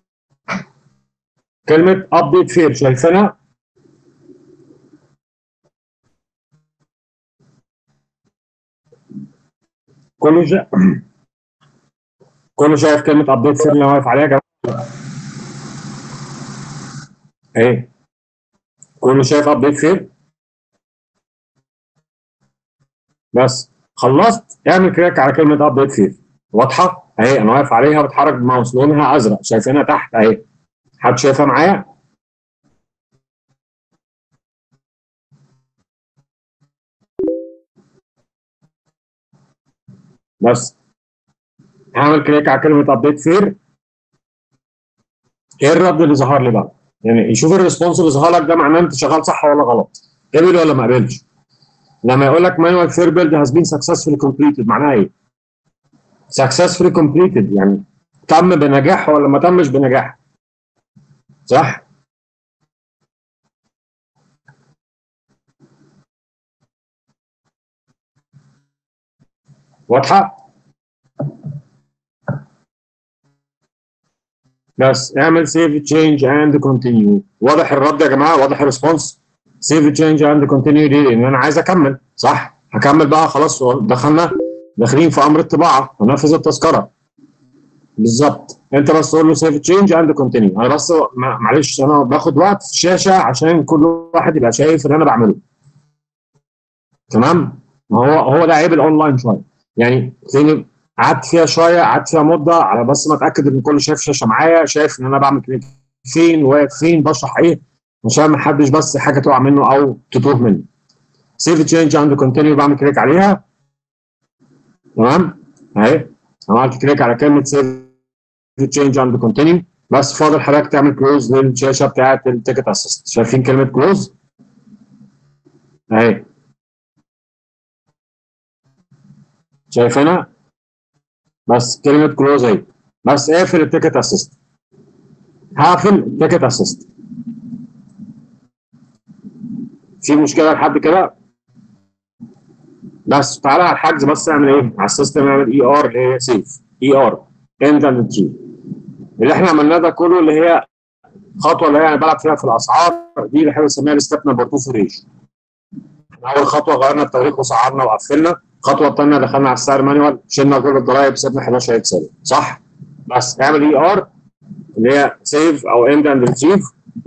كلمه ابديت فير شايفينها كله شا... كله شايف كلمه ابديت فير اللي أنا واقف عليها يا جماعه ايه كله شايف ابديت فير بس خلصت اعمل كليك على كلمه ابديت فير واضحه اهي انا واقف عليها بتحرك بالماوس لونها ازرق شايفينها تحت اهي حد شايفها معايا بس هعمل كليك على كلمه ابديت فير ايه الرد اللي ظهر لي بقى يعني يشوف الريسبونس اللي ظهر لك ده معناه انت شغال صح ولا غلط قبل ولا ما قبلش لما يقول لك مانوال فير بيلد هاز بين سكسسفولي كومبليتد معناها ايه سكسسفولي كومبليتد يعني تم بنجاح ولا ما تمش بنجاح صح واضحه بس اعمل سيف تشينج اند كونتينيو واضح الرد يا جماعه واضح الريسبونس سيف تشينج اند كونتينيو دي لان انا عايز اكمل صح هكمل بقى خلاص دخلنا داخلين في امر الطباعه ونفذ التذكره بالظبط انت بس تقول له سيف تشينج اند كونتينيو انا بس معلش انا باخد وقت في الشاشه عشان كل واحد يبقى شايف اللي انا بعمله تمام ما هو هو ده عيب الاونلاين شويه يعني تلاقيني قعدت فيها شويه قعدت فيها مده على بس ما اتاكد ان كل شايف شاشه معايا شايف ان انا بعمل كليك فين واقف فين بشرح ايه عشان ما حدش بس حاجه تقع منه او تتوه منه سيف تشينج عند كونتينيو بعمل كليك عليها تمام اهي عملت كليك على كلمه سيف تشينج عند كونتينيو بس فاضل حضرتك تعمل كلوز للشاشه بتاعت التيكت اسيست شايفين كلمه كلوز اهي شايفينها بس كلمه كلوز اهي بس اقفل التيكت اسيست هقفل التيكت اسيست في مشكله لحد كده بس تعالى على الحجز بس اعمل ايه على السيستم اعمل اي ار اللي هي سيف اي ار اند اند جي اللي احنا عملناه ده كله اللي هي خطوه اللي هي انا بلعب فيها في الاسعار دي اللي احنا بنسميها الستيب نمبر 2 في ريش اول خطوه غيرنا التاريخ وسعرنا وقفلنا الخطوه الثانيه دخلنا على السعر مانوال شلنا كل الضرايب سيبنا 11 اكسل صح بس اعمل اي ار اللي هي سيف او اند اند ريتريف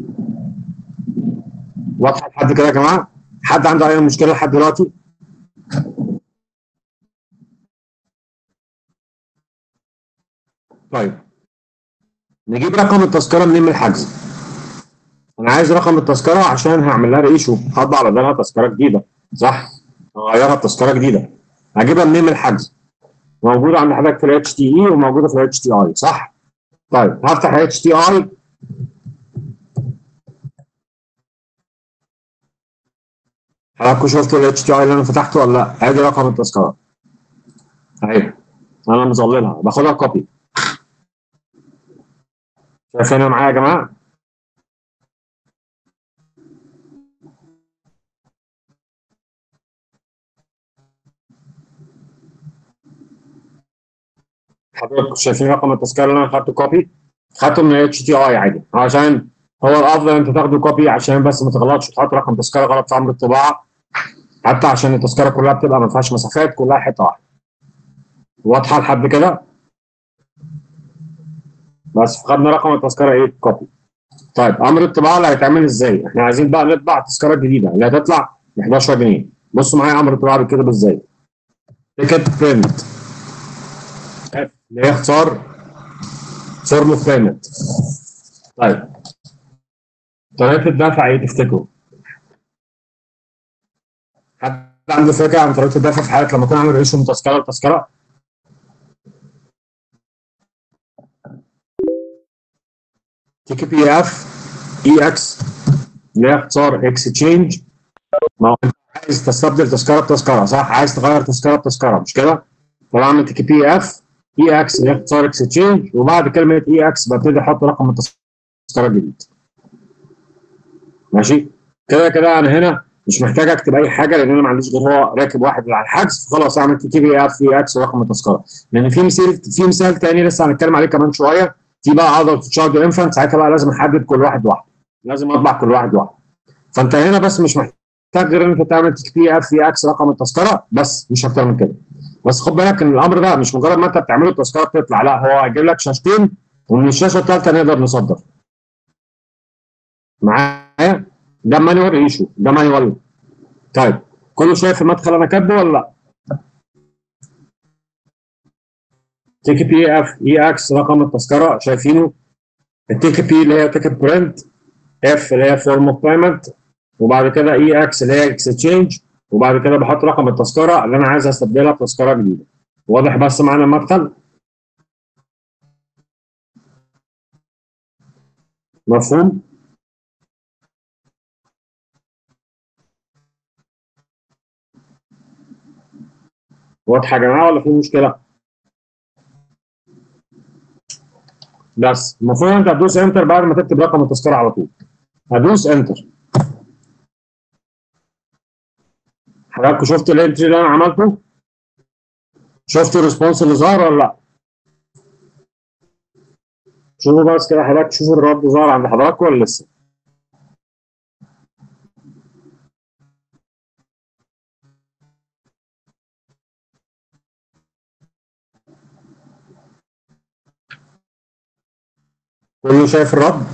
واضحه لحد كده يا جماعه حد عنده اي مشكله لحد دلوقتي طيب نجيب رقم التذكره منين من الحجز انا عايز رقم التذكره عشان هعمل لها ريشو هطبع بدلها تذكره جديده صح هغيرها بتذكره جديده هجيبها منين من الحجز موجوده عند حضرتك في الاتش تي اي وموجوده في الاتش تي اي صح طيب هفتح الاتش تي اي حضراتكم شفتوا ال HTI اللي انا فتحته ولا لا؟ ادي رقم التذكره. اهي انا مظللها باخدها كوبي. شايفينها معايا يا جماعه؟ حضرتك شايفين رقم التذكره اللي انا خدته كوبي؟ خدته من اتش تي اي عادي عشان هو الافضل انت تاخده كوبي عشان بس ما تغلطش وتحط رقم تذكره غلط في امر الطباعه حتى عشان التذكره كلها بتبقى ما فيهاش مسافات كلها حته واحده. واضحه لحد كده؟ بس خدنا رقم التذكره ايه؟ كوبي. طيب امر الطباعه اللي هيتعمل ازاي؟ احنا عايزين بقى نطبع التذكره الجديده اللي هتطلع ب 11 جنيه. بصوا معايا امر الطباعه بيتكتب ازاي؟ تيكت برنت اللي هي اختصار فورم اوف بيمنت. طيب طريقه الدفع ايه تفتكروا؟ حد عنده فكره عن طريقه الدفع في حاله لما اكون عامل ريشيو من تذكره لتذكره؟ تي كي بي اف اي اكس اللي هي اختصار اكسشينج ما هو انت عايز تستبدل تذكره بتذكره صح؟ عايز تغير تذكره بتذكره مش كده؟ فبعمل تي كي بي اف اي اكس اللي هي اختصار اكسشينج وبعد كلمه اي اكس ببتدي احط رقم التذكره الجديد. ماشي؟ كده كده انا هنا مش محتاج اكتب اي حاجه لان انا ما عنديش غير هو راكب واحد على الحجز فخلاص اعمل تي بي اف اي اكس ورقم التذكره لان في مثال في مثال تاني لسه هنتكلم عليه كمان شويه في بقى ادلت تشايلد انفانت ساعتها بقى لازم احدد كل واحد لوحده لازم اطبع كل واحد لوحده فانت هنا بس مش محتاج غير ان انت تعمل تي بي اف اي اكس رقم التذكره بس مش اكتر من كده بس خد بالك ان الامر ده مش مجرد ما انت بتعمله التذكره بتطلع لا هو هيجيب لك شاشتين ومن الشاشه الثالثه نقدر نصدر معايا ده مانيوال ايشو ده مانيوال طيب كله شايف المدخل انا كاتبه ولا لا؟ تيك بي اف اي اكس رقم التذكره شايفينه التيك بي اللي هي تيكت برنت اف اللي هي فورم اوف بيمنت وبعد كده اي اكس اللي هي اكسشينج وبعد كده بحط رقم التذكره اللي انا عايز استبدلها بتذكره جديده واضح بس معانا المدخل مفهوم واضحه يا جماعه ولا في مشكله بس المفروض انت هتدوس انتر بعد ما تكتب رقم التذكره على طول هدوس انتر حضراتكم شفت الانتري اللي انا عملته شفتوا الريسبونس اللي ظهر ولا لا شوفوا بس كده حضرتك شوفوا الرد ظهر عند حضراتكم ولا لسه كله شايف الرد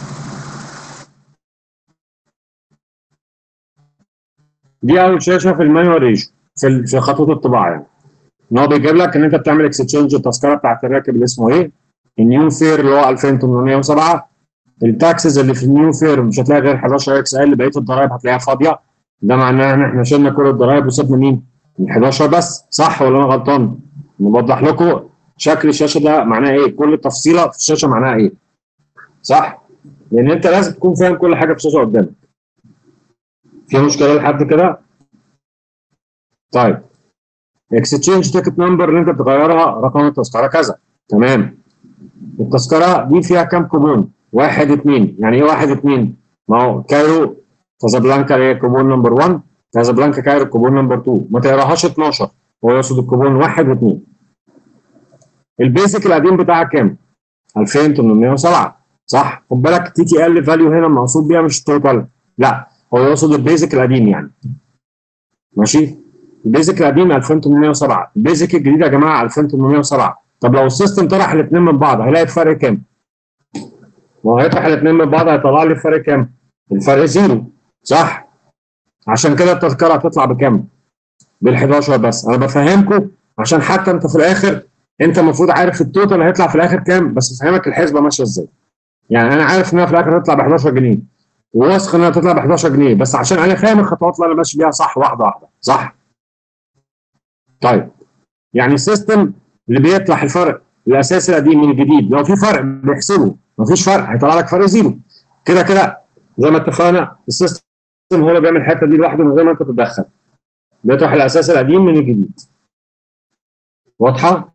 دي اول شاشه في المانيوال ريشو في في خطوه الطباعه يعني ان هو بيجيب لك ان انت بتعمل اكستشينج التذكره بتاعت الراكب اللي اسمه ايه النيو فير اللي هو 2807 التاكسز اللي في النيو فير مش هتلاقي غير 11 اكس ال بقيه الضرايب هتلاقيها فاضيه ده معناه ان احنا شلنا كل الضرايب وسيبنا مين؟ ال 11 بس صح ولا انا غلطان؟ نوضح لكم شكل الشاشه ده معناه ايه؟ كل تفصيله في الشاشه معناها ايه؟ صح؟ لان انت لازم تكون فاهم كل حاجه في الشاشه قدامك. في مشكله لحد كده؟ طيب اكستشينج تيكت نمبر اللي انت بتغيرها رقم التذكره كذا تمام التذكره دي فيها كام كوبون؟ واحد اثنين يعني ايه واحد اثنين؟ ما هو كايرو كازابلانكا هي كوبون نمبر 1 كازابلانكا كايرو كوبون نمبر 2 ما تقراهاش 12 هو يقصد الكوبون واحد واثنين البيزك القديم بتاعك كام؟ 2807 صح خد بالك تي تي ال فاليو هنا مقصود بيها مش التوتال لا هو يقصد البيزك القديم يعني ماشي البيزك القديم 2807 البيزك الجديد يا جماعه 2807 طب لو السيستم طرح الاثنين من بعض هيلاقي الفرق كام؟ ما هو هيطرح الاثنين من بعض هيطلع لي الفرق كام؟ الفرق زيرو صح؟ عشان كده التذكره هتطلع بكام؟ بال 11 بس انا بفهمكم عشان حتى انت في الاخر انت المفروض عارف التوتال هيطلع في الاخر كام بس افهمك الحسبه ماشيه ازاي. يعني انا عارف انها في الاخر هتطلع ب 11 جنيه وواثق انها هتطلع ب 11 جنيه بس عشان انا فاهم الخطوات اللي انا ماشي بيها صح واحده واحده صح؟ طيب يعني السيستم اللي بيطلع الفرق الاساسي القديم من الجديد لو في فرق بيحسبه مفيش فرق هيطلع لك فرق زيرو كده كده زي ما اتفقنا السيستم هو اللي بيعمل الحته دي لوحده من غير ما انت تتدخل بيطرح الاساس القديم من الجديد واضحه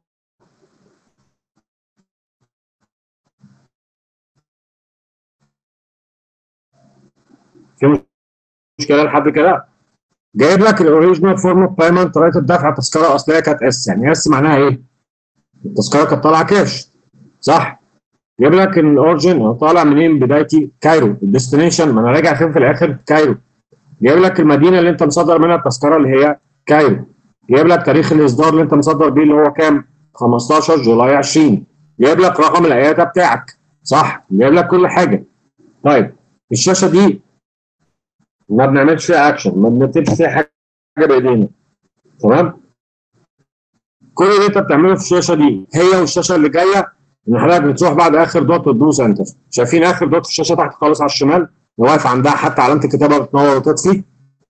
في مشكله لحد كده جايب لك الاوريجينال فورم اوف بايمنت طريقه الدفع التذكره الاصليه كانت اس يعني اس معناها ايه؟ التذكره كانت طالعه كاش صح؟ جايب لك الاوريجن طالع منين بدايتي كايرو الديستنيشن ما انا راجع فين في الاخر كايرو جايب لك المدينه اللي انت مصدر منها التذكره اللي هي كايرو جايب لك تاريخ الاصدار اللي انت مصدر بيه اللي هو كام 15 جولاي 20 جايب لك رقم العياده بتاعك صح جايب لك كل حاجه طيب الشاشه دي ما بنعملش فيها اكشن ما بنكتبش فيها حاجه بايدينا تمام كل اللي انت بتعمله في الشاشه دي هي والشاشه اللي جايه ان حضرتك بتروح بعد اخر دوت وتدوس انتر شايفين اخر دوت في الشاشه تحت خالص على الشمال واقف عندها حتى علامه الكتابه بتنور وتطفي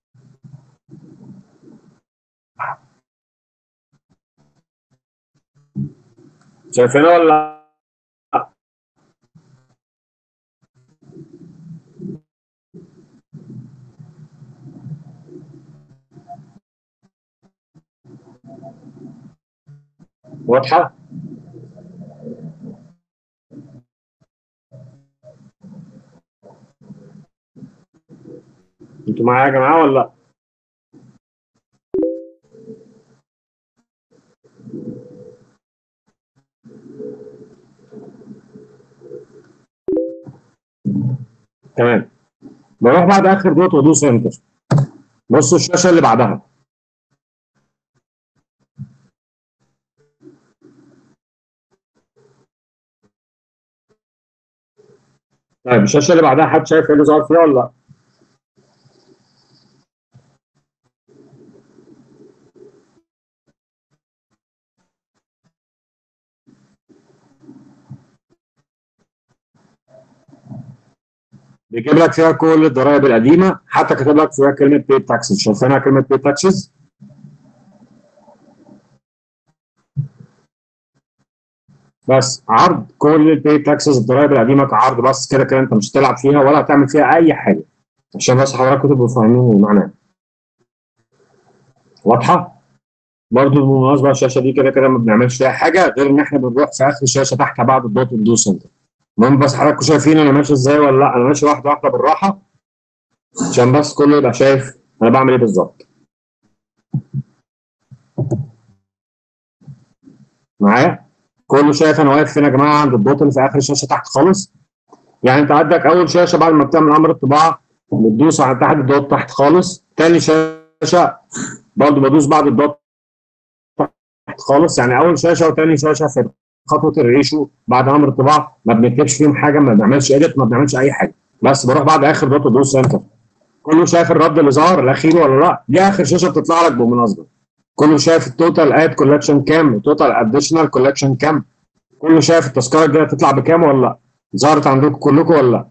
شايفينها ولا لا؟ واضحه؟ انتوا معايا يا جماعه ولا لا؟ تمام بروح بعد اخر دوت وادوس انتر بصوا الشاشه اللي بعدها طيب الشاشه اللي بعدها حد شايف ايه اللي ظهر فيها ولا لا؟ بيجيب لك فيها كل الضرائب القديمه حتى كاتب لك فيها كلمه بي تاكسز شايفينها كلمه بي تاكسز بس عرض كل البي تاكسز الضرائب القديمه كعرض بس كده كده انت مش هتلعب فيها ولا هتعمل فيها اي حاجه عشان بس حضراتكم تبقوا فاهمين المعنى واضحه؟ برضه بالمناسبه الشاشه دي كده كده ما بنعملش فيها حاجه غير ان احنا بنروح في اخر الشاشه تحت بعد الدوت ندوس انتر المهم بس حضراتكم شايفين انا ماشي ازاي ولا لا انا ماشي واحده واحده بالراحه عشان بس كله يبقى شايف انا بعمل ايه بالظبط معايا كله شايف انا واقف فين يا جماعه عند الدوت اللي في اخر الشاشه تحت خالص يعني انت عندك اول شاشه بعد ما بتعمل امر الطباعه بتدوس على تحت الدوت تحت خالص تاني شاشه برضه بدوس بعد الدوت تحت خالص يعني اول شاشه وتاني شاشه في خطوه الريشو بعد امر الطباعه ما بنكتبش فيهم حاجه ما بنعملش اديت ما بنعملش اي حاجه بس بروح بعد اخر دوت ادوس انتر كله شايف الرد اللي ظهر الاخير ولا لا دي اخر شاشه بتطلع لك بالمناسبه كله شايف التوتال اد كولكشن كام التوتال اديشنال كولكشن كام كله شايف التذكره الجايه تطلع بكام ولا لا ظهرت عندكم كلكم ولا لا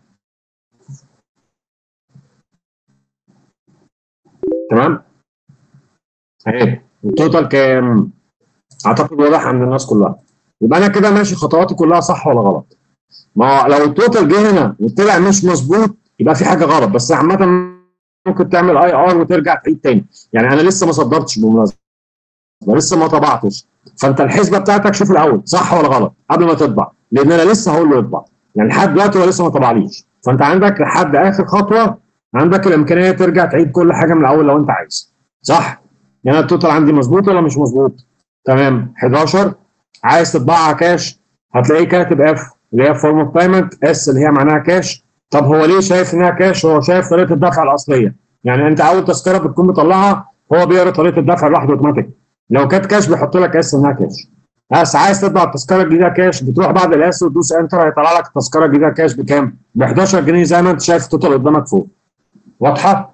تمام اهي التوتال كام اعتقد واضح عند الناس كلها يبقى انا كده ماشي خطواتي كلها صح ولا غلط ما هو لو التوتال جه هنا وطلع مش مظبوط يبقى في حاجه غلط بس عامه ممكن تعمل اي ار وترجع تعيد تاني يعني انا لسه ما صدرتش بالمناسبه لسه ما طبعتش فانت الحسبه بتاعتك شوف الاول صح ولا غلط قبل ما تطبع لان انا لسه هقول له اطبع يعني لحد دلوقتي هو لسه ما طبعليش فانت عندك لحد اخر خطوه عندك الامكانيه ترجع تعيد كل حاجه من الاول لو انت عايز صح يعني التوتال عندي مظبوط ولا مش مظبوط تمام 11 عايز تطبعها كاش هتلاقيه كاتب اف اللي هي فورم اوف بايمنت اس اللي هي معناها كاش طب هو ليه شايف انها كاش هو شايف طريقه الدفع الاصليه يعني انت اول تذكره بتكون مطلعها هو بيقرا طريقه الدفع لوحده اوتوماتيك لو كانت كاش بيحط لك اس انها كاش بس عايز تطبع التذكره الجديده كاش بتروح بعد الاس وتدوس انتر هيطلع لك التذكره الجديده كاش بكام؟ ب 11 جنيه زي ما انت شايف التوتال قدامك فوق واضحه؟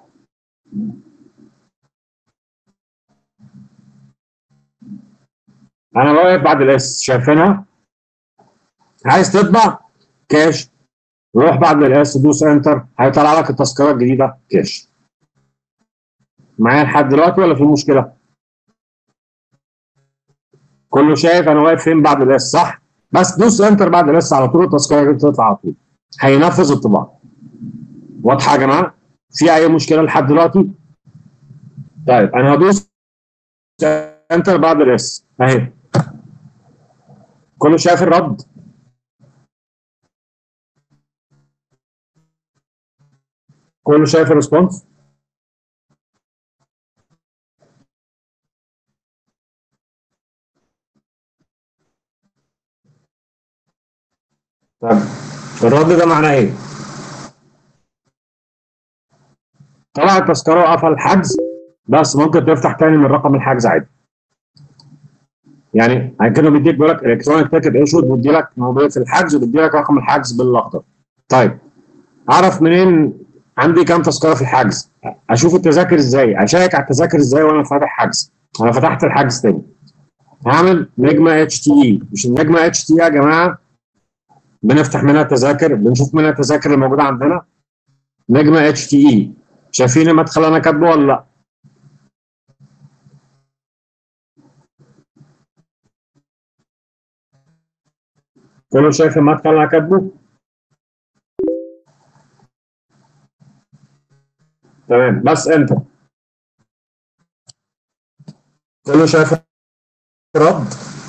انا واقف بعد الاس شايفينها؟ عايز تطبع كاش روح بعد الاس دوس انتر هيطلع لك التذكره الجديده كاش معايا لحد دلوقتي ولا في مشكله؟ كله شايف انا واقف فين بعد الاس صح؟ بس دوس انتر بعد الاس على طول التذكره دي تطلع على طول هينفذ الطباعه واضحه يا جماعه؟ في اي مشكله لحد دلوقتي طيب انا هدوس انتر بعد الاس اهي كله شايف الرد كله شايف الريسبونس طب الرد ده معناه ايه؟ طلع التذكره وقفل الحجز بس ممكن تفتح تاني من رقم الحجز عادي. يعني كانوا بيديك بيقول لك الكترونيك تيكت ايشود بيدي لك موبايل في الحجز وبيدي لك رقم الحجز بالاخضر. طيب اعرف منين عندي كام تذكره في الحجز؟ اشوف التذاكر ازاي؟ اشيك على التذاكر ازاي وانا فاتح حجز؟ انا فتحت الحجز تاني. هعمل نجمه اتش تي اي مش النجمه اتش تي اي يا جماعه بنفتح منها تذاكر بنشوف منها التذاكر اللي موجوده عندنا نجمه اتش تي اي شايفين المدخل انا كاتبه ولا لا؟ كله شايف المدخل انا كاتبه؟ تمام بس انت كله شايف الرد؟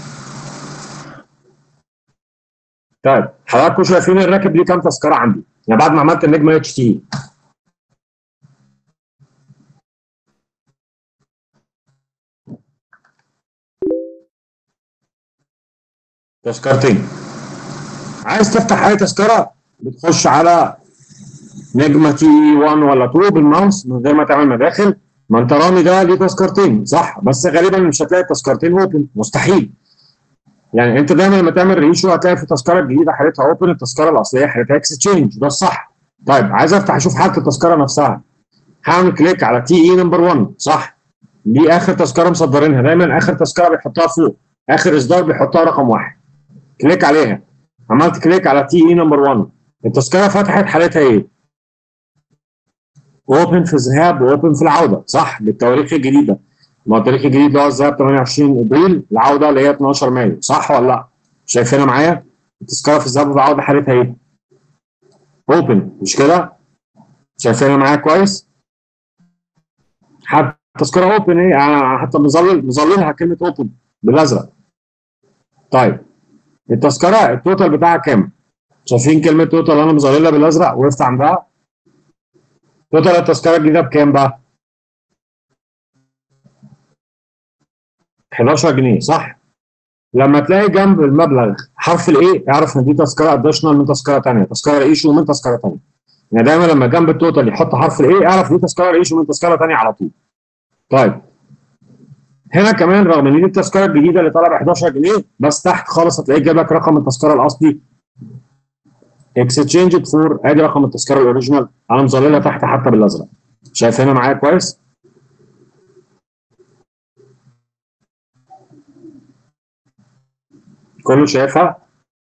طيب حضراتكم شايفين الراكب ليه كام تذكره عندي؟ يعني بعد ما عملت النجمه اتش تي تذكرتين عايز تفتح اي تذكره بتخش على نجمه تي 1 ولا 2 بالماوس من غير ما تعمل مداخل ما انت رامي ده ليه تذكرتين صح بس غالبا مش هتلاقي التذكرتين اوبن مستحيل يعني انت دايما لما تعمل ريشو هتلاقي في التذكره الجديده حالتها اوبن التذكره الاصليه حالتها اكستشينج ده الصح طيب عايز افتح اشوف حاله التذكره نفسها هعمل كليك على تي اي نمبر 1 صح دي اخر تذكره مصدرينها دايما اخر تذكره بيحطها فوق اخر اصدار بيحطها رقم واحد كليك عليها عملت كليك على تي اي نمبر 1 التذكره فتحت حالتها ايه؟ اوبن في الذهاب واوبن في العوده صح بالتواريخ الجديده ما هو التاريخ الجديد اللي هو الذهاب 28 ابريل العوده اللي هي 12 مايو صح ولا لا؟ شايفينها معايا؟ التذكره في الذهاب والعوده حالتها ايه؟ اوبن مش كده؟ شايفينها معايا كويس؟ حتى التذكره اوبن ايه؟ انا حتى مظلل مظللها كلمه اوبن بالازرق. طيب التذكره التوتال بتاعها كام؟ شايفين كلمه توتال انا مظللها بالازرق وقفت عندها؟ توتال التذكره الجديده بكام بقى؟ 11 جنيه صح؟ لما تلاقي جنب المبلغ حرف الايه اعرف ان دي تذكره اديشنال من تذكره ثانيه، تذكره ايشو من تذكره ثانيه. يعني دايما لما جنب التوتال يحط حرف الايه اعرف دي تذكره ايشو من تذكره ثانيه على طول. طيب هنا كمان رغم ان دي التذكره الجديده اللي طالعه ب 11 جنيه بس تحت خالص هتلاقيه جايب لك رقم التذكره الاصلي اكستشينج فور ادي رقم التذكره الاوريجينال انا مظللها تحت حتى بالازرق. شايفينها معايا كويس؟ كله شايفها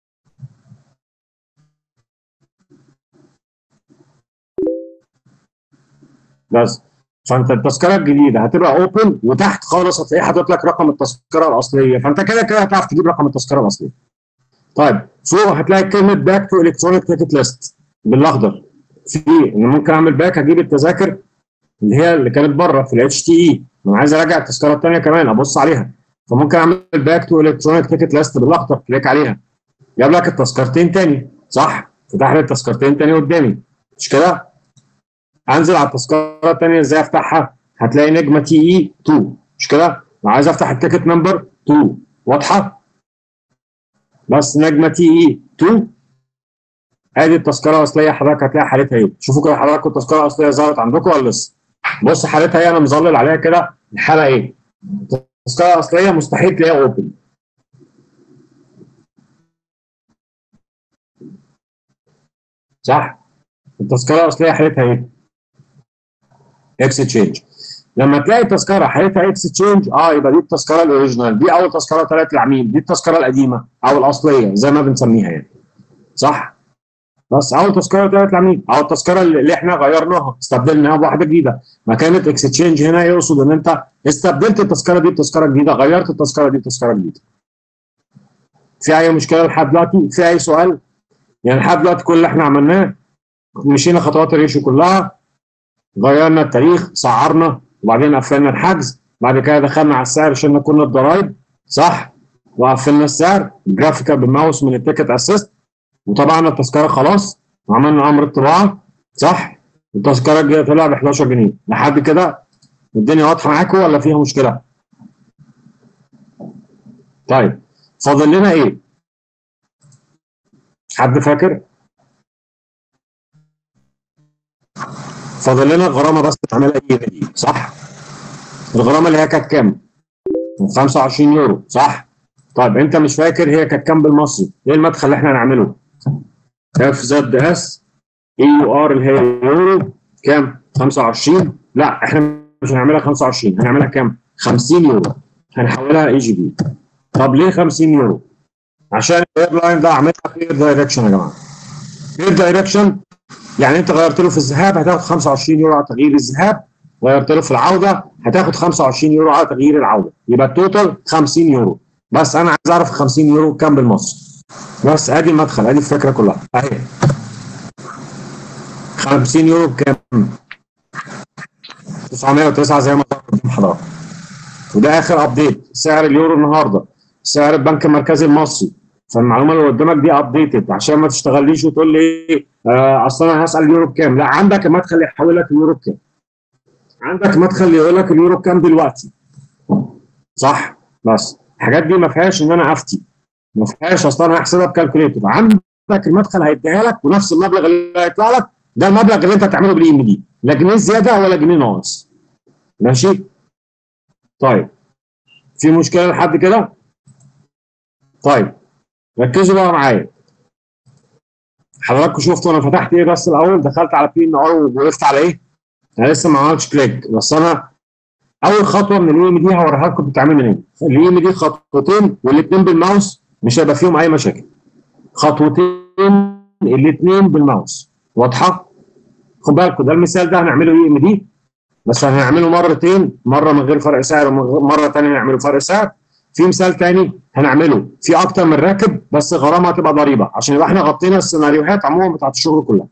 بس فانت التذكره الجديده هتبقى اوبن وتحت خالص هتلاقيه حاطط لك رقم التذكره الاصليه فانت كده كده هتعرف تجيب رقم التذكره الاصليه. طيب فوق هتلاقي كلمه باك تو الكترونيك تيكت ليست بالاخضر في ان ممكن اعمل باك اجيب التذاكر اللي هي اللي كانت بره في الاتش تي اي انا عايز اراجع التذكره الثانيه كمان ابص عليها فممكن اعمل باك تو الكترونيك تيكت ليست بالاخضر كليك عليها جاب لك التذكرتين تاني صح فتح لي التذكرتين تاني قدامي مش كده انزل على التذكره الثانيه ازاي افتحها هتلاقي نجمه تي اي 2 مش كده لو عايز افتح التيكت نمبر 2 واضحه بس نجمه تي اي 2 ادي التذكره الاصليه حضرتك هتلاقي حالتها ايه شوفوا كده حضراتكم التذكره الاصليه ظهرت عندكم ولا لسه بص حالتها ايه انا مظلل عليها كده الحاله ايه التذكره الاصليه مستحيل تلاقيها اوبن صح التذكره الاصليه حالتها ايه اكستشينج لما تلاقي التذكره حالتها اكستشينج اه يبقى دي التذكره الاوريجينال دي اول تذكره طلعت للعميل دي التذكره القديمه او الاصليه زي ما بنسميها يعني صح بس اول تذكره طلعت للعميل او التذكره اللي احنا غيرناها استبدلناها بواحده جديده ما كانت اكستشينج هنا يقصد ان انت استبدلت التذكره دي بتذكره جديده غيرت التذكره دي بتذكره جديده في اي مشكله لحد دلوقتي في اي سؤال يعني لحد دلوقتي كل اللي احنا عملناه مشينا خطوات الريشيو كلها غيرنا التاريخ سعرنا وبعدين قفلنا الحجز بعد كده دخلنا على السعر شلنا كل الضرايب صح وقفلنا السعر جرافيكال بالماوس من التيكت اسيست وطبعنا التذكره خلاص وعملنا امر الطباعه صح التذكره الجايه طلع ب 11 جنيه لحد كده الدنيا واضحه معاكم ولا فيها مشكله؟ طيب فاضل لنا ايه؟ حد فاكر؟ فاضل لنا الغرامه بس تعملها ايه دي صح؟ الغرامه اللي هي كانت كام؟ 25 يورو صح؟ طيب انت مش فاكر هي كانت كام بالمصري؟ ايه المدخل اللي احنا هنعمله؟ اف زد اس اي يو ار اللي هي يورو كام؟ 25 لا احنا مش هنعملها 25 هنعملها كام؟ 50 يورو هنحولها اي جي بي طب ليه 50 يورو؟ عشان الاير لاين ده عاملها غير دايركشن يا جماعه غير دايركشن يعني انت غيرت له في الذهاب هتاخد 25 يورو على تغيير الذهاب غيرت له في العوده هتاخد 25 يورو على تغيير العوده يبقى التوتال 50 يورو بس انا عايز اعرف 50 يورو كام بالمصري بس ادي المدخل ادي الفكره كلها اهي 50 يورو بكام؟ 909 زي ما قلت حضرتك وده اخر ابديت سعر اليورو النهارده سعر البنك المركزي المصري فالمعلومه اللي قدامك دي ابديتد عشان ما تشتغليش وتقول لي آه اصل انا هسال اليورو بكام لا عندك المدخل يحول لك اليورو بكام عندك مدخل يقول لك اليورو بكام دلوقتي صح بس الحاجات دي ما فيهاش ان انا افتي ما فيهاش اصل انا هحسبها بكالكوليتر عندك المدخل هيديها لك ونفس المبلغ اللي هيطلع لك ده المبلغ اللي انت هتعمله بالاي ام دي لا جنيه زياده ولا جنيه ناقص ماشي طيب في مشكله لحد كده طيب ركزوا بقى معايا حضراتكم شفتوا انا فتحت ايه بس الاول دخلت على بي ان ار ووقفت على ايه انا لسه ما عملتش كليك بس انا اول خطوه من الاي ام دي هوريها لكم بتتعمل منين الاي ام دي خطوتين والاثنين بالماوس مش هيبقى فيهم اي مشاكل خطوتين الاثنين بالماوس واضحه خد بالكم ده المثال ده هنعمله اي ام دي بس هنعمله مرتين مره من غير فرق سعر ومره ثانيه نعمله فرق سعر في مثال ثاني هنعمله في اكتر من راكب بس غرامه هتبقى ضريبه عشان يبقى احنا غطينا السيناريوهات عموما بتاعت الشغل كلها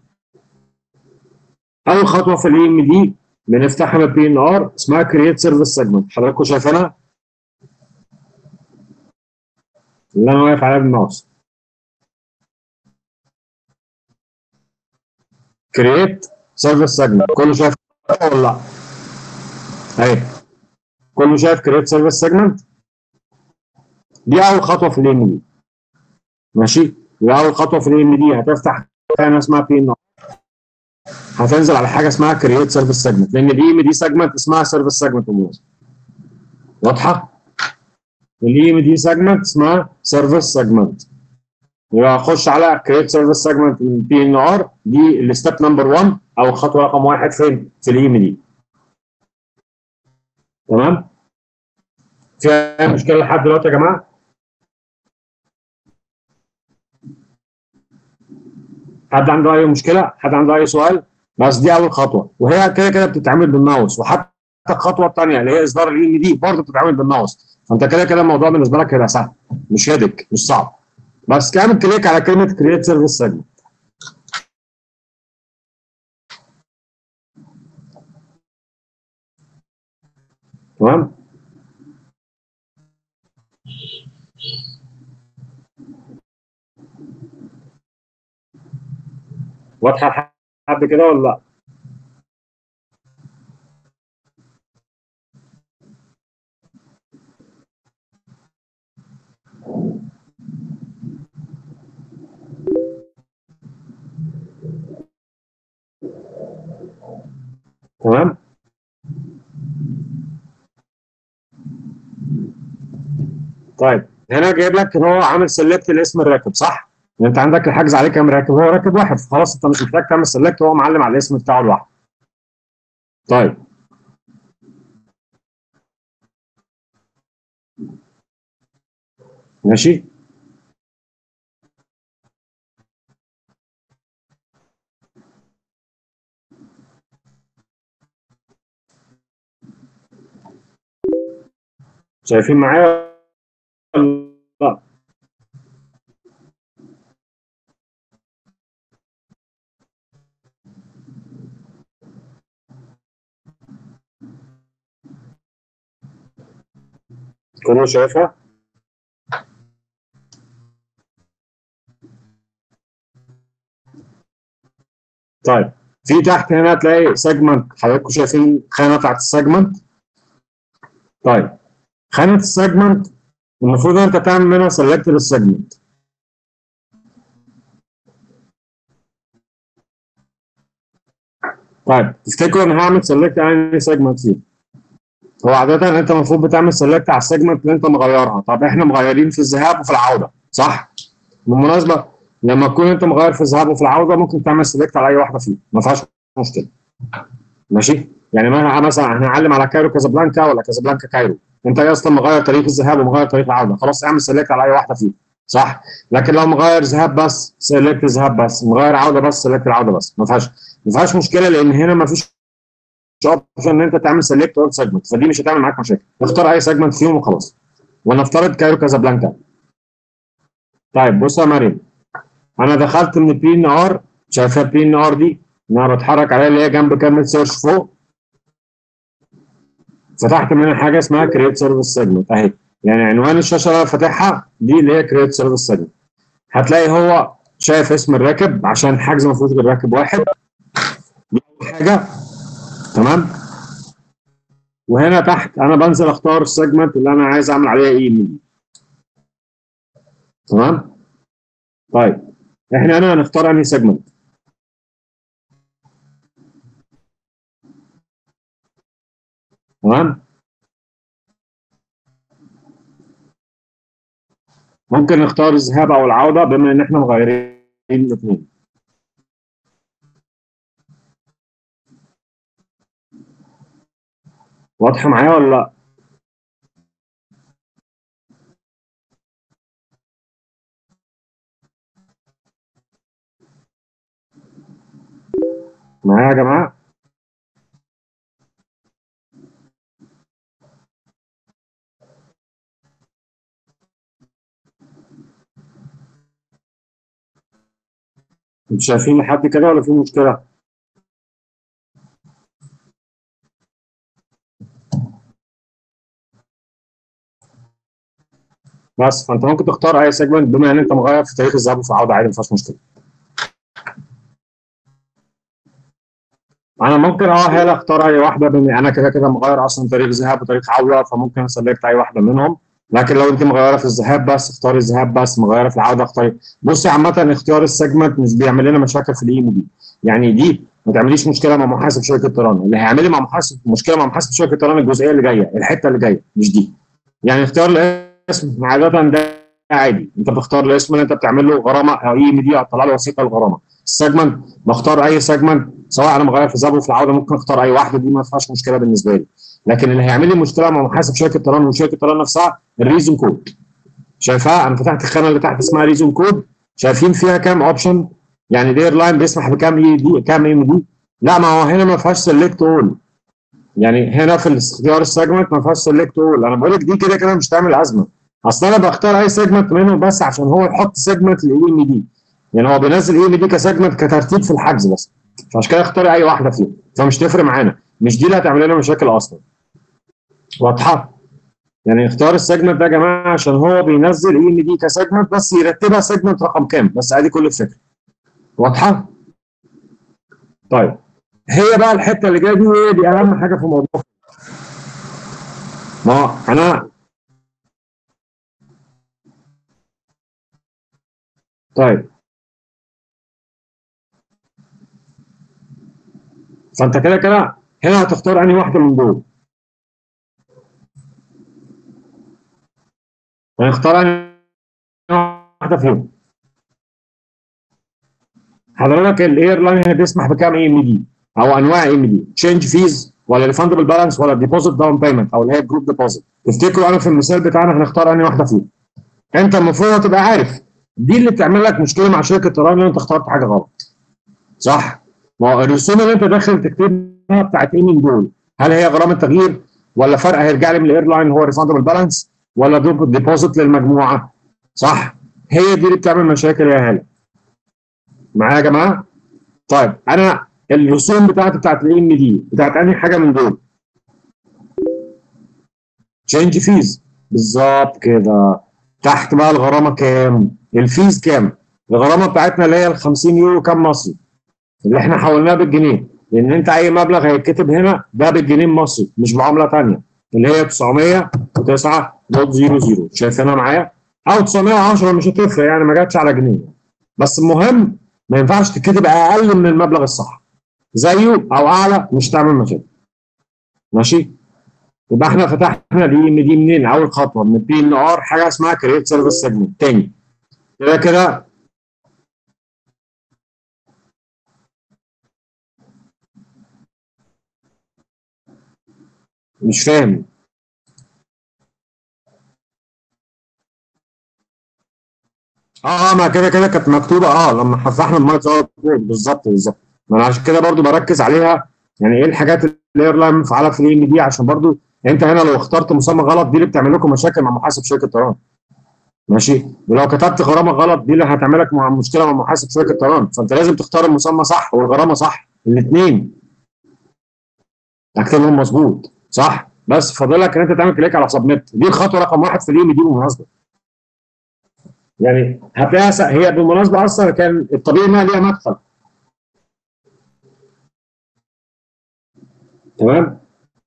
اول خطوه في الاي ام دي بنفتحها من بي ان ار اسمها كرييت سيرفيس سيجمنت حضراتكم شايفينها اللي انا واقف عليها بالماوس كرييت سيرفيس سيجمنت كله شايف ولا لا اهي كله شايف كرييت سيرفيس سيجمنت دي اول خطوه في الام دي ماشي دي اول خطوه في الام دي هتفتح حاجه اسمها بي ان هتنزل على حاجه اسمها كرييت سيرفيس سيجمنت لان دي ام دي سيجمنت اسمها سيرفيس سيجمنت بالمناسبه واضحه الاي ام دي سيجمنت اسمها سيرفيس سيجمنت يبقى اخش على كرييت سيرفيس سيجمنت من بي ان ار دي الستيب نمبر 1 او الخطوه رقم واحد فين في الاي ام دي تمام في اي مشكله لحد دلوقتي يا جماعه حد عنده اي مشكله حد عنده اي سؤال بس دي اول خطوه وهي كده كده بتتعمل بالماوس وحتى الخطوه الثانيه اللي هي اصدار الاي ام دي برضه بتتعمل بالماوس فانت كده كده الموضوع بالنسبه لك هيبقى سهل مش هيدك مش صعب بس كامل كليك على كلمه كرييت سيرفيس سيجمنت تمام واضحه لحد كده ولا لا؟ تمام؟ طيب هنا جايب لك ان هو عامل سيلكت لاسم الراكب صح؟ انت عندك الحجز عليه كام راكب هو راكب واحد خلاص انت مش محتاج تعمل سيلكت هو معلم على الاسم بتاعه لوحده طيب ماشي شايفين معايا ولا لا كله شايفها طيب في تحت هنا هتلاقي سيجمنت حضراتكم شايفين خانه بتاعت السيجمنت طيب خانه السيجمنت المفروض انت تعمل منها سيلكت للسيجمنت طيب تفتكروا انا هعمل سيلكت على انهي سيجمنت فيه هو عادة انت المفروض بتعمل سيلكت على السيجمنت اللي انت مغيرها طب احنا مغيرين في الذهاب وفي العودة صح؟ بالمناسبة لما تكون انت مغير في الذهاب وفي العودة ممكن تعمل سيلكت على اي واحدة فيهم ما فيهاش مشكلة ماشي؟ يعني ما مثلا هنعلم على كايرو كازابلانكا ولا كازابلانكا كايرو انت اصلا مغير تاريخ الذهاب ومغير تاريخ العودة خلاص اعمل سيلكت على اي واحدة فيهم صح؟ لكن لو مغير ذهاب بس سيلكت ذهاب بس مغير عودة بس سيلكت العودة بس ما فيهاش ما فيهاش مشكله لان هنا ما فيش اوبشن ان انت تعمل سيلكت اول سيجمنت فدي مش هتعمل معاك مشاكل اختار اي سيجمنت فيهم وخلاص ونفترض كايرو كازابلانكا طيب بص يا مريم انا دخلت من البي ان ار شايفه البي ان ار دي ان انا بتحرك عليها اللي هي جنب كلمه سيرش فوق فتحت منها حاجه اسمها كريت سيرفيس سيجمنت اهي يعني عنوان الشاشه اللي انا فاتحها دي اللي هي كريت سيرفيس سيجمنت هتلاقي هو شايف اسم الراكب عشان الحجز ما فيهوش غير راكب واحد دي أول حاجه تمام وهنا تحت انا بنزل اختار السيجمنت اللي انا عايز اعمل عليها ايميل تمام طيب احنا هنا هنختار انهي سيجمنت تمام ممكن نختار الذهاب او العوده بما ان احنا مغيرين الاثنين واضحه معايا ولا لا معايا يا جماعه انتوا شايفين لحد كده ولا في مشكله بس فانت ممكن تختار اي سيجمنت بما ان انت مغير في تاريخ الذهاب وفي العوده عادي ما فيهاش مشكله. انا ممكن اه هلا اختار اي واحده بما انا كده كده مغير اصلا تاريخ ذهاب وتاريخ عوده فممكن اسلكت اي واحده منهم لكن لو انت مغيره في الذهاب بس اختاري الذهاب بس مغيره في العوده اختاري بصي عامه اختيار السيجمنت مش بيعمل لنا مشاكل في الاي ام دي يعني دي ما تعمليش مشكله مع محاسب شركه طيران اللي هيعمل لي مع محاسب مشكله مع محاسب شركه طيران الجزئيه اللي جايه الحته اللي جايه مش دي يعني اختيار الاسم عاده ده عادي انت بتختار الاسم اللي انت بتعمل له غرامه او اي ام دي هتطلع له وثيقه الغرامه السيجمنت بختار اي سيجمنت سواء انا مغير في الذهاب وفي العوده ممكن اختار اي واحده دي ما فيهاش مشكله بالنسبه لي لكن اللي هيعمل لي مشكله مع محاسب شركه طيران وشركه طيران نفسها الريزون كود شايفها انا فتحت الخانه اللي تحت اسمها ريزون كود شايفين فيها كام اوبشن يعني الاير لاين بيسمح بكام اي دي كام ام دي لا ما هو هنا ما فيهاش سيلكت اول يعني هنا في اختيار السيجمنت ما فيهاش سيلكت اول انا بقول لك دي كده كده مش تعمل ازمه اصل انا بختار اي سيجمنت منهم بس عشان هو يحط سيجمنت للاي ام دي يعني هو بينزل اي ام دي كسيجمنت كترتيب في الحجز بس فعشان كده اختاري اي واحده فيهم فمش تفرق معانا مش دي اللي هتعمل لنا مشاكل اصلا واضحه يعني اختار السيجمنت ده يا جماعه عشان هو بينزل اي ام دي كسيجمنت بس يرتبها سيجمنت رقم كام بس ادي كل الفكره واضحه طيب هي بقى الحته اللي جايه دي هي دي اهم حاجه في الموضوع ما هو انا طيب فانت كده كده هنا هتختار انهي واحده من دول هنختار انهي واحده فيهم حضرتك الاير لاين بيسمح بكام اي ام دي او انواع اي ام دي تشينج فيز ولا ريفاندبل بالانس ولا ديبوزيت داون بيمنت او اللي هي جروب ديبوزيت تفتكروا انا في المثال بتاعنا هنختار انهي واحده فيهم انت المفروض هتبقى عارف دي اللي بتعمل لك مشكله مع شركه طيران ان انت اخترت حاجه غلط صح ما هو الرسوم اللي انت داخل تكتبها بتاعت ايه من دول هل هي غرامه تغيير ولا فرق هيرجع لي من الاير لاين هو ريفاندبل بالانس ولا دروب ديبوزيت للمجموعه صح هي دي اللي بتعمل مشاكل يا هلا معايا يا جماعه طيب انا الرسوم بتاعتي بتاعت الاي ام دي بتاعت انهي حاجه من دول تشينج فيز بالظبط كده تحت بقى الغرامه كام؟ الفيز كام؟ الغرامه بتاعتنا اللي هي ال 50 يورو كام مصري؟ اللي احنا حولناها بالجنيه لان انت اي مبلغ هيتكتب هنا ده بالجنيه المصري مش بعمله ثانيه اللي هي 909.00 شايفينها معايا؟ او 910 مش هتفرق يعني ما جاتش على جنيه بس المهم ما ينفعش تتكتب اقل من المبلغ الصح زيه او اعلى مش تعمل مشاكل ماشي يبقى احنا فتحنا دي ام دي منين اول خطوه من البي ان ار حاجه اسمها كريت سيرفيس سيجمنت تاني كده كده مش فاهم اه ما كده كده كانت مكتوبه اه لما فتحنا المايك اه بالظبط بالظبط ما انا عشان كده برضو بركز عليها يعني ايه الحاجات اللي ايرلاين مفعله في الام دي عشان برضو انت هنا لو اخترت مسمى غلط دي اللي بتعمل لكم مشاكل مع محاسب شركه طيران ماشي ولو كتبت غرامه غلط دي اللي هتعمل لك مع مشكله مع محاسب شركه طيران فانت لازم تختار المسمى صح والغرامه صح الاثنين اكتبهم مظبوط صح بس فاضل لك ان انت تعمل كليك على سبميت دي الخطوه رقم واحد في الام دي بالمناسبه يعني هتلاقيها س- هي بالمناسبه اصلا كان الطبيعي انها ليها مدخل تمام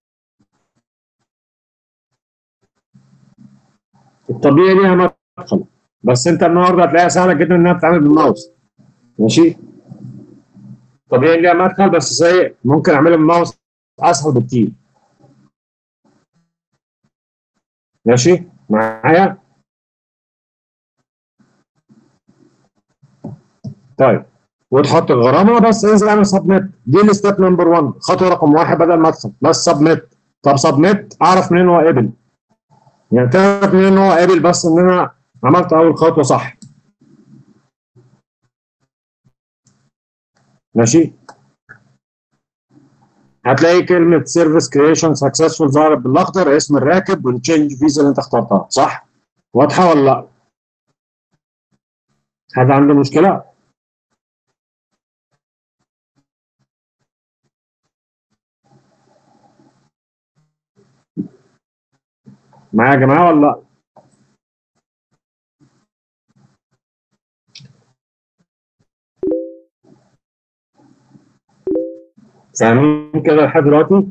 الطبيعي ليها مدخل بس انت النهارده هتلاقيها سهله جدا انها تتعمل بالماوس ماشي طبيعي ليها مدخل بس زي ممكن اعملها بالماوس اسهل بكتير ماشي معايا طيب وتحط الغرامه بس انزل اعمل سبميت دي الستيب نمبر 1 خطوه رقم واحد بدل ما ادخل بس سبميت طب سبميت اعرف منين هو قبل يعني تعرف منين هو قابل بس ان انا عملت اول خطوه صح ماشي هتلاقي كلمه سيرفيس كريشن سكسسفول ظهرت بالاخضر اسم الراكب والتشينج فيزا اللي انت اخترتها صح واضحه ولا لا حد عنده مشكله معايا يا جماعه ولا لا فاهمين كده لحد دلوقتي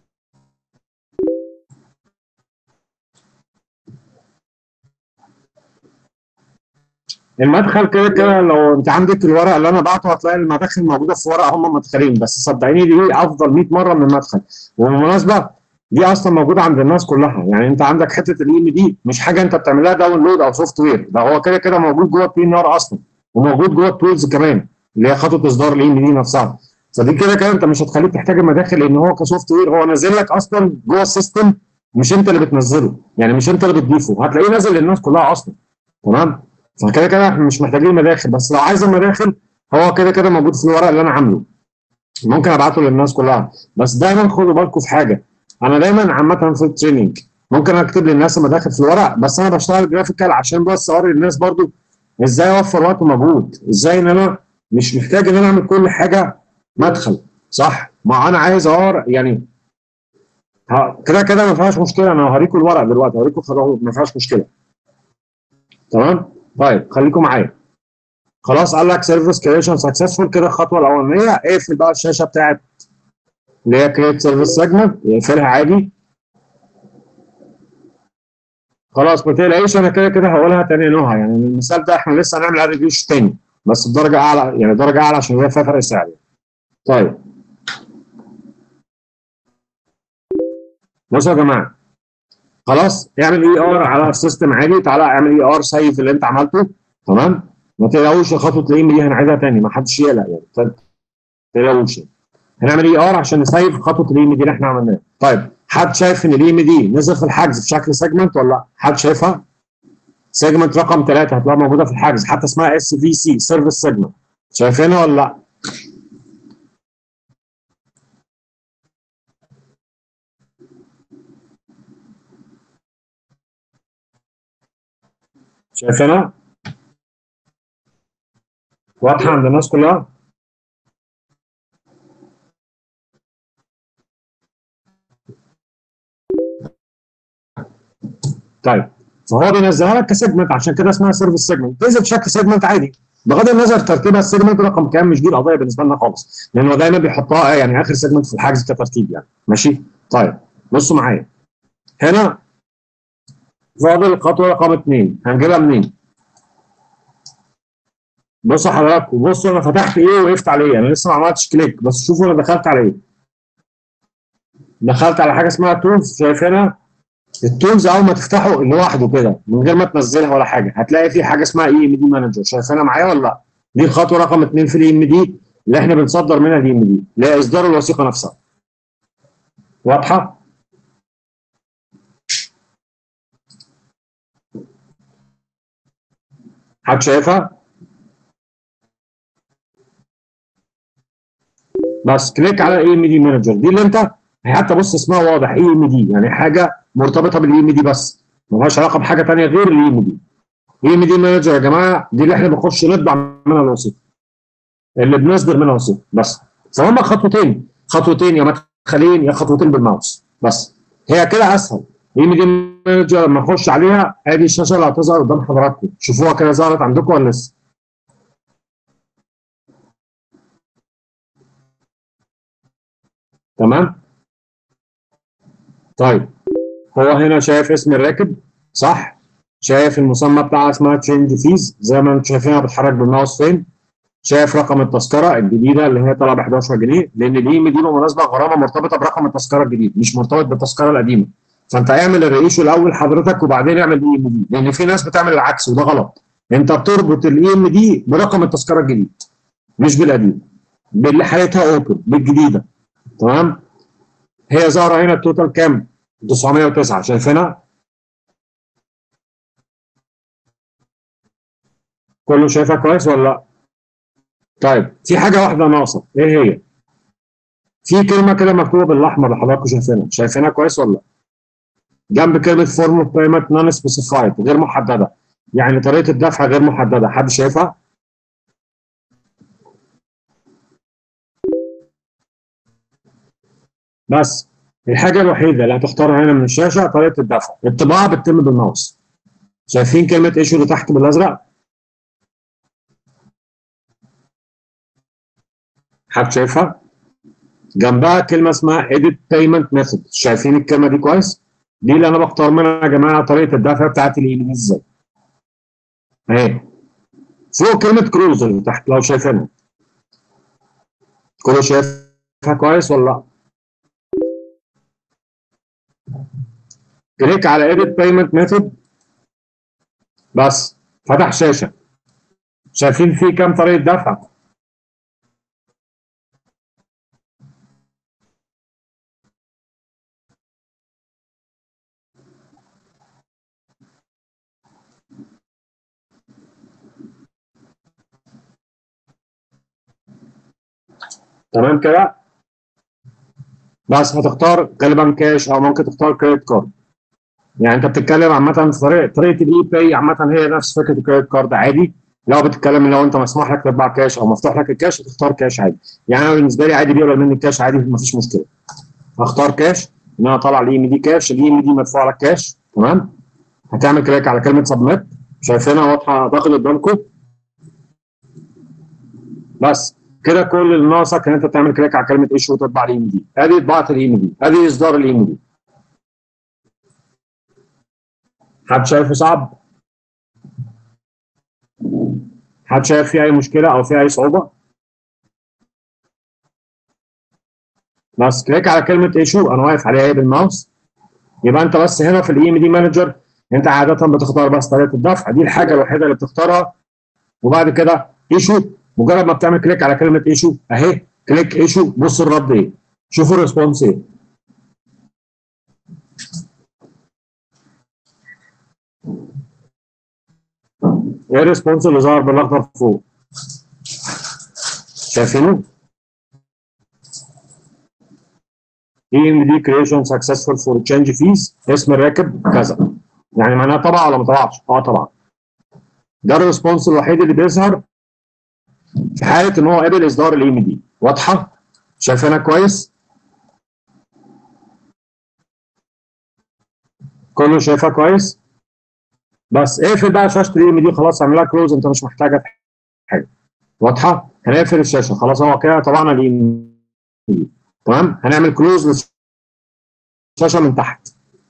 المدخل كده كده لو انت عندك الورق اللي انا بعته هتلاقي المداخل موجوده في ورقه هم مدخلين بس صدقيني دي افضل 100 مره من المدخل وبالمناسبه دي اصلا موجوده عند الناس كلها يعني انت عندك حته الاي ام دي مش حاجه انت بتعملها داونلود او سوفت وير ده هو كده كده موجود جوه البي ان ار اصلا وموجود جوه التولز كمان اللي هي خطوه اصدار الاي ام دي نفسها فدي كده كده انت مش هتخليك تحتاج المداخل لان هو كسوفت وير هو نازل لك اصلا جوه السيستم مش انت اللي بتنزله يعني مش انت اللي بتضيفه هتلاقيه نازل للناس كلها اصلا تمام فكده كده احنا مش محتاجين مداخل بس لو عايز المداخل هو كده كده موجود في الورق اللي انا عامله ممكن ابعته للناس كلها بس دايما خدوا بالكم في حاجه انا دايما عامه في التريننج ممكن اكتب للناس المداخل في الورق بس انا بشتغل جرافيكال عشان بس اوري الناس برضو ازاي اوفر وقت ومجهود ازاي ان انا مش محتاج ان انا اعمل كل حاجه مدخل صح ما انا عايز اور يعني ها- كده كده ما فيهاش مشكله انا هوريكم الورق دلوقتي هوريكم الخطوات ما فيهاش مشكله تمام طيب خليكم معايا خلاص قال لك سيرفيس كريشن سكسسفول كده الخطوه الاولانيه اقفل بقى الشاشه بتاعت اللي هي كريت سيرفيس سيجمنت اقفلها عادي خلاص ما تقلقيش انا كده كده هقولها تاني نوعها يعني المثال ده احنا لسه هنعمل عليه ريفيوش تاني بس بدرجه اعلى يعني درجه اعلى عشان هي فيها فرق سعر يعني. طيب بصوا يا جماعه خلاص اعمل اي ار على السيستم عادي تعالى اعمل اي ار سيف اللي انت عملته تمام ما تقلقوش خطوه الايم دي هنعيدها تاني ما حدش يقلق يعني ما تقلقوش يعني. هنعمل اي ار عشان نسيف خطوه الايم دي اللي احنا عملناها طيب حد شايف ان الايم دي نزل في الحجز في شكل سيجمنت ولا لا حد شايفها سيجمنت رقم ثلاثة هتلاقيها موجوده في الحجز حتى اسمها اس في سي سيرفيس سيجمنت شايفينها ولا لا شايفينها واضحه عند الناس كلها طيب فهو بينزلها لك كسيجمنت عشان كده اسمها سيرفيس سيجمنت تنزل بشكل سيجمنت عادي بغض النظر ترتيبها السيجمنت رقم كام مش دي القضيه بالنسبه لنا خالص لانه دايما بيحطها يعني اخر سيجمنت في الحجز كترتيب يعني ماشي طيب بصوا معايا هنا فاضل الخطوه رقم اثنين هنجيبها منين؟ بصوا حضراتكم بصوا انا فتحت ايه ووقفت على ايه انا لسه ما عملتش كليك بس شوفوا انا دخلت على ايه دخلت على حاجه اسمها تولز شايفينها التولز اول ما تفتحه لوحده كده من غير ما تنزلها ولا حاجه هتلاقي في حاجه اسمها اي ام دي مانجر شايفينها معايا ولا لا؟ دي الخطوه رقم اثنين في الاي ام دي اللي احنا بنصدر منها الاي ام دي اللي هي اصدار الوثيقه نفسها واضحه؟ حد شايفها؟ بس كليك على اي ام دي مانجر دي اللي انت حتى بص اسمها واضح اي ام دي يعني حاجه مرتبطه بالاي ام دي بس مالهاش علاقه بحاجه ثانيه غير الاي ام دي اي ام دي مانجر يا جماعه دي اللي احنا بنخش نطبع منها الوثيقه اللي بنصدر منها وثيقه بس فهم خطوتين خطوتين يا مدخلين يا خطوتين بالماوس بس هي كده اسهل اي ام دي مانجر لما نخش عليها ادي الشاشه اللي هتظهر قدام حضراتكم شوفوها كده ظهرت عندكم ولا لسه تمام طيب هو هنا شايف اسم الراكب صح شايف المسمى بتاعها اسمها تشينج فيز زي ما انتم شايفينها بتحرك بالماوس فين شايف رقم التذكره الجديده اللي هي طالعه ب 11 جنيه لان الاي ام دي بالمناسبه غرامه مرتبطه برقم التذكره الجديد مش مرتبط بالتذكره القديمه فانت اعمل الرئيشو الاول حضرتك وبعدين اعمل الاي ام دي لان في ناس بتعمل العكس وده غلط انت بتربط الاي ام دي برقم التذكره الجديد مش بالقديم باللي حالتها اوبن بالجديده تمام هي ظاهره هنا التوتال كام 909 شايفينها كله شايفها كويس ولا لا طيب في حاجه واحده ناقصه ايه هي في كلمه كده مكتوبه بالاحمر اللي حضراتكم شايفينها شايفينها كويس ولا لا جنب كلمه فورم اوف بيمنت نون سبيسيفايد غير محدده يعني طريقه الدفع غير محدده حد شايفها بس الحاجة الوحيدة اللي هتختارها هنا من الشاشة طريقة الدفع، الطباعة بتتم بالماوس. شايفين كلمة ايشو اللي تحت بالأزرق؟ حد شايفها؟ جنبها كلمة اسمها edit payment method، شايفين الكلمة دي كويس؟ دي اللي أنا بختار منها يا جماعة طريقة الدفع بتاعت الإيميل ازاي. أهي. فوق كلمة كروز اللي تحت لو شايفينها. كله شايفها كويس ولا لأ؟ كليك على edit payment method بس فتح شاشة شايفين فيه كام طريقة دفع تمام كده بس هتختار غالبا كاش او ممكن تختار كريدت كارد يعني انت بتتكلم عامه في طريقه طريقه الاي باي عامه هي نفس فكره الكريدت كارد عادي لو بتتكلم لو انت مسموح لك تطبع كاش او مفتوح لك الكاش تختار كاش عادي يعني انا بالنسبه لي عادي بيقبل مني الكاش عادي مفيش مشكله هختار كاش ان انا طالع الاي ام دي كاش الاي ام دي مدفوع لك كاش تمام هتعمل كليك على كلمه سبميت شايفينها واضحه اعتقد قدامكم بس كده كل اللي ناقصك ان انت تعمل كليك على كلمه ايشو وتطبع الاي ام دي ادي طباعه الاي ام دي ادي اصدار الاي ام دي حد شايفه صعب؟ حد شايف فيه اي مشكله او فيه اي صعوبه؟ بس كليك على كلمه ايشو انا واقف عليها ايه بالماوس يبقى انت بس هنا في الاي ام دي مانجر انت عاده بتختار بس طريقه الدفع دي الحاجه الوحيده اللي بتختارها وبعد كده ايشو مجرد ما بتعمل كليك على كلمه ايشو اهي كليك ايشو بص الرد ايه شوفوا الريسبونس ايه ايه الريسبونس اللي ظهر بالاخضر فوق شايفينه اي ام دي كريشن سكسسفول فور تشينج فيز اسم الراكب كذا يعني معناها طبع ولا ما طبعش؟ اه طبعا ده الريسبونس الوحيد اللي بيظهر في حاله ان هو قابل اصدار الاي ام دي واضحه؟ شايفينها كويس؟ كله شايفها كويس؟ بس اقفل بقى شاشه الاي ام دي خلاص اعملها كلوز انت مش محتاجه في حاجه واضحه هنقفل الشاشه خلاص هو كده طبعا الاي ام دي تمام هنعمل كلوز للشاشه من تحت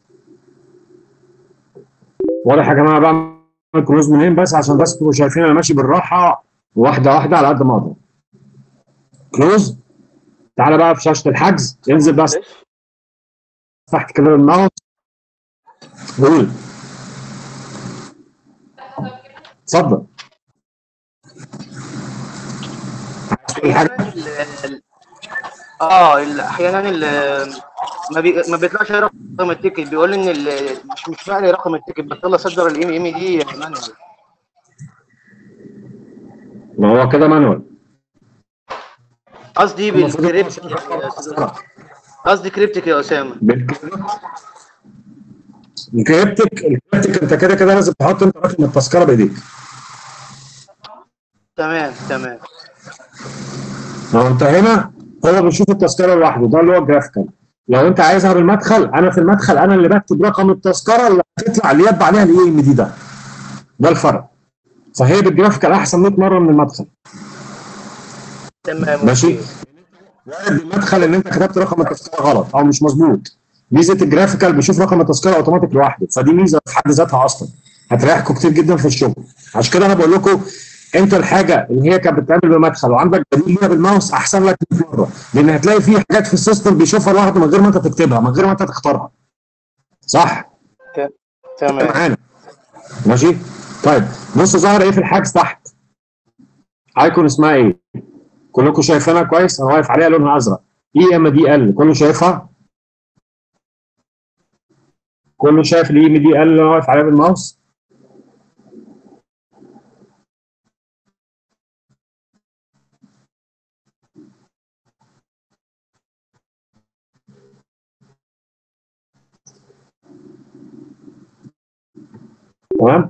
واضح يا جماعه بعمل كلوز منين بس عشان بس تبقوا شايفين انا ماشي بالراحه واحده واحده على قد ما اقدر كلوز تعالى بقى في شاشه الحجز انزل بس تحت كده الماوس قول اتفضل احيانا ال- ال- اه ال- احيانا ال- ما, بي... ما بيطلعش رقم التيكت بيقول لي ان ال... مش مش فعلي رقم التيكت بطل اصدر الام ام دي مانوال ما هو كده مانوال قصدي المفروض بالكريبتك يا أستاذ. قصدي كريبتك يا اسامه الكريبتك الكريبتك انت كده كده لازم تحط انت رقم التذكره بايديك تمام تمام لو انت هنا هو بيشوف التذكره لوحده ده اللي هو الجرافيكال لو انت عايزها بالمدخل انا في المدخل انا اللي بكتب رقم التذكره اللي هتطلع اللي يتبع عليها الاي ام دي ده ده الفرق فهي بالجرافيكال احسن 100 مره من المدخل تمام ماشي أوكي. وارد بالمدخل ان انت كتبت رقم التذكره غلط او مش مظبوط ميزه الجرافيكال بيشوف رقم التذكره اوتوماتيك لوحده فدي ميزه في حد ذاتها اصلا هتريحكم كتير جدا في الشغل عشان كده انا بقول لكم انت الحاجه اللي هي كانت بتتعمل بالمدخل وعندك بديل ليها بالماوس احسن لك 100 مره لان هتلاقي في حاجات في السيستم بيشوفها لوحده من غير ما انت تكتبها من غير ما انت تختارها صح تمام معانا ماشي طيب بص ظهر ايه في الحجز تحت ايكون اسمها ايه كلكم شايفينها كويس انا واقف عليها لونها ازرق اي ام دي ال كله شايفها كله شايف الاي ام دي ال اللي انا واقف عليها بالماوس تمام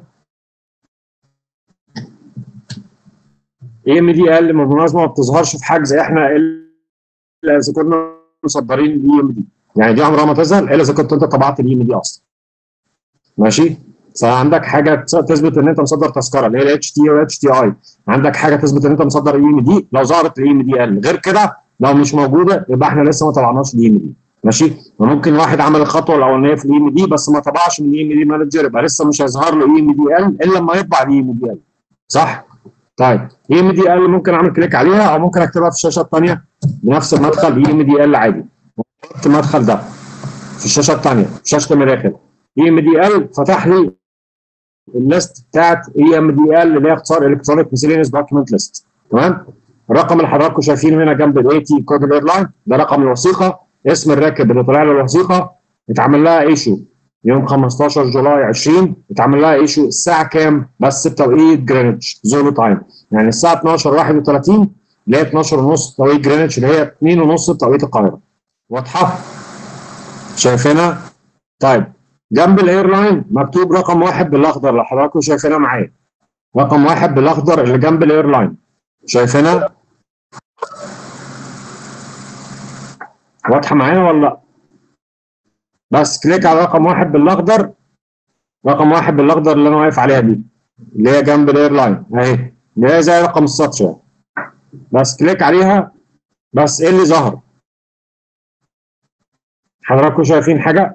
اي ام دي ال بالمناسبه ما بتظهرش في حجز احنا الا اذا كنا مصدرين الاي ام دي يعني دي عمرها ما تظهر الا اذا كنت انت طبعت الاي ام دي اصلا ماشي فعندك حاجه تس- تثبت ان انت مصدر تذكره اللي هي الاتش تي والاتش تي اي عندك حاجه تثبت ان انت مصدر اي ام دي لو ظهرت الاي ام دي ال غير كده لو مش موجوده يبقى احنا لسه ما طبعناش الاي ام دي ماشي وممكن واحد عمل الخطوه الاولانيه في الاي ام دي بس ما طبعش من الاي ام دي مانجر يبقى لسه مش هيظهر له اي ام دي ال الا لما يطبع الاي ام دي ال صح؟ طيب اي ام دي ال ممكن اعمل كليك عليها او ممكن اكتبها في الشاشه الثانيه بنفس المدخل اي ام دي ال عادي في المدخل ده في الشاشه الثانيه في شاشه المداخل اي ام دي ال فتح لي الليست بتاعت اي ام دي ال اللي هي اختصار الكترونيك ميسيلينيوس دوكيمنت ليست تمام الرقم اللي حضراتكم شايفينه هنا جنب الاي تي كود الايرلاين ده رقم الوثيقه اسم الراكب اللي طلع له الوثيقه اتعمل لها ايشو يوم 15 جولاي 20 اتعمل لها ايشو الساعه كام؟ بس توقيت جرينتش زونو تايم يعني الساعه 12 31 اللي هي 12 ونص توقيت جرينتش اللي هي 2 ونص توقيت القاهره واضحه؟ شايفينها؟ طيب جنب الايرلاين مكتوب رقم واحد بالاخضر اللي حضراتكم شايفينها معايا رقم واحد بالاخضر اللي جنب الايرلاين شايفينها؟ واضحه معانا ولا لا؟ بس كليك على رقم واحد بالاخضر رقم واحد بالاخضر اللي انا واقف عليها دي اللي هي جنب الايرلاين اهي اللي هي زي رقم السطر يعني. بس كليك عليها بس ايه اللي ظهر؟ حضراتكم شايفين حاجه؟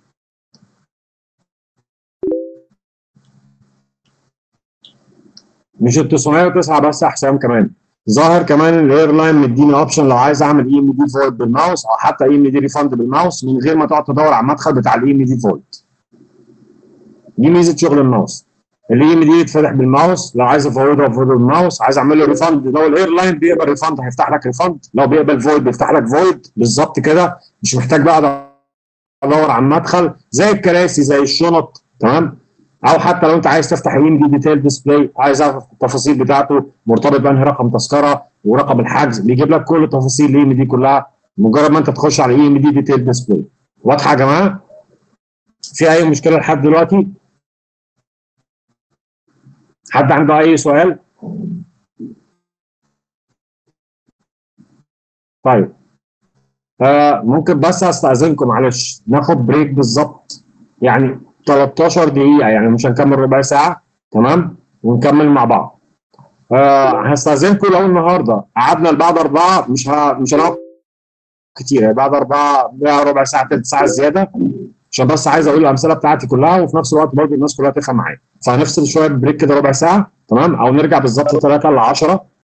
مش ال 909 بس يا حسام كمان ظاهر كمان الايرلاين مديني اوبشن لو عايز اعمل اي ام دي فويد بالماوس او حتى اي ام دي ريفند بالماوس من غير ما تقعد تدور على المدخل بتاع الاي ام دي فويد دي ميزه شغل الماوس الاي ام دي يتفتح بالماوس لو عايز افويد افويد بالماوس عايز اعمل له ريفند لو الايرلاين بيقبل ريفند هيفتح لك ريفند لو بيقبل فويد بيفتح لك فويد بالظبط كده مش محتاج بقى ادور على المدخل زي الكراسي زي الشنط تمام او حتى لو انت عايز تفتح اي ام دي ديتيل ديسبلاي عايز اعرف التفاصيل بتاعته مرتبط بانهي رقم تذكره ورقم الحجز بيجيب لك كل تفاصيل الاي ام دي كلها مجرد ما انت تخش على اي ام دي ديتيل ديسبلاي واضحه يا جماعه في اي مشكله لحد دلوقتي حد عنده اي سؤال طيب آه ممكن بس استاذنكم معلش ناخد بريك بالظبط يعني 13 دقيقه يعني مش هنكمل ربع ساعه تمام ونكمل مع بعض آه هستاذنكم لو النهارده قعدنا لبعد اربعه مش ه... مش هنقعد كتير يعني بعد اربعه ربع ساعه ثلث ساعه زياده عشان بس عايز اقول الامثله بتاعتي كلها وفي نفس الوقت برضه الناس كلها تفهم معايا فهنفصل شويه بريك كده ربع ساعه تمام او نرجع بالظبط 3 ل 10